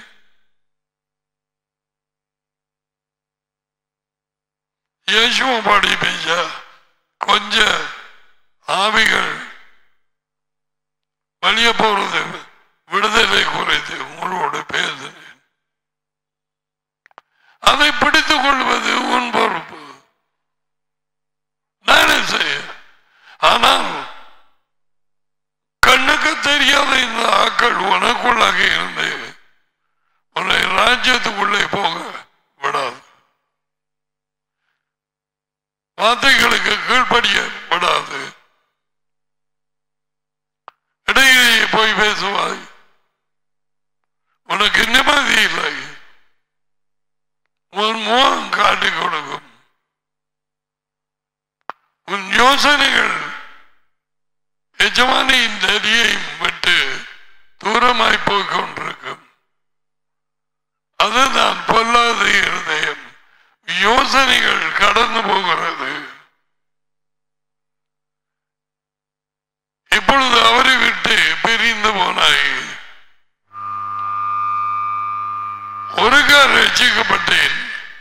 இயேசுவ பாடி பேச கொஞ்ச ஆவிகள் வெளியே போறது விடுதலை குறைத்து உங்களோடு பேசுகிறேன் அதை பிடித்துக் கொள்வது உன் பொறுப்பு நானே செய்ய ஆனால் கண்ணுக்கு தெரியாத இந்த ஆக்கள் உனக்குள்ளாக இருந்து உன்னை ராஜ்யத்துக்குள்ளே போக விடாது வார்த்தைகளுக்கு கீழ்ப்படிய விடாது இடையிலேயே போய் பேசுவாய் உனக்கு நிம்மதி இல்லை உன் முகம் காட்டிக் கொடுக்கும் உன் யோசனைகள் எஜமானியின் நதியை விட்டு போனாய் ஒருக்கா ரசிக்கப்பட்டேன்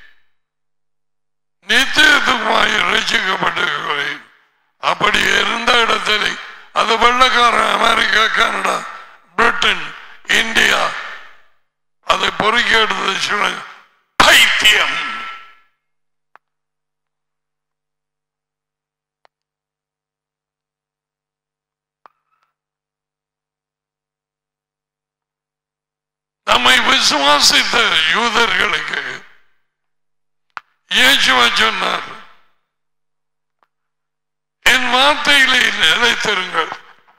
நித்தியத்துக்குமாய் ரசிக்கப்பட்டிருக்கிறேன் அப்படி இருந்த இடத்தில் அது வெள்ளக்காரன் அமெரிக்கா கனடா பிரிட்டன் இந்தியா அதை பொறுக்கி எடுத்தது சொல்லுங்க பைத்தியம் நம்மை விசுவாசித்த யூதர்களுக்கு இயேசுவா சொன்னார் என் வார்த்தையிலே நிலைத்திருங்கள்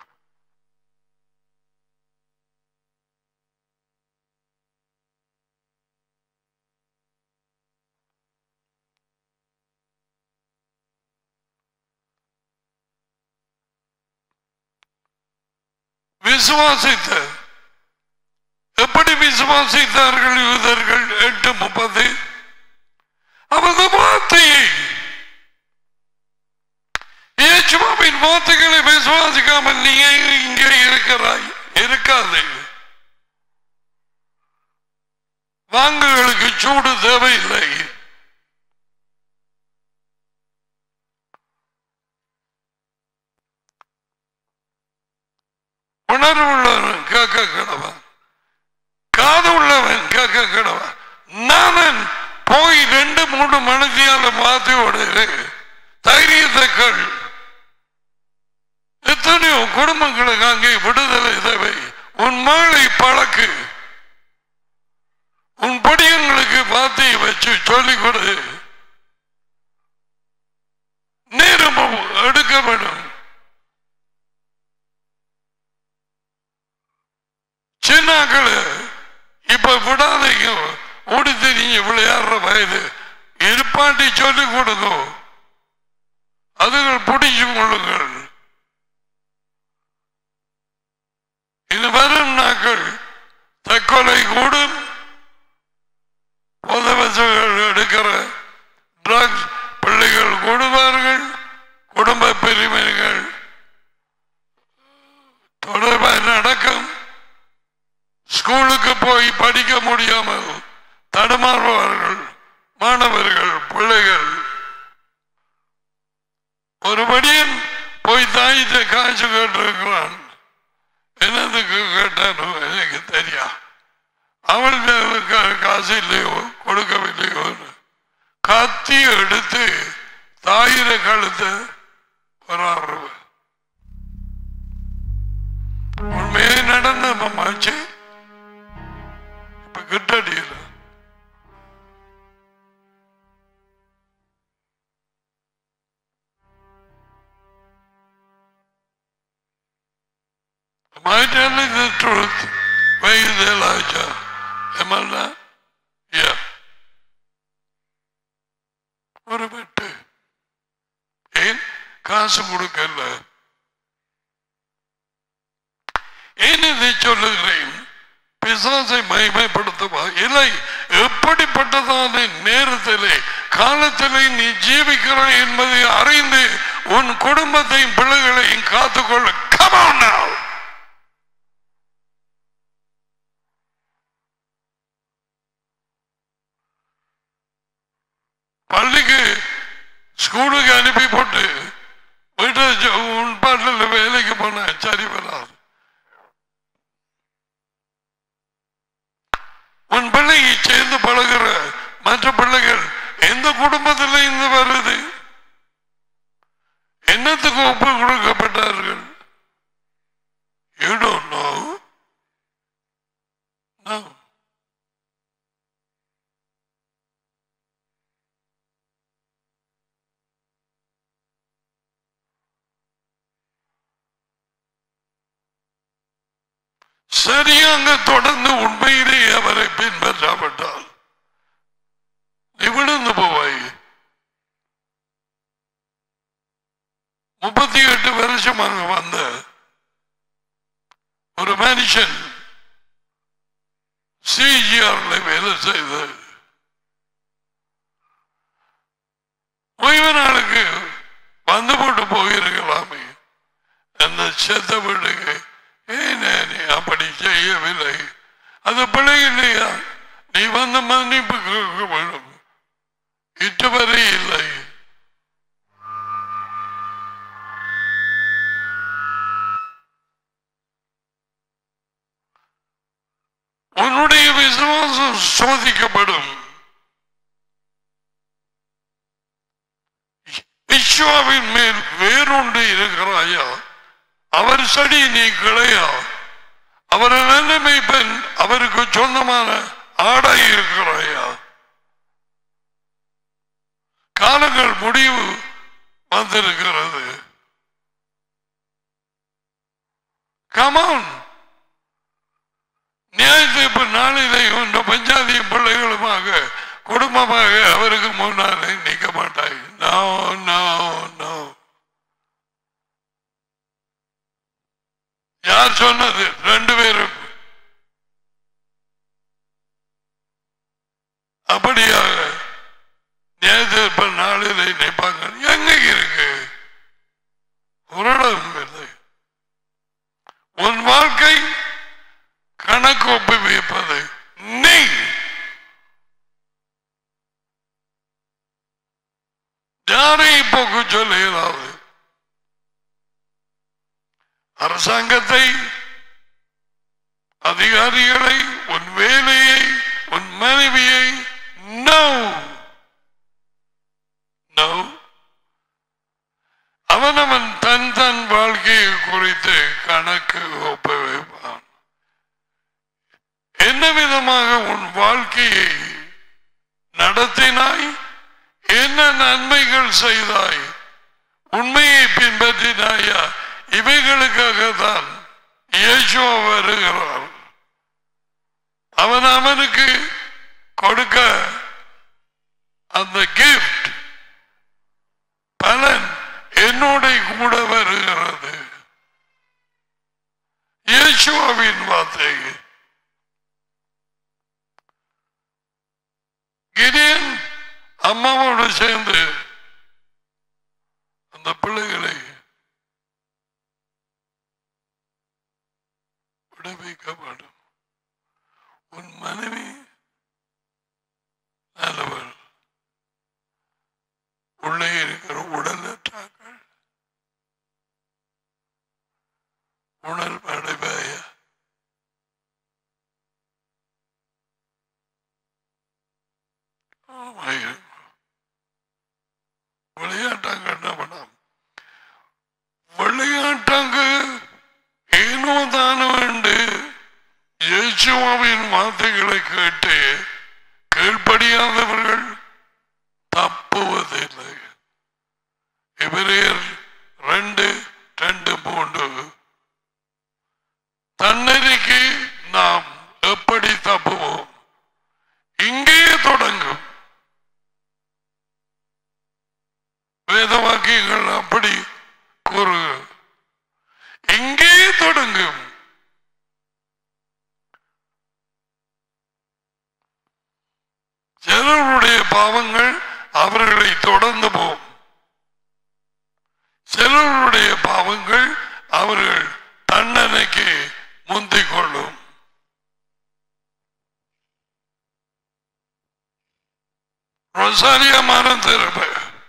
விசுவாசித்த எப்படி விசுவாசித்தார்கள் யூதர்கள் எட்டு முப்பது அவரது வார்த்தையை இயேசுவாவின் வார்த்தைகளை விசுவாசிக்காமல் நீ ஏன் இங்கே இருக்கிறாய் இருக்காது வாங்குகளுக்கு சூடு தேவையில்லை உணர்வுள்ளவன் கேட்க கிடவன் காது உள்ளவன் கேட்க கிடவன் நானன் போய் ரெண்டு மூணு மணித்தியால மாத்தியோடு தைரியத்தைக்கள் எத்தனையோ குடும்பங்களுக்கு அங்கே விடுதலை தேவை உன் மகளை பழக்கு உன் படியங்களுக்கு வார்த்தையை வச்சு சொல்லிக் கொடு நேரம் எடுக்க வேண்டும் சின்னாக்களை இப்ப விடாதீங்க ஓடி தெரிஞ்சு விளையாடுற வயது இருப்பாட்டி சொல்லிக் கொடுங்க அதுகள் பிடிச்சு கொள்ளுங்கள் இது வரும் நாட்கள் தற்கொலை கூடும் உதவசங்கள் எடுக்கிற ட்ரக்ஸ் பிள்ளைகள் கூடுவார்கள் குடும்ப பிரிவினைகள் தொடர்பாக நடக்கும் ஸ்கூலுக்கு போய் படிக்க முடியாமல் தடுமாறுவார்கள் மாணவர்கள் பிள்ளைகள் ஒரு படியன் போய் தாயிட்ட காசு கேட்டிருக்கிறான் என்னதுக்கு கேட்டானோ எனக்கு தெரியும் அவளுக்கு காசு இல்லையோ கொடுக்கவில்லையோ கத்தி எடுத்து தாயிர கழுத்து வராரு உண்மையே நடந்த மம்மாச்சு இப்ப கிட்டடியில் Am I telling the truth? Where is Elijah? Am I not? Yeah. ஒரு வெட்டு ஏன் காசு கொடுக்கல ஏன் இதை சொல்லுகிறேன் பிசாசை மகிமைப்படுத்துவா இல்லை எப்படிப்பட்டதான நேரத்திலே காலத்திலே நீ ஜீவிக்கிறாய் என்பதை அறிந்து உன் குடும்பத்தையும் பிள்ளைகளையும் காத்துக்கொள்ள Come on now. பள்ளிக்கு ஸ்கூலுக்கு அனுப்பி போட்டு வீட்டு உன் பாட்டில் வேலைக்கு போன சரி வராது உன் பிள்ளையை சேர்ந்து பழகுற மற்ற பிள்ளைகள் எந்த குடும்பத்தில் இருந்து வருது என்னத்துக்கு ஒப்பு கொடுக்கப்பட்டார்கள் You don't know. No. சரியாக தொடர்ந்து உண்மையிலே அவரை பின்பற்றாவிட்டால் நீ விழுந்து போவாய் முப்பத்தி எட்டு வருஷமாக வந்த ஒரு மனுஷன் சிஜிஆர்ல வேலை செய்த ஓய்வு நாளுக்கு வந்து போட்டு போயிருக்கலாமே அந்த செத்த வீட்டுக்கு ஏன் நீ மன்னிக்கவில்லை அது பிழை இல்லையா நீ வந்து மன்னிப்பு கேட்க வேண்டும் இதுவரை இல்லை உன்னுடைய விசுவாசம் சோதிக்கப்படும் விஸ்வாவின் மேல் வேறொன்று இருக்கிறாயா அவர் செடி நீ கிளையா அவர் நிலைமை பெண் அவருக்கு சொந்தமான ஆடை இருக்கிறாயா காலங்கள் முடிவு வந்திருக்கிறது கமான் நியாயத்தீர்ப்பு நாளிலே ஒன்று பஞ்சாதியும் பிள்ளைகளுமாக குடும்பமாக அவருக்கு முன்னாலே நிற்க மாட்டாய் நோ நோ நோ யார் சொன்னது ரெண்டு பேரும் அப்படியாக நியாயத்தீர்ப்பு நாளிலே நிற்பாங்க எங்க இருக்கு ஒரு இடம் இல்லை உன் வாழ்க்கை கணக்கு ஒப்புவிப்பது நீ யாரையும் போக்கு சொல்ல இயலாது அரசாங்கத்தை அதிகாரிகளை உன் வேலையை உன் மனைவியை நோ நோ அவனவன் தன் தன் வாழ்க்கையை குறித்து கணக்கு ஒப்புவிப்பான் என்ன விதமாக உன் வாழ்க்கையை நடத்தினாய் என்ன நன்மைகள் செய்தாய் உண்மையை பின்பற்றினாயா இவைகளுக்காக தான் இயேசுவா வருகிறார் அவன் அவனுக்கு கொடுக்க அந்த கிஃப்ட் பலன் என்னோட கூட வருகிறது இயேசுவாவின் வார்த்தை கிரியன் அம்மாவோடு சேர்ந்து அந்த பிள்ளைகளை விடுவிக்க வேண்டும் உன் மனைவி நல்லவள் உள்ளே இருக்கிற உடலற்றாக்கள் உணர்வு அடைவாய விளையாட்டாங்க என்ன பண்ணாம் விளையாட்டாங்க ஏனோ தானோ என்று இயேசுவாவின் வார்த்தைகளை கேட்டு கீழ்ப்படியாதவர்கள் தப்புவதில்லை எபிரேயர் ரெண்டு ரெண்டு மூன்று தன்னறிக்கு நாம் எப்படி தப்புவோம் இங்கே தொடங்கும் வேத வாக்கியங்கள் அப்படி கூறு இங்கே தொடங்கும் சிலருடைய பாவங்கள் அவர்களை தொடர்ந்து போகும் சிலருடைய பாவங்கள் அவர்கள் தண்டனைக்கு முந்திக் கொள்ளும் ரொசாரியா மரம் திரும்ப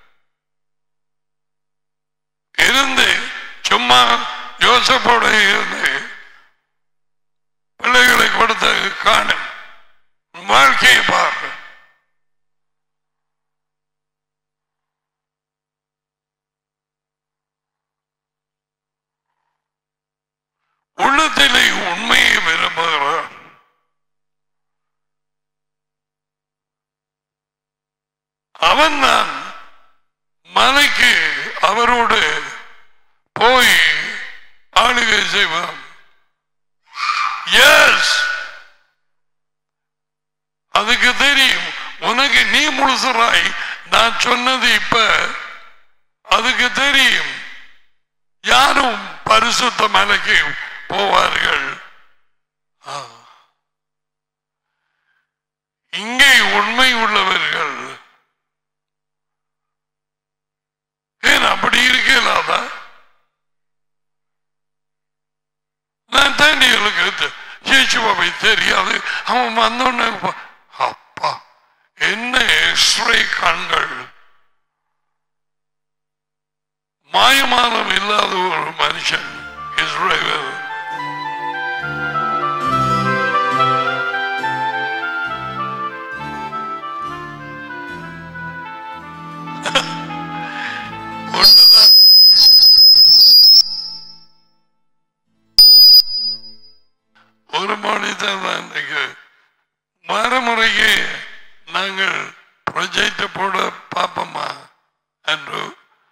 இருந்து சும்மா யோசப்போட இருந்து பிள்ளைகளை கொடுத்த காணும் வாழ்க்கையை பாரு உள்ளத்திலே உண்மையை விரும்புகிறார் அவன் தான் மலைக்கு அவரோடு போய் ஆளுகை செய்வான் எஸ் அதுக்கு தெரியும் உனக்கு நீ முழுசராய் நான் சொன்னது இப்ப அதுக்கு தெரியும் யாரும் பரிசுத்த மலைக்கு போவார்கள் ஆ. இங்கே உண்மை உள்ளவர்கள் ஏன் அப்படி இருக்கலாதா நான் தண்ணிகளுக்கு இயேசுவை தெரியாது அவன் வந்தோடனே ப- அப்பா என்ன எக்ஸ்ரே கண்கள் மாயமானம் இல்லாத ஒரு மனுஷன் இஸ்ரேல் ஒன்றுதான் ஒரு மணி தான் இன்னைக்கு மறுமுறைக்கு நாங்கள் ப்ரொஜெக்ட் போட பார்ப்போமா என்று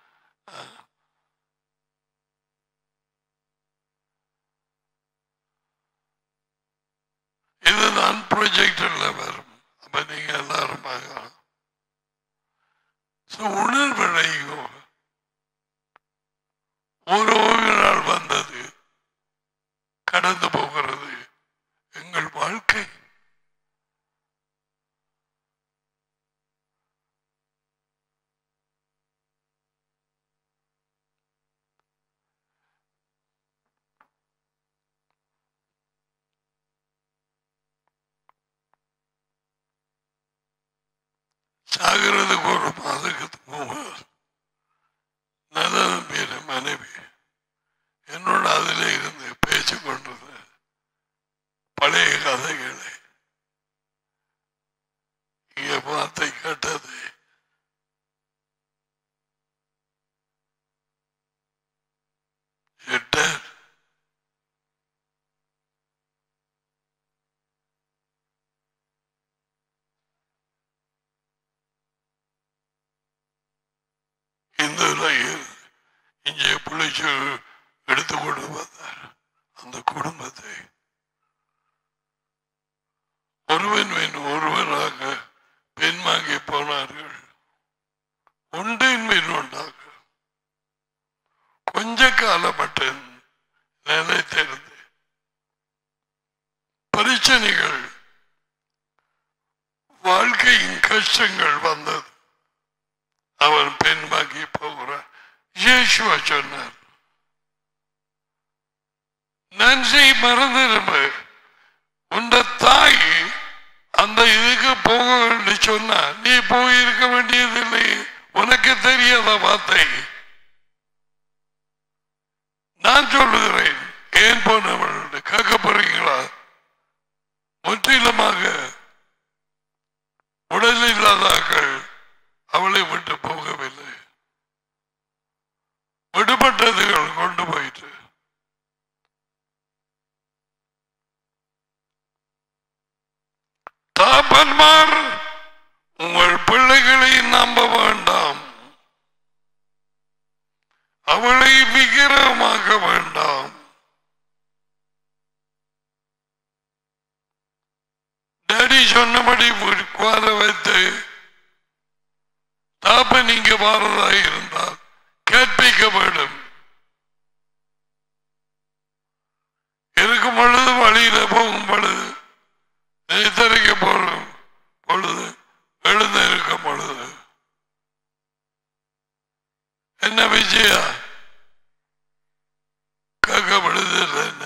இதுதான் ப்ரொஜெக்டர்ல வரும் அப்ப நீங்க எல்லாரும் பார்க்கலாம் So, உணர்வடையும் ஒரு ஓய்வு நாள் வந்தது கடந்து போகிறது எங்கள் வாழ்க்கை சாகிறதுக்கு ஒரு மாதத்துக்கு போவார் நல்லதன் பேரு மனைவி என்னோட அதிலே இருந்து பேசிக் கொண்டிருந்த பழைய கதைகளை இங்க வார்த்தை கேட்டது எட்டார் இந்த ரயில் இங்கே பிள்ளைச்சு எடுத்துக்கொண்டு வந்தார் அந்த குடும்பத்தை ஒருவன் பின் ஒருவராக பின்வாங்கி போனார்கள் ஒன்றின் பின் ஒன்றாக கொஞ்ச காலம் மட்டும் நிலைத்திருந்து பிரச்சனைகள் வாழ்க்கையின் கஷ்டங்கள் வந்தது அவன் பின்வாங்கி போகிறார் இயேசுவா சொன்னார் நன்றி மறந்துரும உண்ட தாய் அந்த இதுக்கு போக என்று சொன்னா நீ போயிருக்க வேண்டியதில்லை உனக்கு தெரியாத வார்த்தை நான் சொல்லுகிறேன் ஏன் போனவள் கேட்க போறீங்களா முற்றிலுமாக உடல் இல்லாதாக்கள் அவளை விட்டு போகவில்லை விடுபட்டதுகள் கொண்டு போயிட்டு தாப்பன்மார் உங்கள் பிள்ளைகளை நம்ப வேண்டாம் அவளை விக்கிரமாக்க வேண்டாம் டேடி சொன்னபடி உட்கார வைத்து தாப்பன் இங்க வாரதா இருந்தால் கேட்பிக்க வேண்டும் இருக்கும் பொழுது வழியில போகும் பொழுது நித்தரிக்க போடும் பொழுது எழுந்து இருக்கும் பொழுது என்ன விஜயா கேட்கப்படுது என்ன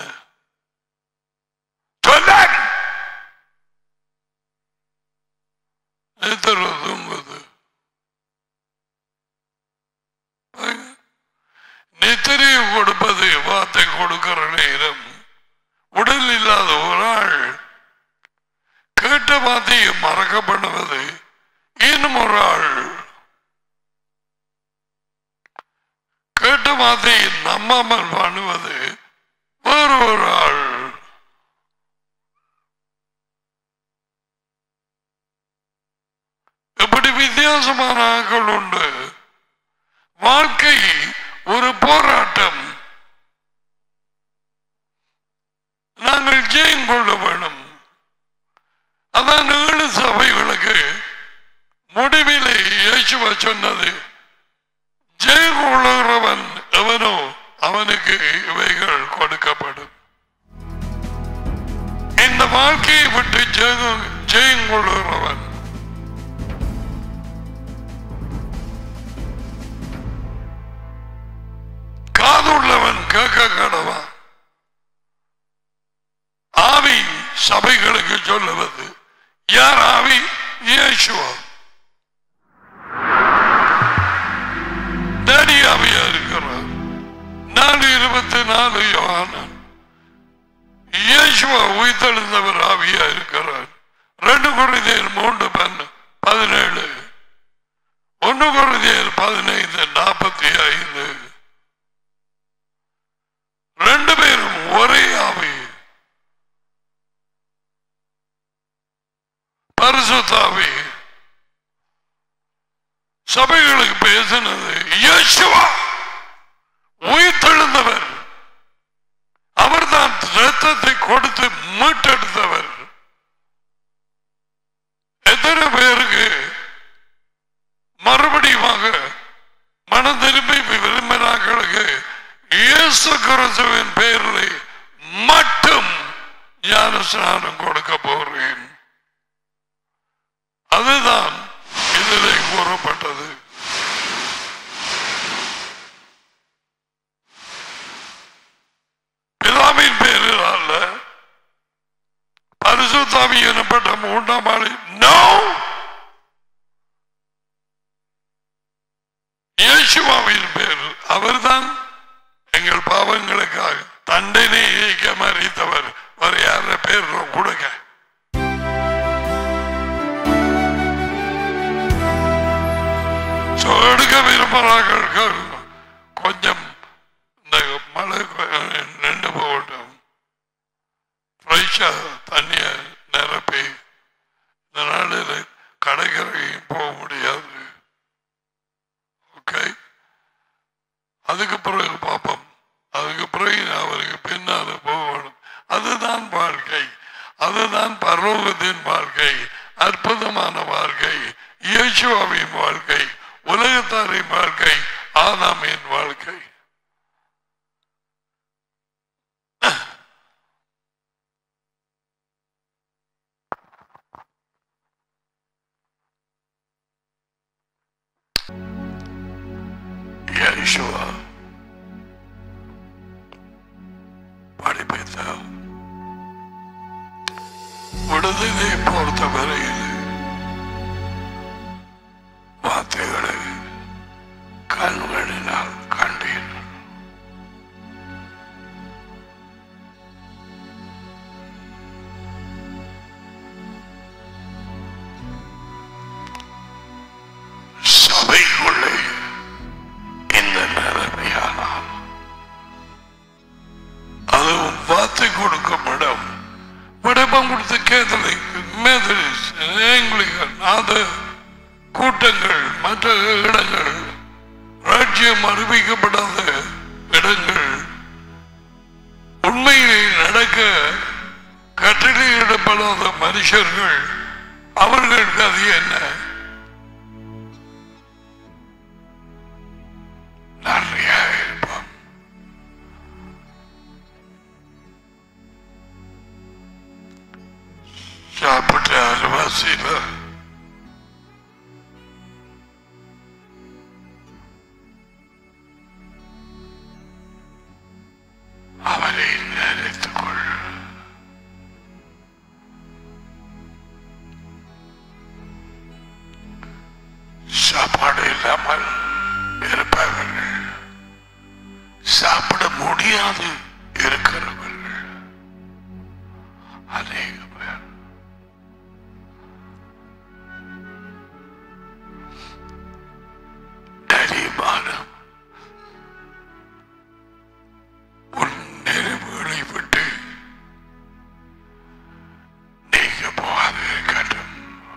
சொன்னான் நித்தரு தூங்குது நித்திரையை கொடுப்பது வார்த்தை கொடுக்கிற நேரம் உடல் இல்லாத ஒரு ஆள் கேட்ட வார்த்தையை மறக்கப்படுவது இன்னும் ஒரு ஆள் கேட்ட வார்த்தையை நம்பாமல் பண்ணுவது வேறு ஒரு ஆள் இப்படி வித்தியாசமான ஆட்கள் உண்டு வாழ்க்கை ஒரு போராட்டம் நாங்கள் ஜெயம் கொள்ள வேணும் அதான் ஏழு சபைகளுக்கு முடிவிலே இயேசுவா சொன்னது ஜெயம் கொள்ளுகிறவன் எவனோ அவனுக்கு இவைகள் கொடுக்கப்படும் இந்த வாழ்க்கையை விட்டு ஜெயம் ஜெயம் கொள்ளுகிறவன் காதுள்ளவன் கேட்க கடவன் ஆவி சபைகளுக்கு சொல்லுவது யார் ஆவி இயேசுவா டேடி ஆவியா இருக்கிறார் நாலு இருபத்தி நாலு யோகானன் இயேசுவா உயிர்த்தெழுந்தவர் ஆவியா இருக்கிறார் ரெண்டு குருதியர் மூன்று பன்னு பதினேழு ஒன்று குருதியர் பதினைந்து நாற்பத்தி ஐந்து ரெண்டு பேரும் ஒரே ஆவி பரிசுத்தாவி சபைகளுக்கு பேசினது இயேசுவா உயிர்த்தெழுந்தவர் அவர்தான் ரத்தத்தை கொடுத்து மீட்டெடுத்தவர் எத்தனை பேருக்கு மறுபடியுமாக மனம் திரும்பி விரும்பினாக்களுக்கு இயேசு கிறிஸ்துவின் பெயரில் மட்டும் ஞான ஸ்நானம் கொடுக்க போறேன் அதுதான் இதிலே கூறப்பட்டது பிதாவின் பேரில் அல்ல பரிசுத்தாவி எனப்பட்ட மூன்றாம் ஆளி நோ இயேசுவாவின் பேர் அவர்தான் எங்கள் பாவங்களுக்காக தண்டனை ஏக மறித்தவர் வேற யார பேர் கொடுங்க So, எடுக்க விரும்புகிறார்கள் கொஞ்சம் இந்த மழை கொ- நின்று போகட்டும் ஃப்ரெஷ்ஷா தண்ணிய நிரப்பி இந்த நாளில் கடற்கரையும் போக முடியாது ஓகே அதுக்கு பிறகு பார்ப்போம் அதுக்கு பிறகு அவருக்கு பின்னால போகணும் அதுதான் வாழ்க்கை அதுதான் பரலோகத்தின் வாழ்க்கை அற்புதமான வாழ்க்கை இயேசுவாவின் வாழ்க்கை உலகத்தாரின் வாழ்க்கை ஆதாமின் வாழ்க்கை இயேசுவா படிப்பித்த விடுதலை பொறுத்தவரையில் வார்த்தைகளை கண்களினால் கண்டேன் சபைக்குள்ளே இந்த நிலைமையானால் அதுவும் வார்த்தை கொடுக்கும் இடம் விடப்பம் கொடுத்த கேதலிக் மெதரிஸ் ஆங்கிலிகன் அது கூட்டங்கள் மற்ற இடங்கள் ராஜ்யம் அறிவிக்கப்படாத இடங்கள் உண்மையிலே நடக்க கட்டளையிடப்படாத மனுஷர்கள் அவர்களுக்கு அது என்ன நிறைய இருப்பான் சாப்பிட்ட அரைவாசியில் அவரை நினைத்துக் கொள் சாப்பாடு இல்லாமல் இருப்பவர்கள் சாப்பிட முடியாது இருக்கிறவர்கள் அநேக பேர் தைரியமானம் உன் நெருப்புகளை விட்டு நீங்க போகாது இருக்கட்டும்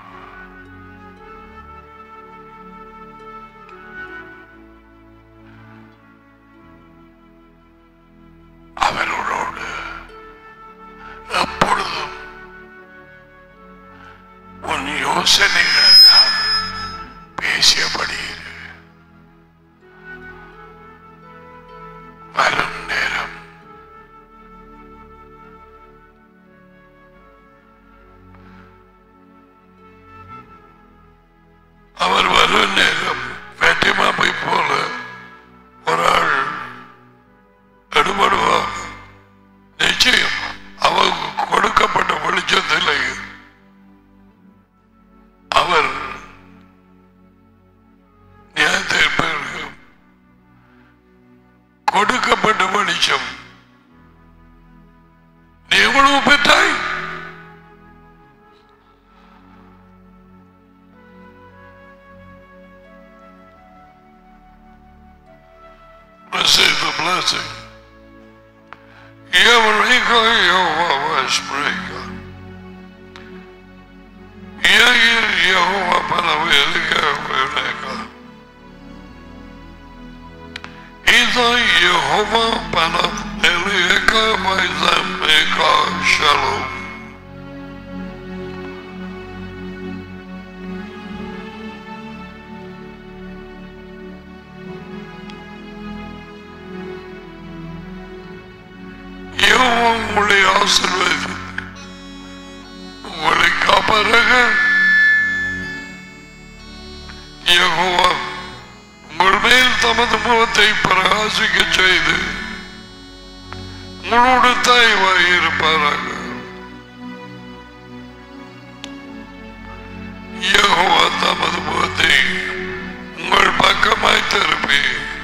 அவர்களோடு எப்பொழுதும் உன் யோசனைகள் பேசியபடி இரு. வரும் நேரம் அவர் வரும் நேரம் வெட்டிமாப்பை போல ஒரு ஆள் எடுபடுவார் நிச்சயம் அவருக்கு கொடுக்கப்பட்ட வெளிச்சம் கொடுக்கப்பட்ட வெளிச்சம் நீ எவ்வளவு பெற்றாய் Receive the blessing. Eureka, Jehovah Sprega. Yair Jehovah Panavelika Veleka. Ida Jehovah Panavelika Vaizameka Shalom. Jehovah உங்களை ஆசீர்வதி உங்களை காப்பாராக யெகோவா உங்கள் மேல் தமது முகத்தை பிரகாசிக்க செய்து உங்களோடு தாய்வாய் இருப்பாராக யெகோவா தமது முகத்தை உங்கள் பக்கமாய் திருப்பி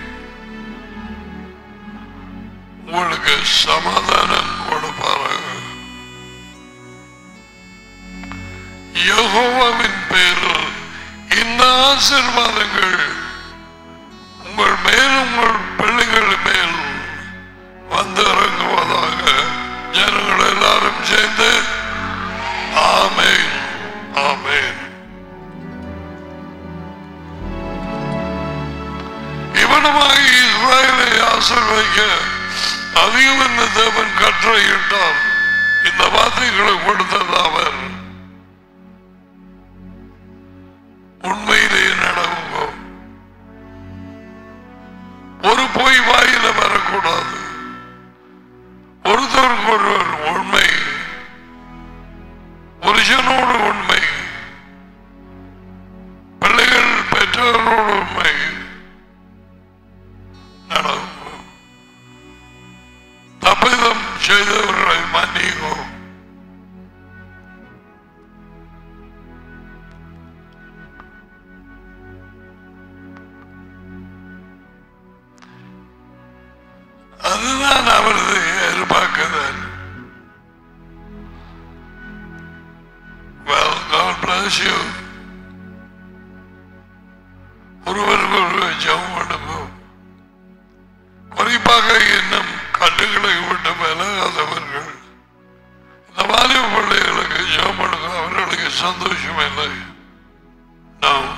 உங்களுக்கு சமாதானம் கொடுப்பாராக யெகோவாவின் பேரில் இந்த ஆசீர்வாதங்கள் உங்கள் மேல் உங்கள் பிள்ளைகள் மேல் வந்து இறங்குவதாக ஜனங்கள் எல்லாரும் சேர்ந்து ஆமென் ஆமென் இவனமாக இஸ்ராயலை ஆசீர்வதிக்க அதிகம் இந்த தேவன் கட்டளையிட்டார் இந்த வார்த்தைகளை கொடுத்தது அவர் உண்மையிலேயே நடவுங்க ஒரு பொய் வாயில வரக்கூடாது ஒருத்தருக்கு ஒருவர் உண்மை புருஷனோடு உண்மை பிள்ளைகள் பெற்றோரோடு உண்மை நடக்கும் தப்பிதம் செய்தவர்களை மன்னிக்கும் அதுதான் அவரது எதிர்பார்க்குதல் Well, God bless you. ஒருவருக்கு ஒருவர் ஜெபம் பண்ணுவோம் குறிப்பாக இன்னும் கட்டுகளை விட்டு விலகாதவர்கள் இந்த வாலிப பிள்ளைகளுக்கு ஜெபம் பண்ணுங்க அவர்களுக்கு சந்தோஷம் இல்லை நாம்